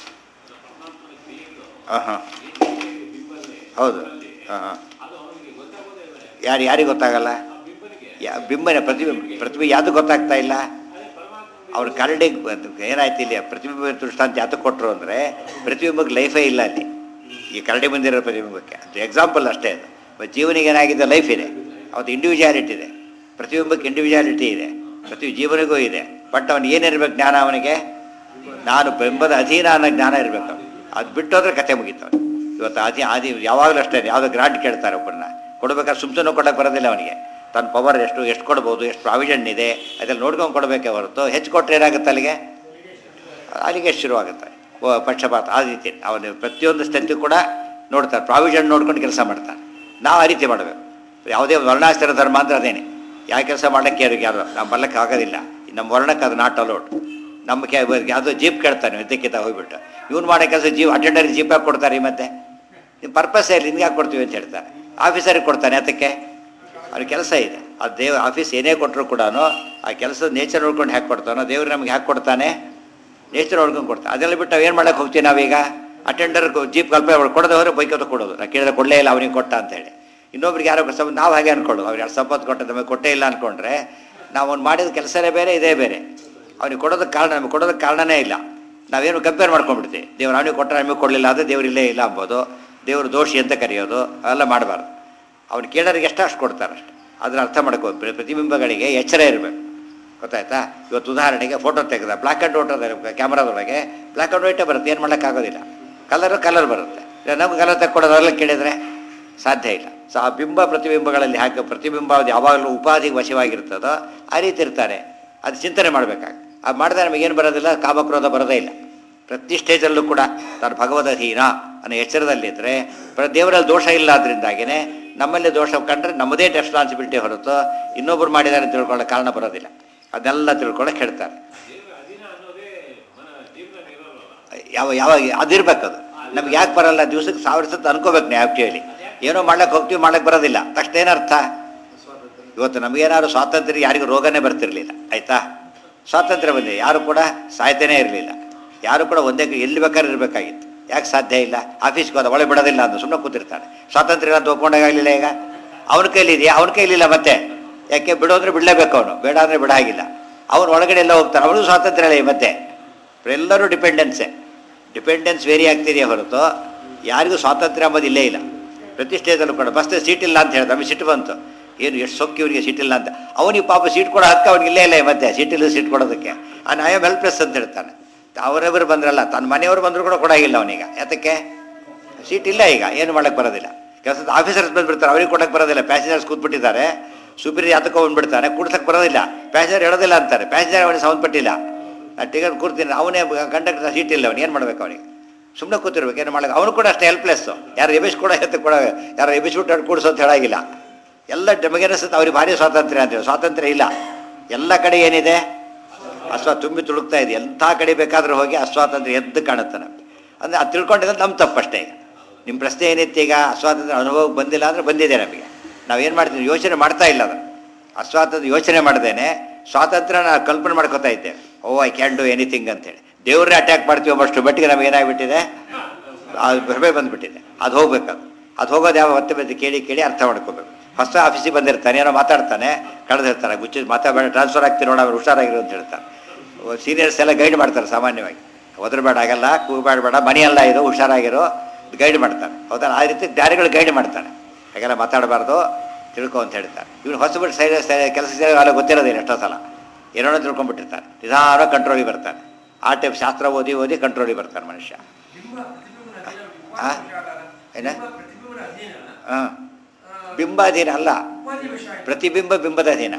ಹಾಂ ಹೌದು ಹಾಂ ಹಾಂ ಯಾರು ಯಾರಿಗೆ ಗೊತ್ತಾಗಲ್ಲ ಯಾ ಬಿಂಬನೆ ಪ್ರತಿಬಿಂಬ ಪ್ರತಿಬಿಂಬ ಯಾವುದು ಗೊತ್ತಾಗ್ತಾ ಇಲ್ಲ ಅವ್ರ ಕರಡಿಗೆ ಏನಾಯ್ತು ಇಲ್ಲಿ ಪ್ರತಿಬಿಂಬ ದೃಷ್ಟಾಂತ ಯಾತಕ್ಕೆ ಕೊಟ್ಟರು ಅಂದರೆ ಪ್ರತಿಬಿಂಬಕ್ಕೆ ಲೈಫೇ ಇಲ್ಲ ಅಲ್ಲಿ ಈ ಕರಡಿ ಬಂದಿರೋ ಪ್ರತಿಬಿಂಬಕ್ಕೆ ಅದು ಎಕ್ಸಾಂಪಲ್ ಅಷ್ಟೇ ಅದು ಬಟ್ ಜೀವನಿಗೆ ಏನಾಗಿದೆ ಲೈಫ್ ಇದೆ ಅವತ್ತು ಇಂಡಿವಿಜುವಾಲಿಟಿ ಇದೆ ಪ್ರತಿಬಿಂಬಕ್ಕೆ ಇಂಡಿವಿಜುವಾಲಿಟಿ ಇದೆ ಪ್ರತಿ ಜೀವನಿಗೂ ಇದೆ ಬಟ್ ಅವನಿಗೆ ಏನಿರ್ಬೇಕು ಜ್ಞಾನ ಅವನಿಗೆ ನಾನು ಬೆಂಬದ ಅಧೀನ ಅನ್ನೋ ಜ್ಞಾನ ಇರಬೇಕು ಅವ್ನು ಅದು ಬಿಟ್ಟೋದ್ರೆ ಕತೆ ಮುಗೀತು ಅವ್ನು ಇವತ್ತು ಅಧೀ ಆದಿ ಯಾವಾಗಲೂ ಅಷ್ಟೇ ಯಾವುದೋ ಗ್ರಾಂಟ್ ಕೇಳ್ತಾರೆ ಒಬ್ಬರನ್ನ ಕೊಡ್ಬೇಕಾದ್ರೆ ಸುಮ್ ಸುಮ್ಮನೆ ಕೊಡೋಕೆ ಬರೋದಿಲ್ಲ ಅವನಿಗೆ ತನ್ನ ಪವರ್ ಎಷ್ಟು ಎಷ್ಟು ಕೊಡ್ಬೋದು ಎಷ್ಟು ಪ್ರಾವಿಷನ್ ಇದೆ ಅದೆಲ್ಲ ನೋಡ್ಕೊಂಡು ಕೊಡಬೇಕೇ ಹೊರತು ಹೆಚ್ಚು ಕೊಟ್ಟರೆ ಏನಾಗುತ್ತೆ ಅಲ್ಲಿಗೆ ಅಲ್ಲಿಗೆ ಶುರುವಾಗುತ್ತೆ ಓ ಪಕ್ಷಪಾತ ಆ ರೀತಿ ಅವನು ಪ್ರತಿಯೊಂದು ಸ್ಟೆಂತು ಕೂಡ ನೋಡ್ತಾರೆ ಪ್ರಾವಿಷನ್ ನೋಡ್ಕೊಂಡು ಕೆಲಸ ಮಾಡ್ತಾರೆ ನಾವು ಆ ರೀತಿ ಮಾಡಬೇಕು ಯಾವುದೇ ವರ್ಣಾಶ್ರಮ ಧರ್ಮ ಅಂದ್ರೆ ಅದೇನೆ ಯಾವ ಕೆಲಸ ಮಾಡಲಿಕ್ಕೆ ಯಾರಿಗೆ ಯಾರು ನಾವು ಬರ್ಲಿಕ್ಕೆ ಆಗೋದಿಲ್ಲ ನಮ್ಮ ವರ್ಣಕ್ಕೆ ಅದು ನಾಟ್ ಅಲೋಡ್ ನಮ್ಮ ಕೆ ಯಾವುದೋ ಜೀಪ್ ಕೇಳ್ತಾನೆ ಇದಕ್ಕಿಂತ ಹೋಗ್ಬಿಟ್ಟು ಇವ್ನು ಮಾಡೋ ಕೆಲಸ ಜೀಪ್ ಅಟೆಂಡರ್ಗೆ ಜೀಪ್ ಹಾಕಿ ಕೊಡ್ತಾರೆ ಈ ಮತ್ತೆ ನಿಮ್ಮ ಪರ್ಪಸ್ ಇಲ್ಲ ನಿನ್ಗೆ ಹಾಕಿ ಕೊಡ್ತೀವಿ ಅಂತ ಹೇಳ್ತಾರೆ ಆಫೀಸರಿಗೆ ಕೊಡ್ತಾನೆ ಅದಕ್ಕೆ ಅವ್ರ ಕೆಲಸ ಇದೆ ಆ ದೇವ್ ಆಫೀಸ್ ಏನೇ ಕೊಟ್ಟರು ಕೂಡ ಆ ಕೆಲಸದ ನೇಚರ್ ನೋಡ್ಕೊಂಡು ಹ್ಯಾಕ್ ಕೊಡ್ತಾನೋ ದೇವ್ರು ನಮ್ಗೆ ಹ್ಯಾಕ್ ಕೊಡ್ತಾನೆ ನೇಚರ್ ನೋಡ್ಕೊಂಡು ಕೊಡ್ತಾನೆ ಅದೆಲ್ಲ ಬಿಟ್ಟು ನಾವೇನು ಮಾಡಕ್ಕೆ ಹೋಗ್ತೀವಿ ನಾವೀಗ ಅಟೆಂಡರ್ ಜೀಪ್ ಕಲ್ಪ ಕೊಡೋದು ಹೋದ್ರೆ ಬೈಕೋತ ಕೊಡೋದು ನಾ ಕೇಳಿದ್ರೆ ಕೊಡಲೇ ಇಲ್ಲ ಅವನಿಗೆ ಕೊಟ್ಟ ಅಂತೇಳಿ ಇನ್ನೊಬ್ರಿಗೆ ಯಾರೋ ಸಮ ನಾವು ಹಾಗೆ ಅನ್ಕೊಳ್ಳೋದು ಅವ್ರು ಎರಡು ಸಂಪತ್ತು ಕೊಟ್ಟ ನಮಗೆ ಕೊಟ್ಟೇ ಇಲ್ಲ ಅಂದ್ಕೊಂಡ್ರೆ ನಾವು ಅವ್ನು ಮಾಡಿದ ಕೆಲಸನೇ ಬೇರೆ ಇದೇ ಬೇರೆ ಅವ್ನಿಗೆ ಕೊಡೋದಕ್ಕೆ ಕಾರಣ ನಮಗೆ ಕೊಡೋದಕ್ಕೆ ಕಾರಣನೇ ಇಲ್ಲ ನಾವೇನು ಕಂಪೇರ್ ಮಾಡ್ಕೊಂಡ್ಬಿಡ್ತೀವಿ ದೇವ್ರು ಅವನಿಗೆ ಕೊಟ್ಟರೆ ನಮಗೆ ಕೊಡಲಿಲ್ಲ ಅದು ದೇವ್ರು ಇಲ್ಲೇ ಇಲ್ಲ ಅಂಬೋದು ದೇವರು ದೋಷಿ ಅಂತ ಕರೆಯೋದು ಅವೆಲ್ಲ ಮಾಡಬಾರ್ದು ಅವ್ನು ಕೇಳೋರಿಗೆ ಎಷ್ಟು ಅಷ್ಟು ಕೊಡ್ತಾರೆ ಅಷ್ಟೆ ಅದನ್ನ ಅರ್ಥ ಮಾಡ್ಕೋ ಪ್ರ- ಪ್ರತಿಬಿಂಬಗಳಿಗೆ ಎಚ್ಚರ ಇರಬೇಕು ಗೊತ್ತಾಯ್ತಾ ಇವತ್ತು ಉದಾಹರಣೆಗೆ ಫೋಟೋ ತೆಗೆದ ಬ್ಲ್ಯಾಕ್ ಆ್ಯಂಡ್ ವೈಟ್ ಕ್ಯಾಮ್ರಾದೊಳಗೆ ಬ್ಲ್ಯಾಕ್ ಆ್ಯಂಡ್ ವೈಟೇ ಬರುತ್ತೆ ಏನು ಮಾಡೋಕ್ಕಾಗೋದಿಲ್ಲ ಕಲರು ಕಲರ್ ಬರುತ್ತೆ ಈಗ ನಮ್ಗೆ ಕಲರ್ ತೆಕ್ಕೊಡೋದೆಲ್ಲ ಕೇಳಿದರೆ ಸಾಧ್ಯ ಇಲ್ಲ ಸೊ ಆ ಬಿಂಬ ಪ್ರತಿಬಿಂಬಗಳಲ್ಲಿ ಹಾಕಿ ಪ್ರತಿಬಿಂಬ ಅದು ಯಾವಾಗಲೂ ಉಪಾಧಿಗೆ ವಶವಾಗಿರ್ತದೋ ಆ ರೀತಿ ಇರ್ತಾರೆ ಅದು ಚಿಂತನೆ ಮಾಡಬೇಕಾಗ ಅದು ಮಾಡಿದ್ರೆ ನಮಗೇನು ಬರೋದಿಲ್ಲ ಕಾಮಕ್ರೋಧ ಬರೋದೇ ಇಲ್ಲ ಪ್ರತಿ ಸ್ಟೇಜಲ್ಲೂ ಕೂಡ ತಾನು ಭಗವದಧೀನ ಅನ್ನೋ ಎಚ್ಚರದಲ್ಲಿದ್ದರೆ ಪ್ರ ದೇವರಲ್ಲಿ ದೋಷ ಇಲ್ಲ ಅದರಿಂದಾಗಿನೇ ನಮ್ಮಲ್ಲಿ ದೋಷ ಕಂಡ್ರೆ ನಮ್ಮದೇ ರೆಸ್ಪಾನ್ಸಿಬಿಲಿಟಿ ಹೊರತು ಇನ್ನೊಬ್ಬರು ಮಾಡಿದ್ದಾರೆ ಅಂತ ತಿಳ್ಕೊಳ್ಳೋ ಕಾರಣ ಬರೋದಿಲ್ಲ ಅದನ್ನೆಲ್ಲ ತಿಳ್ಕೊಳ್ಳೋಕೆ ಹೇಳ್ತಾರೆ ಯಾವ ಯಾವಾಗ ಅದಿರ್ಬೇಕು ಅದು ನಮ್ಗೆ ಯಾಕೆ ಬರಲ್ಲ ದಿವ್ಸಕ್ಕೆ ಸಾವಿರ ಸತ್ತು ಅನ್ಕೋಬೇಕು ನೀವು ಆ್ಯಕ್ಚುಲಿ ಏನೋ ಮಾಡ್ಲಿಕ್ಕೆ ಹೋಗ್ತೀವಿ ಮಾಡ್ಲಿಕ್ಕೆ ಬರೋದಿಲ್ಲ ತಕ್ಷಣ ಏನರ್ಥ ಇವತ್ತು ನಮಗೇನಾದ್ರು ಸ್ವಾತಂತ್ರ್ಯ ಯಾರಿಗೂ ರೋಗನೇ ಬರ್ತಿರ್ಲಿಲ್ಲ ಆಯ್ತಾ ಸ್ವಾತಂತ್ರ್ಯ ಬಂದಿದೆ ಯಾರು ಕೂಡ ಸಾಯ್ತಾನೇ ಇರಲಿಲ್ಲ ಯಾರು ಕೂಡ ಒಂದೇ ಕ- ಎಲ್ಲಿ ಬೇಕಾದ್ರೆ ಇರಬೇಕಾಗಿತ್ತು ಯಾಕೆ ಸಾಧ್ಯ ಇಲ್ಲ ಆಫೀಸ್ಗೆ ಹೋದ ಒಳಗೆ ಬಿಡೋದಿಲ್ಲ ಅಂತ ಸುಮ್ಮನೆ ಕೂತಿರ್ತಾನೆ ಸ್ವಾತಂತ್ರ್ಯ ಅಂತ ಒಪ್ಕೊಂಡಾಗಲಿಲ್ಲ ಈಗ ಅವನ ಕೈಲಿ ಇದೆಯಾ ಅವನ ಕೈಲಿಲ್ಲ ಮತ್ತೆ ಯಾಕೆ ಬಿಡೋದ್ರೆ ಬಿಡಲೇಬೇಕು ಅವನು ಬೇಡ ಅಂದರೆ ಬಿಡ ಹಾಗಿಲ್ಲ ಅವನು ಒಳಗಡೆ ಎಲ್ಲ ಹೋಗ್ತಾನೆ ಅವನಿಗೂ ಸ್ವಾತಂತ್ರ್ಯ ಇಲ್ಲ ಈ ಮತ್ತೆ ಎಲ್ಲರೂ ಡಿಪೆಂಡೆನ್ಸೇ ಡಿಪೆಂಡೆನ್ಸ್ ವೇರಿ ಆಗ್ತಿದೆಯೇ ಹೊರತು ಯಾರಿಗೂ ಸ್ವಾತಂತ್ರ್ಯ ಅಂಬೋದು ಇಲ್ಲೇ ಇಲ್ಲ ಪ್ರತಿ ಸ್ಟೇಜಲ್ಲೂ ಕೂಡ ಬಸ್ ಸೀಟ್ ಇಲ್ಲ ಅಂತ ಹೇಳ್ದ ನಮಗೆ ಸಿಟ್ಟು ಬಂತು ಏನು ಎಷ್ಟು ಸೊಕ್ಕಿ ಇವರಿಗೆ ಸೀಟ್ ಇಲ್ಲ ಅಂತ ಅವನಿಗೆ ಪಾಪ ಸೀಟ್ ಕೊಡೋ ಹಕ್ಕ ಅವ್ನಿಗೆ ಇಲ್ಲೇ ಇಲ್ಲ ಈ ಮತ್ತೆ ಸೀಟ್ ಇಲ್ಲ ಸೀಟ್ ಕೊಡೋದಕ್ಕೆ ಆ ಐ ಆಮ್ ಹೆಲ್ಪ್ಲೆಸ್ ಅಂತ ಹೇಳ್ತಾನೆ ಅವರವರು ಬಂದ್ರಲ್ಲ ತನ್ನ ಮನೆಯವರು ಬಂದರೂ ಕೂಡ ಕೊಡೋಗಿಲ್ಲ ಅವನೀಗ ಯಾತಕ್ಕೆ ಸೀಟ್ ಇಲ್ಲ ಈಗ ಏನು ಮಾಡಕ್ಕೆ ಬರೋದಿಲ್ಲ ಕೆಲಸದ ಆಫೀಸರ್ಸ್ ಬಂದ್ಬಿಡ್ತಾರೆ ಅವ್ರಿಗೆ ಕೊಡಕ್ಕೆ ಬರೋದಿಲ್ಲ ಪ್ಯಾಸೆಂಜರ್ಸ್ ಕೂತ್ಬಿಟ್ಟಿದ್ದಾರೆ ಸುಪೀರಿಯರ್ ಯಾತಕ್ಕೆ ಬಂದ್ಬಿಡ್ತಾನೆ ಕೂಡ್ಸಕ್ಕೆ ಬರೋದಿಲ್ಲ ಪ್ಯಾಸೆಂಜರ್ ಹೇಳೋದಿಲ್ಲ ಅಂತಾರೆ ಪ್ಯಾಸೆಂಜರ್ ಅವನಿಗೆ ಸಂಬಂಧಪಟ್ಟಿಲ್ಲ ನಾ ಟಿಕೆಟ್ ಕೂರ್ತೀನಿ ಅವನೇ ಕಂಡಕ್ಟರ್ ಸೀಟ್ ಇಲ್ಲ ಅವ್ನು ಏನು ಮಾಡ್ಬೇಕು ಅವನಿಗೆ ಸುಮ್ಮನೆ ಕೂತಿರ್ಬೇಕು ಏನು ಮಾಡಕ್ಕೆ ಅವನು ಕೂಡ ಅಷ್ಟೇ ಹೆಲ್ಪ್ಲೆಸ್ಸು ಯಾರು ಎಬಿಸ್ ಕೂಡ ಎತ್ತ ಕೂಡ ಯಾರು ಎಬಿಸ್ಬಿಟ್ಟು ಕೂಡಿಸೋ ಅಂತ ಹೇಳಾಗಿಲ್ಲ ಎಲ್ಲ ನಮಗೇನಿಸುತ್ತೆ ಅವ್ರಿಗೆ ಭಾರಿ ಸ್ವಾತಂತ್ರ್ಯ ಅಂತೇಳಿ ಸ್ವಾತಂತ್ರ್ಯ ಇಲ್ಲ ಎಲ್ಲ ಕಡೆ ಏನಿದೆ ಅಸ್ವ ತುಂಬಿ ತುಳುಕ್ತಾ ಇದೆ ಎಂಥ ಕಡೆ ಬೇಕಾದರೂ ಹೋಗಿ ಅಸ್ವಾತಂತ್ರ್ಯ ಎದ್ದು ಕಾಣುತ್ತೆ ನಮಗೆ ಅಂದರೆ ಅದು ತಿಳ್ಕೊಂಡಿದ್ರೆ ನಮ್ಮ ತಪ್ಪಷ್ಟೇ ಈಗ ನಿಮ್ಮ ಪ್ರಶ್ನೆ ಏನಿತ್ತು ಈಗ ಅಸ್ವಾತಂತ್ರ್ಯ ಅನುಭವ ಬಂದಿಲ್ಲ ಅಂದರೆ ಬಂದಿದೆ ನಮಗೆ ನಾವೇನು ಮಾಡ್ತೀವಿ ಯೋಚನೆ ಮಾಡ್ತಾ ಇಲ್ಲ ಅದನ್ನು ಅಸ್ವಾತಂತ್ರ್ಯ ಯೋಚನೆ ಮಾಡ್ದೇನೆ ಸ್ವಾತಂತ್ರ್ಯನ ಕಲ್ಪನೆ ಮಾಡ್ಕೋತಾ ಇದ್ದೇವೆ oh I can do anything ಅಂತೇಳಿ ದೇವ್ರನ್ನೇ ಅಟ್ಯಾಕ್ ಮಾಡ್ತೀವಿ ಅಷ್ಟು ಮಟ್ಟಿಗೆ ನಮಗೆ ಏನಾಗ್ಬಿಟ್ಟಿದೆ ಅದು ಭ್ರಮೆ ಬಂದುಬಿಟ್ಟಿದೆ ಅದು ಹೋಗ್ಬೇಕದು ಅದು ಹೋಗೋದು ಯಾವ ಮತ್ತೆ ಮತ್ತೆ ಕೇಳಿ ಕೇಳಿ ಅರ್ಥ ಮಾಡ್ಕೋಬೇಕು ಹೊಸ ಆಫೀಸಿಗೆ ಬಂದಿರ್ತಾನೆ ಏನೋ ಮಾತಾಡ್ತಾನೆ ಕಳೆದಿರ್ತಾರೆ ಗುಚ್ಚಿ ಮಾತಾಡಬೇಡ ಟ್ರಾನ್ಸ್ಫರ್ ಆಗ್ತೀನಿ ನೋಡ ಅವ್ರು ಹುಷಾರಾಗಿರು ಅಂತ ಹೇಳ್ತಾರೆ ಸೀನಿಯರ್ಸ್ ಎಲ್ಲ ಗೈಡ್ ಮಾಡ್ತಾರೆ ಸಾಮಾನ್ಯವಾಗಿ ಒದರಬೇಡ ಆಗಲ್ಲ ಕೂಗಬೇಡಬೇಡ ಮನೆಯಲ್ಲ ಇದು ಹುಷಾರಾಗಿರೋ ಗೈಡ್ ಮಾಡ್ತಾರೆ ಹೌದಾ ಆ ರೀತಿ ದಾರಿಗಳು ಗೈಡ್ ಮಾಡ್ತಾನೆ ಹಾಗೆಲ್ಲ ಮಾತಾಡಬಾರ್ದು ತಿಳ್ಕೊ ಅಂತ ಹೇಳ್ತಾರೆ ಇವನು ಹೊಸಬಿಟ್ಟು ಸೈ ಕೆಲಸ ಸೇರಿ ಗೊತ್ತಿರೋದಿಲ್ಲ ಎಷ್ಟೋ ಸಲ ಏನೋ ತಿಳ್ಕೊಂಡ್ಬಿಟ್ಟಿರ್ತಾರೆ ನಿಧಾನ ಕಂಟ್ರೋಲಿಗೆ ಬರ್ತಾನೆ ಆ ಟೈಪ್ ಶಾಸ್ತ್ರ ಓದಿ ಓದಿ ಕಂಟ್ರೋಲಿಗೆ ಬರ್ತಾನೆ ಮನುಷ್ಯ ಆ? ಏನ ಹಾಂ ಬಿಂಬಾಧೀನ ಅಲ್ಲ ಪ್ರತಿಬಿಂಬ ಬಿಂಬದ ಅಧೀನ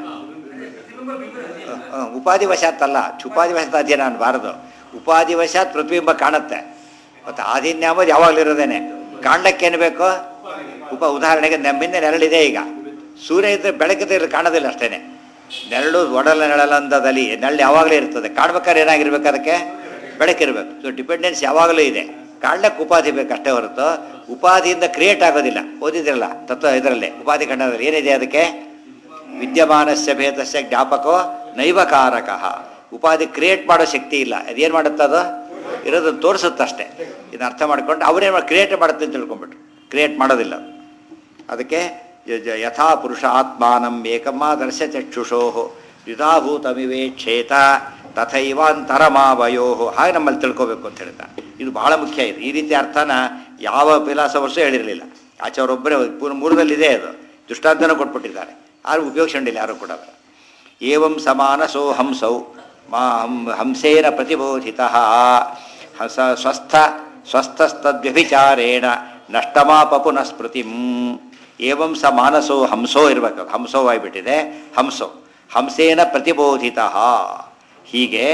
ಹ್ಮ್, ಉಪಾಧಿ ವಶಾತ್ ಅಲ್ಲ ಉಪಾಧಿ ವಶಾತ್ ಅಧೀನ ಅನ್ಬಾರದು ಉಪಾಧಿ ವಶಾತ್ ಪ್ರತಿಬಿಂಬ ಕಾಣುತ್ತೆ ಮತ್ತು ಆಧೀನ್ಯ ಅಂಬೋದು ಯಾವಾಗಲೂ ಇರೋದೇನೆ ಕಾಣ್ಲಿಕ್ಕೆ ಏನು ಬೇಕು ಉಪ ಉದಾಹರಣೆಗೆ ನಮ್ಮಿಂದ ನೆರಳಿದೆ ಈಗ ಸೂರ್ಯ ಇದ್ದರೆ ಬೆಳಕಿದ್ರೆ ಇಲ್ಲಿ ಕಾಣೋದಿಲ್ಲ ಅಷ್ಟೇನೆ ನೆರಳು ಒಡಲ ನೆರಳಂದದಲ್ಲಿ ನೆರಳು ಯಾವಾಗಲೂ ಇರ್ತದೆ ಕಾಣ್ಬೇಕಾದ್ರೆ ಏನಾಗಿರ್ಬೇಕು ಅದಕ್ಕೆ ಬೆಳಕಿರ್ಬೇಕು ಸೊ ಡಿಪೆಂಡೆನ್ಸ್ ಯಾವಾಗಲೂ ಇದೆ ಕಾಣ್ಲಿಕ್ಕೆ ಉಪಾಧಿ ಬೇಕು ಅಷ್ಟೇ ಹೊರತು ಉಪಾಧಿಯಿಂದ ಕ್ರಿಯೇಟ್ ಆಗೋದಿಲ್ಲ ಓದಿದ್ರಲ್ಲ ತತ್ವ ಇದರಲ್ಲಿ ಉಪಾಧಿ ಕಂಡದಲ್ಲಿ ಏನಿದೆ ಅದಕ್ಕೆ ವಿದ್ಯಮಾನಸ್ಯ ಭೇದಸ್ಯ ಜ್ಞಾಪಕೋ ನೈವಕಾರಕ ಉಪಾಧಿ ಕ್ರಿಯೇಟ್ ಮಾಡೋ ಶಕ್ತಿ ಇಲ್ಲ ಅದೇನು ಮಾಡುತ್ತೆ ಅದು ಇರೋದನ್ನು ತೋರಿಸುತ್ತಷ್ಟೇ ಇದನ್ನ ಅರ್ಥ ಮಾಡ್ಕೊಂಡು ಅವರೇನು ಕ್ರಿಯೇಟ್ ಮಾಡುತ್ತೆ ಅಂತ ತಿಳ್ಕೊಂಬಿಟ್ರು ಕ್ರಿಯೇಟ್ ಮಾಡೋದಿಲ್ಲ ಅದು. ಅದಕ್ಕೆ ಯ- ಜ- ಯಥಾ ಪುರುಷ ಆತ್ಮಾನಂ ಏಕಮಾದರ್ಶ ಚಕ್ಷುಷೋ ದ್ವಿಧಾಭೂತಮಿವೇಕ್ಷೇತ ತಥೈವಾಂತರಮಾವಯೋ ಹಾಗೆ ನಮ್ಮಲ್ಲಿ ತಿಳ್ಕೋಬೇಕು ಅಂತ ಹೇಳ್ತಾ ಇದು ಬಹಳ ಮುಖ್ಯ ಇದೆ ಈ ರೀತಿ ಅರ್ಥನ ಯಾವ ಫಿಲಾಸಫರ್ಸು ಹೇಳಿರಲಿಲ್ಲ ಆಚಾರೊಬ್ಬರೇ ಪೂರ್ಣ ಮೂಲದಲ್ಲಿದೆ ಅದು ದೃಷ್ಟಾಂತನೂ ಕೊಟ್ಬಿಟ್ಟಿದ್ದಾರೆ ಆರು ಉಪಯೋಗಿಸ್ಕೊಂಡಿಲ್ಲ ಯಾರು ಕೂಡ ಅದನ್ನ. ಏವಂ ಸಮಾನಸೋ ಹಂಸೌ ಮಾ ಹಂ ಹಂಸೇನ ಪ್ರತಿಬೋಧಿತ ಹಸ ಸ್ವಸ್ಥ ಸ್ವಸ್ಥಸ್ತದ್ವ್ಯಭಿಚಾರೇಣ ನಷ್ಟಮಾಪ ಪುನಃ ಸ್ಮೃತಿಂ ಏವಂ ಸ ಮಾನಸೋ ಹಂಸೋ ಇರಬೇಕು ಹಂಸೋ ಆಗಿಬಿಟ್ಟಿದೆ ಹಂಸೋ ಹಂಸೇನ ಪ್ರತಿಬೋಧಿತ ಹೀಗೆ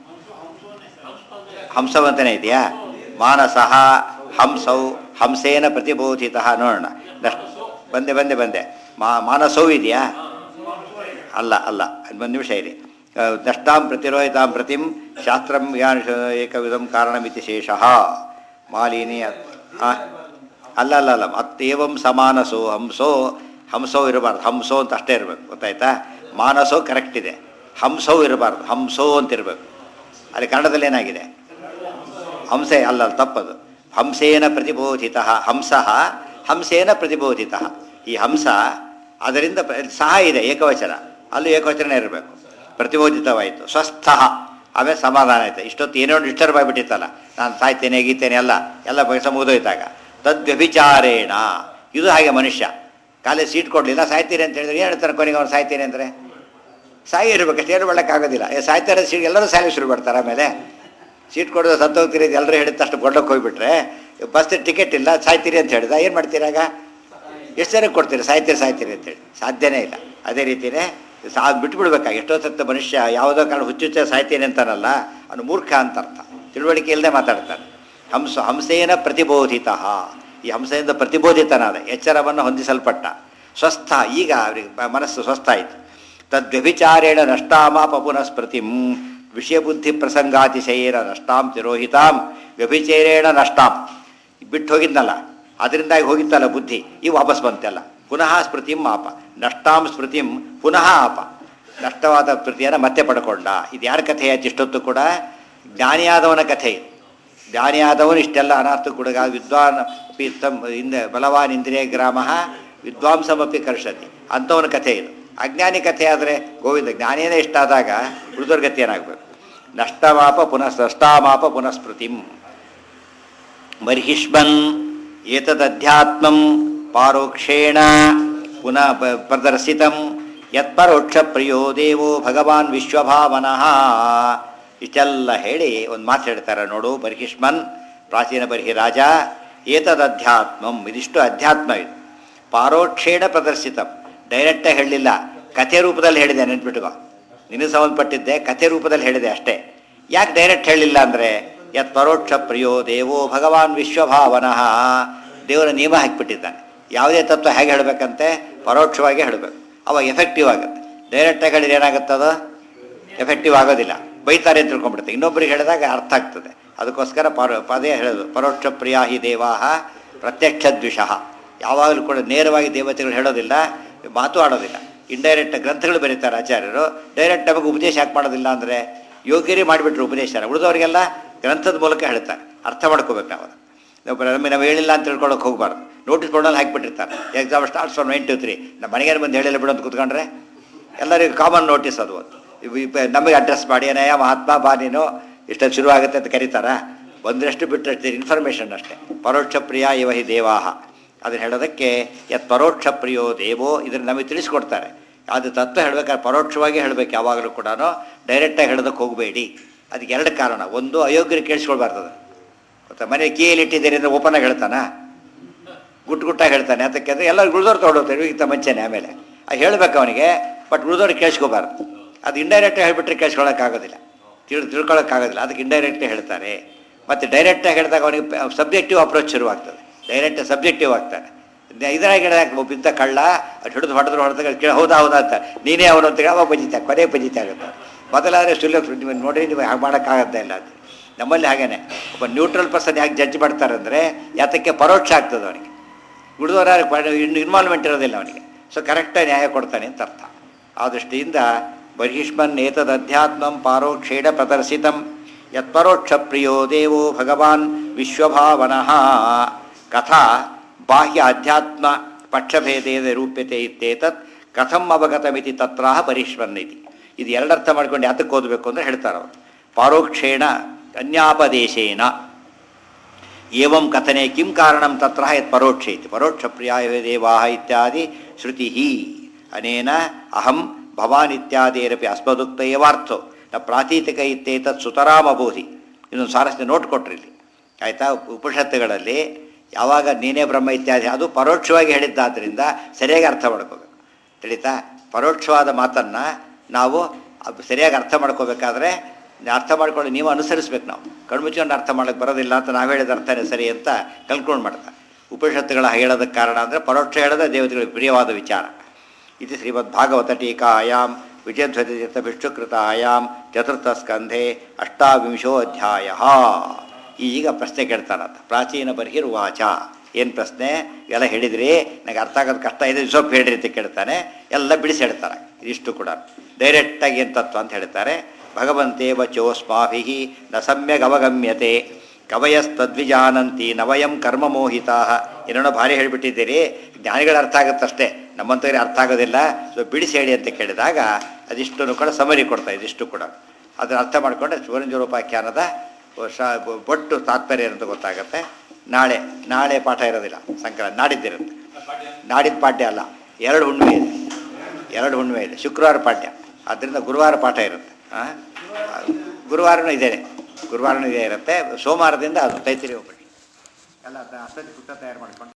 ಹಂಸವಂತನೇ ಇದೆಯಾ ಮಾನಸಃ ಹಂಸೌ ಹಂಸೇನ ಪ್ರತಿಬೋಧಿತ ನೋಡೋಣ ನಷ್ಟ ಬಂದೆ ಬಂದೆ ಬಂದೆ ಮಾ ಮಾನಸೌ ಇದೆಯಾ ಅಲ್ಲ ಅಲ್ಲ ಒಂದು ನಿಮಿಷ ಇರಿ ಆ, ನಷ್ಟಾಂ ಪ್ರತಿರೋಹಿತಾಂ ಪ್ರತಿಂ ಶಾಸ್ತ್ರಂ ಯಾನ್ ಏಕವಿಧಂ ಕಾರಣಮಿತಿ ಶೇಷಃ ಮಾಲಿನಿ ಅತ್- ಆ? ಅಲ್ಲ ಅಲ್ಲ ಅಲ್ಲ ಮತ್ತೇವಂ ಸಮಾನಸೋ ಹಂಸೋ ಹಂಸೋ ಇರಬಾರ್ದು ಹಂಸೋ ಅಂತ ಅಷ್ಟೇ ಇರಬೇಕು ಗೊತ್ತಾಯ್ತಾ ಮಾನಸೋ ಕರೆಕ್ಟ್ ಇದೆ ಹಂಸೋ ಇರಬಾರ್ದು ಹಂಸೋ ಅಂತ ಇರಬೇಕು ಅಲ್ಲಿ ಕನ್ನಡದಲ್ಲಿ ಏನಾಗಿದೆ ಹಂಸೆ ಅಲ್ಲ ಅಲ್ಲ ತಪ್ಪದು ಹಂಸೇನ ಪ್ರತಿಬೋಧಿತ ಹಂಸ ಹಂಸೇನ ಪ್ರತಿಬೋಧಿತ ಈ ಹಂಸ ಅದರಿಂದ ಪ್ರ- ಸಹ ಇದೆ ಏಕವಚನ ಅಲ್ಲೂ ಏಕವಚನ ಇರಬೇಕು ಪ್ರತಿಬೋಧಿತವಾಯಿತು ಸ್ವಸ್ಥ ಆಮೇಲೆ ಸಮಾಧಾನ ಆಯಿತು ಇಷ್ಟೊತ್ತು ಏನೋ ಡಿಸ್ಟರ್ಬ್ ಆಗಿಬಿಟ್ಟಿತ್ತಲ್ಲ ನಾನು ಸಾಯ್ತೇನೆ ಗೀತೇನೆ ಎಲ್ಲ ಎಲ್ಲ ಬಯಸ ಮುಗಿದೋಯ್ತಾಗ ತದ್ವ್ಯಭಿಚಾರೇಣ ಇದು ಹಾಗೆ ಮನುಷ್ಯ ಕಾಲೇಜ್ ಸೀಟ್ ಕೊಡಲಿಲ್ಲ ಸಾಯ್ತೀರಿ ಅಂತ ಹೇಳಿದ್ರೆ ಏನು ಹೇಳ್ತಾರೆ ಕೊನೆಗೆ ಅವ್ನು ಸಾಯ್ತೀನಿ ಅಂದರೆ ಸಾಯಿ ಇರ್ಬೇಕಷ್ಟೇ ಏನು ಮಾಡೋಕ್ಕಾಗೋದಿಲ್ಲ ಏ ಸಾಯ್ತಾರೆ ಸೀಟ್ ಎಲ್ಲರೂ ಸಾಯಲಿ ಶುರು ಮಾಡ್ತಾರೆ ಆಮೇಲೆ ಸೀಟ್ ಕೊಡೋದು ಸತ್ತೋಗ್ತೀರಿ ಅಂತ ಎಲ್ಲರೂ ಹೇಳಿದ ತಕ್ಷಣ ಗೊಂಡಕ್ಕೆ ಹೋಗ್ಬಿಟ್ರೆ ಬಸ್ ಟಿಕೆಟ್ ಇಲ್ಲ ಸಾಯ್ತೀರಿ ಅಂತ ಹೇಳಿದ ಏನು ಮಾಡ್ತೀರಾಗ ಎಷ್ಟು ಜನಕ್ಕೆ ಕೊಡ್ತೀರಿ ಸಾಯ್ತೀರಿ ಸಾಯ್ತೀರಿ ಅಂತೇಳಿ ಸಾಧ್ಯನೇ ಇಲ್ಲ ಅದೇ ರೀತಿಯೇ ಸಾ ಬಿಟ್ಬಿಡ್ಬೇಕಾಗಿ ಎಷ್ಟೋ ಸತ್ತ ಮನುಷ್ಯ ಯಾವುದೋ ಕಾರಣ ಹುಚ್ಚುಚ್ಚ ಸಾಯ್ತೀನಿ ಅಂತಾನಲ್ಲ ಅವನು ಮೂರ್ಖ ಅಂತ ಅರ್ಥ ತಿಳುವಳಿಕೆ ಇಲ್ಲದೆ ಮಾತಾಡ್ತಾನೆ ಹಂಸ ಹಂಸೇನ ಪ್ರತಿಬೋಧಿತ ಈ ಹಂಸೆಯಿಂದ ಪ್ರತಿಬೋಧಿತನಾದ ಎಚ್ಚರವನ್ನು ಹೊಂದಿಸಲ್ಪಟ್ಟ ಸ್ವಸ್ಥ ಈಗ ಅವರಿಗೆ ಮ- ಮನಸ್ಸು ಸ್ವಸ್ಥ ಆಯಿತು ತದ್ವ್ಯಭಿಚಾರೇಣ ನಷ್ಟಾಮಾಪ ಪುನಃಸ್ಮೃತಿಂ ವಿಷಯ ಬುದ್ಧಿ ಪ್ರಸಂಗಾತಿಶಯೇನ ನಷ್ಟಾಂ ತಿರೋಹಿತಾಂ ವ್ಯಭಿಚಾರೇಣ ನಷ್ಟಾಂ ಬಿಟ್ಟು ಹೋಗಿದ್ನಲ್ಲ ಅದರಿಂದಾಗಿ ಹೋಗಿತ್ತಲ್ಲ ಬುದ್ಧಿ ಈ ವಾಪಸ್ ಬಂತೆಲ್ಲ ಪುನಃ ಸ್ಮೃತಿಂ ಆಪ ನಷ್ಟಾಂ ಸ್ಮೃತಿಂ ಪುನಃ ಆಪ ನಷ್ಟವಾದ ಸ್ಮೃತಿಯನ್ನು ಮತ್ತೆ ಪಡ್ಕೊಂಡ ಇದು ಯಾರ ಕಥೆ ಆಯ್ತು ಇಷ್ಟೊತ್ತು ಕೂಡ ಜ್ಞಾನಿಯಾದವನ ಕಥೆ ಇದು ಜ್ಞಾನಿಯಾದವನು ಇಷ್ಟೆಲ್ಲ ಅನಾಥ ಕೂಡ ವಿದ್ವಾನ್ ಅಪಿ ತಮ್ ಇಂದ ಬಲವಾನ್ ಇಂದ್ರಿಯ ಗ್ರಾಮ ವಿದ್ವಾಂಸಮಪಿ ಕರ್ಷತಿ ಅಂಥವನ ಕಥೆ ಇದು ಅಜ್ಞಾನಿ ಕಥೆ ಆದರೆ ಗೋವಿಂದ ಜ್ಞಾನಿಯೇ ಇಷ್ಟ ಆದಾಗ ಉಳಿದೋರ್ ಗತಿ ಏನಾಗಬೇಕು ನಷ್ಟಮಾಪ ಪುನಃ ನಷ್ಟಾಮಾಪ ಪುನಃ ಸ್ಮೃತಿಂ ಬರ್ಹಿಷ್ಮನ್ ಏತದಧ್ಯಾತ್ಮಂ ಪಾರೋಕ್ಷೇಣ ಪುನಃ ಪ- ಪ್ರದರ್ಶಿತಂ ಯತ್ಪರೋಕ್ಷ ಪ್ರಿಯೋ ದೇವೋ ಭಗವಾನ್ ವಿಶ್ವಭಾವನಃ ಇಷ್ಟೆಲ್ಲ ಹೇಳಿ ಒಂದು ಮಾತು ಹೇಳ್ತಾರೆ ನೋಡು ಬರ್ಹಿಷ್ಮನ್ ಪ್ರಾಚೀನ ಬರ್ಹಿ ರಾಜ ಏತದಧ್ಯಾತ್ಮಂ ಇದಿಷ್ಟು ಅಧ್ಯಾತ್ಮ ಇದು ಪಾರೋಕ್ಷೇಣ ಪ್ರದರ್ಶಿತಂ ಡೈರೆಕ್ಟಾಗಿ ಹೇಳಲಿಲ್ಲ ಕಥೆ ರೂಪದಲ್ಲಿ ಹೇಳಿದೆ ನೆನ್ಪಿಟ್ಕೋ ನಿನಗೆ ಸಂಬಂಧಪಟ್ಟಿದ್ದೆ ಕಥೆ ರೂಪದಲ್ಲಿ ಹೇಳಿದೆ ಅಷ್ಟೇ ಯಾಕೆ ಡೈರೆಕ್ಟ್ ಹೇಳಿಲ್ಲ ಅಂದರೆ ಯತ್ ಪರೋಕ್ಷ ಪ್ರಿಯೋ ದೇವೋ ಭಗವಾನ್ ವಿಶ್ವಭಾವನಃ ದೇವರ ನಿಯಮ ಹಾಕಿಬಿಟ್ಟಿದ್ದಾನೆ ಯಾವುದೇ ತತ್ವ ಹೇಗೆ ಹೇಳಬೇಕಂತೆ ಪರೋಕ್ಷವಾಗಿ ಹೇಳಬೇಕು ಅವಾಗ ಎಫೆಕ್ಟಿವ್ ಆಗುತ್ತೆ ಡೈರೆಕ್ಟಾಗಿ ಹೇಳಿದ್ರೆ ಏನಾಗುತ್ತೆ ಅದು ಎಫೆಕ್ಟಿವ್ ಆಗೋದಿಲ್ಲ ಬೈತಾರೆ ಅಂತ ತಿಳ್ಕೊಂಡ್ಬಿಡುತ್ತೆ ಇನ್ನೊಬ್ಬರಿಗೆ ಹೇಳಿದಾಗ ಅರ್ಥ ಆಗ್ತದೆ ಅದಕ್ಕೋಸ್ಕರ ಪರ ಪದೇ ಹೇಳೋದು ಪರೋಕ್ಷ ಪ್ರಿಯಾ ಹಿ ದೇವಾಹ ಪ್ರತ್ಯಕ್ಷ ದ್ವಿಷಃ ಯಾವಾಗಲೂ ಕೂಡ ನೇರವಾಗಿ ದೇವತೆಗಳು ಹೇಳೋದಿಲ್ಲ ಮಾತು ಆಡೋದಿಲ್ಲ ಇಂಡೈರೆಕ್ಟ್ ಗ್ರಂಥಗಳು ಬರೀತಾರೆ ಆಚಾರ್ಯರು ಡೈರೆಕ್ಟ್ ನಮಗೆ ಉಪದೇಶ ಯಾಕೆ ಮಾಡೋದಿಲ್ಲ ಅಂದರೆ ಯೋಗ್ಯರೇ ಮಾಡಿಬಿಟ್ರು ಉಪದೇಶ ಉಳಿದವರಿಗೆಲ್ಲ ಗ್ರಂಥದ ಮೂಲಕ ಹೇಳ್ತಾರೆ ಅರ್ಥ ಮಾಡ್ಕೋಬೇಕು ನಾವು ನಾವು ನಮಗೆ ನಾವು ಹೇಳಿಲ್ಲ ಅಂತ ತಿಳ್ಕೊಳ್ಳೋಕೆ ಹೋಗಬಾರ್ದು ನೋಟಿಸ್ ಬೋರ್ಡಲ್ಲಿ ಹಾಕಿಬಿಟ್ಟಿರ್ತಾರೆ exam starts for nine to three ನಮ್ಮ ಮನೆಗೆ ಬಂದು ಹೇಳಿಲ್ಲ ಬಿಡು ಅಂತ ಕೂತ್ಕೊಂಡ್ರೆ ಎಲ್ಲರಿಗೂ ಕಾಮನ್ ನೋಟಿಸ್ ಅದು ಒಂದು ಇವ್- ಇವ್ ನಮಗೆ ಅಡ್ರೆಸ್ ಮಾಡಿ ಏನಯ್ಯ ಮಹಾತ್ಮ ಬಾ ನೀನು ಇಷ್ಟೊತ್ತು ಶುರು ಆಗುತ್ತೆ ಅಂತ ಕರೀತಾರ ಬಂದಷ್ಟು ಬಿಟ್ಟಷ್ಟು ಇನ್ಫಾರ್ಮೇಷನ್ ಅಷ್ಟೇ ಪರೋಕ್ಷ ಪ್ರಿಯ ಇವ ಹಿ ದೇವಾಹ ಅದನ್ನು ಹೇಳೋದಕ್ಕೆ ಯತ್ ಪರೋಕ್ಷ ಪ್ರಿಯೋ ದೇವೋ ಇದನ್ನು ನಮಗೆ ತಿಳಿಸ್ಕೊಡ್ತಾರೆ ಅದು ತತ್ವ ಹೇಳ್ಬೇಕಾದ್ರೆ ಪರೋಕ್ಷವಾಗಿ ಹೇಳಬೇಕು ಯಾವಾಗಲೂ ಕೂಡ ಡೈರೆಕ್ಟಾಗಿ ಹೇಳೋದಕ್ಕೆ ಹೋಗಬೇಡಿ ಅದಕ್ಕೆ ಎರಡು ಕಾರಣ ಒಂದು ಅಯೋಗ್ಯರು ಕೇಳಿಸ್ಕೊಳ್ಬಾರ್ದು ಅದು ಗೊತ್ತಾ ಮನೆ ಕೀಯಲ್ಲಿ ಇಟ್ಟಿದ್ದೀರಿ ಅಂದರೆ ಓಪನ್ ಆಗಿ ಹೇಳ್ತಾನಾ ಗುಟ್ಟು ಗುಟ್ಟಾಗಿ ಹೇಳ್ತಾನೆ ಅದಕ್ಕೆ ಅಂದರೆ ಎಲ್ಲರೂ ಉಳಿದವ್ರು ತೊಗೊಳ್ತಾರೆ ಈಗ ಮುಂಚೆನೆ ಆಮೇಲೆ ಅದು ಹೇಳ್ಬೇಕು ಅವನಿಗೆ ಬಟ್ ಉಳಿದವ್ರು ಕೇಳಿಸ್ಕೋಬಾರ್ದು ಅದು ಇಂಡೈರೆಕ್ಟಾಗಿ ಹೇಳ್ಬಿಟ್ರೆ ಕೇಳಿಸ್ಕೊಳ್ಳೋಕ್ಕಾಗೋದಿಲ್ಲ ತಿಳ್ ತಿಳ್ಕೊಳ್ಳೋಕ್ಕಾಗೋದಿಲ್ಲ ಅದಕ್ಕೆ ಇಂಡೈರೆಕ್ಟಾಗಿ ಹೇಳ್ತಾರೆ ಮತ್ತು ಡೈರೆಕ್ಟಾಗಿ ಹೇಳಿದಾಗ ಅವನಿಗೆ ಸಬ್ಜೆಕ್ಟಿವ್ ಅಪ್ರೋಚ್ ಶುರುವಾಗ್ತದೆ ಡೈರೆಕ್ಟ್ ಸಬ್ಜೆಕ್ಟಿವ್ ಆಗ್ತಾನೆ ಇದರಾಗಿ ಹೇಳಿದಾಗ ಒಬ್ಬ ಇದ್ದ ಕಳ್ಳ ಅದು ಹಿಡಿದು ಹೊಡೆದ್ರು ಹೊಡೆದಾಗ ಕೇಳಿ ಹೌದಾ ಹೌದಾ ಅಂತ ನೀನೇ ಅವನು ಅಂತ ಹೇಳಿ ಅವಾಗ ಪಂಜಿತ ಕೊನೆ ಪಂಜಿತ ಆಗುತ್ತೆ ಮೊದಲಾದರೆ ಸುಳ್ಳು ನೀವು ನೋಡಿ ನೀವು ಹಾಗೆ ಮಾಡೋಕ್ಕಾಗತ್ತೆ ಇಲ್ಲ ಅದು ನಮ್ಮಲ್ಲಿ ಹಾಗೇನೆ ಒಬ್ಬ ನ್ಯೂಟ್ರಲ್ ಪರ್ಸನ್ ಯಾಕೆ ಜಡ್ಜ್ ಮಾಡ್ತಾರೆ ಅಂದರೆ ಯಾತಕ್ಕೆ ಪರೋಕ್ಷ ಆಗ್ತದೆ ಅವನಿಗೆ ಉಳಿದವರ ಇನ್ವಾಲ್ವ್ಮೆಂಟ್ ಇರೋದಿಲ್ಲ ಅವನಿಗೆ ಸೊ ಕರೆಕ್ಟಾಗಿ ನ್ಯಾಯ ಕೊಡ್ತಾನೆ ಅಂತ ಅರ್ಥ ಆ ದೃಷ್ಟಿಯಿಂದ ಬರ್ಹಿಷ್ಮನ್ ಏತದಧ್ಯಾತ್ಮಂ ಪಾರೋಕ್ಷೇಣ ಪ್ರದರ್ಶಿತಂ ಯತ್ಪರೋಕ್ಷ ಪ್ರಿಯೋ ದೇವೋ ಭಗವಾನ್ ವಿಶ್ವಭಾವನಃ ಕಥಾ ಬಾಹ್ಯ ಅಧ್ಯಾತ್ಮ ಪಕ್ಷಭೇದೇನ ರೂಪ್ಯತೆ ಇತ್ತೇತತ್ ಕಥಂ ಅವಗತಮಿತಿ ತತ್ರಾಹ ಪರಿಷ್ವನ್ ಇತಿ ಇದು ಎರಡರ್ಥ ಮಾಡ್ಕೊಂಡು ಯಾತಕ್ಕೆ ಓದಬೇಕು ಅಂದರೆ ಹೇಳ್ತಾರೆ ಅವರು ಪಾರೋಕ್ಷೇಣ ಅನ್ಯಾಪದೇಶೇನ ಏವಂ ಕಥನೆ ಕಿಂ ಕಾರಣಂ ತತ್ರ ಯತ್ ಪರೋಕ್ಷ ಇತಿ ಪರೋಕ್ಷ ಪ್ರಿಯಾಯ ದೇವಾಹ ಇತ್ಯಾದಿ ಶ್ರುತಿ ಅನೇನ ಅಹಂ ಭವಾನ್ ಇತ್ಯಾದಿರಪಿ ಅಸ್ಮದುಕ್ತ ಏವಾರ್ಥೋ ನ ಪ್ರಾತೀತಿಕ ಇತ್ತೇತತ್ ಸುತರಾಮಬೋಧಿ ಇನ್ನೊಂದು ಸಾರಸ್ಯ ನೋಟ್ ಕೊಟ್ರಿ ಇಲ್ಲಿ ಆಯಿತಾ ಉಪನಿಷತ್ತುಗಳಲ್ಲಿ ಯಾವಾಗ ನೀನೇ ಬ್ರಹ್ಮ ಇತ್ಯಾದಿ ಅದು ಪರೋಕ್ಷವಾಗಿ ಹೇಳಿದ್ದಾದ್ದರಿಂದ ಸರಿಯಾಗಿ ಅರ್ಥ ಮಾಡ್ಕೋಬೇಕು ತಿಳಿತಾ ಪರೋಕ್ಷವಾದ ಮಾತನ್ನು ನಾವು ಅದು ಸರಿಯಾಗಿ ಅರ್ಥ ಮಾಡ್ಕೋಬೇಕಾದ್ರೆ ಅರ್ಥ ಮಾಡ್ಕೊಂಡು ನೀವು ಅನುಸರಿಸ್ಬೇಕು ನಾವು ಕಣ್ಮುಚ್ಕೊಂಡು ಅರ್ಥ ಮಾಡೋಕ್ಕೆ ಬರೋದಿಲ್ಲ ಅಂತ ನಾವು ಹೇಳಿದ ಅರ್ಥನೇ ಸರಿ ಅಂತ ಕಲ್ತ್ಕೊಂಡು ಮಾಡ್ತಾರೆ ಉಪನಿಷತ್ತುಗಳ ಹೇಳೋದಕ್ಕೆ ಕಾರಣ ಅಂದರೆ ಪರೋಕ್ಷ ಹೇಳೋದೇ ದೇವತೆಗಳಿಗೆ ಪ್ರಿಯವಾದ ವಿಚಾರ ಇದು ಶ್ರೀಮದ್ ಭಾಗವತ ಟೀಕಾಯಾಮ್ ವಿಜಯಧ್ವಜ ವಿಷ್ಣುಕೃತಾಯಾಮ್ ಚತುರ್ಥ ಸ್ಕಂಧೆ ಅಷ್ಟಾವಿಂಶೋ ಅಧ್ಯಾಯ ಈಗ ಪ್ರಶ್ನೆ ಕೇಳ್ತಾರಂತ ಪ್ರಾಚೀನ ಬಹಿರ್ವಾಚ ಏನು ಪ್ರಶ್ನೆ ಎಲ್ಲ ಹೇಳಿದ್ರಿ ನನಗೆ ಅರ್ಥ ಆಗೋದು ಕಷ್ಟ ಇದೆ ಸ್ವಲ್ಪ ಹೇಳ್ರಿ ಅಂತ ಕೇಳ್ತಾನೆ ಎಲ್ಲ ಬಿಡಿಸಿ ಹೇಳ್ತಾರೆ ಇದಿಷ್ಟು ಕೂಡ ಡೈರೆಕ್ಟಾಗಿ ಏನು ತತ್ವ ಅಂತ ಹೇಳ್ತಾರೆ ಭಗವಂತೆ ವಚೋಸ್ಮಾಭಿ ನ ಸಮ್ಯಗ್ ಅವಗಮ್ಯತೆ ಕವಯಸ್ತದ್ವಿಜಾನಂತಿ ನವಯಂ ಕರ್ಮ ಮೋಹಿತಾ ಏನೇನೋ ಭಾರಿ ಹೇಳಿಬಿಟ್ಟಿದ್ದೀರಿ ಜ್ಞಾನಿಗಳ ಅರ್ಥ ಆಗುತ್ತಷ್ಟೇ ನಮ್ಮಂಥವ್ರಿಗೆ ಅರ್ಥ ಆಗೋದಿಲ್ಲ ಸೊ ಬಿಡಿಸಿ ಹೇಳಿ ಅಂತ ಕೇಳಿದಾಗ ಅದಿಷ್ಟು ಕೂಡ ಸಮರಿ ಕೊಡ್ತಾ ಇದಿಷ್ಟು ಕೂಡ ಅದನ್ನು ಅರ್ಥ ಮಾಡಿಕೊಂಡ್ರೆ ಸುವರ್ಣಜೋಪಾಖ್ಯಾನದ ಶ ಬೊಟ್ಟು ತಾತ್ಪರ್ಯ ಅಂತ ಗೊತ್ತಾಗುತ್ತೆ ನಾಳೆ ನಾಳೆ ಪಾಠ ಇರೋದಿಲ್ಲ ಸಂಕ್ರಾಂತಿ ನಾಡಿದ್ದಿರುತ್ತೆ ನಾಡಿದ್ದು ಪಾಠ್ಯ ಅಲ್ಲ ಎರಡು ಹುಣ್ಣಿಮೆ ಇದೆ ಎರಡು ಹುಣ್ಣಿಮೆ ಇದೆ ಶುಕ್ರವಾರ ಪಾಠ್ಯ ಆದ್ದರಿಂದ ಗುರುವಾರ ಪಾಠ ಇರುತ್ತೆ ಆ? ಗುರುವಾರನೂ ಇದೇನೆ ಗುರುವಾರನೂ ಇದೇ ಇರುತ್ತೆ ಸೋಮವಾರದಿಂದ ಅದು ತೈತಿರಿ ಹೋಗ್ಬಿಡಿ ಎಲ್ಲ ಅಷ್ಟೊಂದು ಪುಸ್ತಕ ತಯಾರು ಮಾಡ್ಕೊಂಡು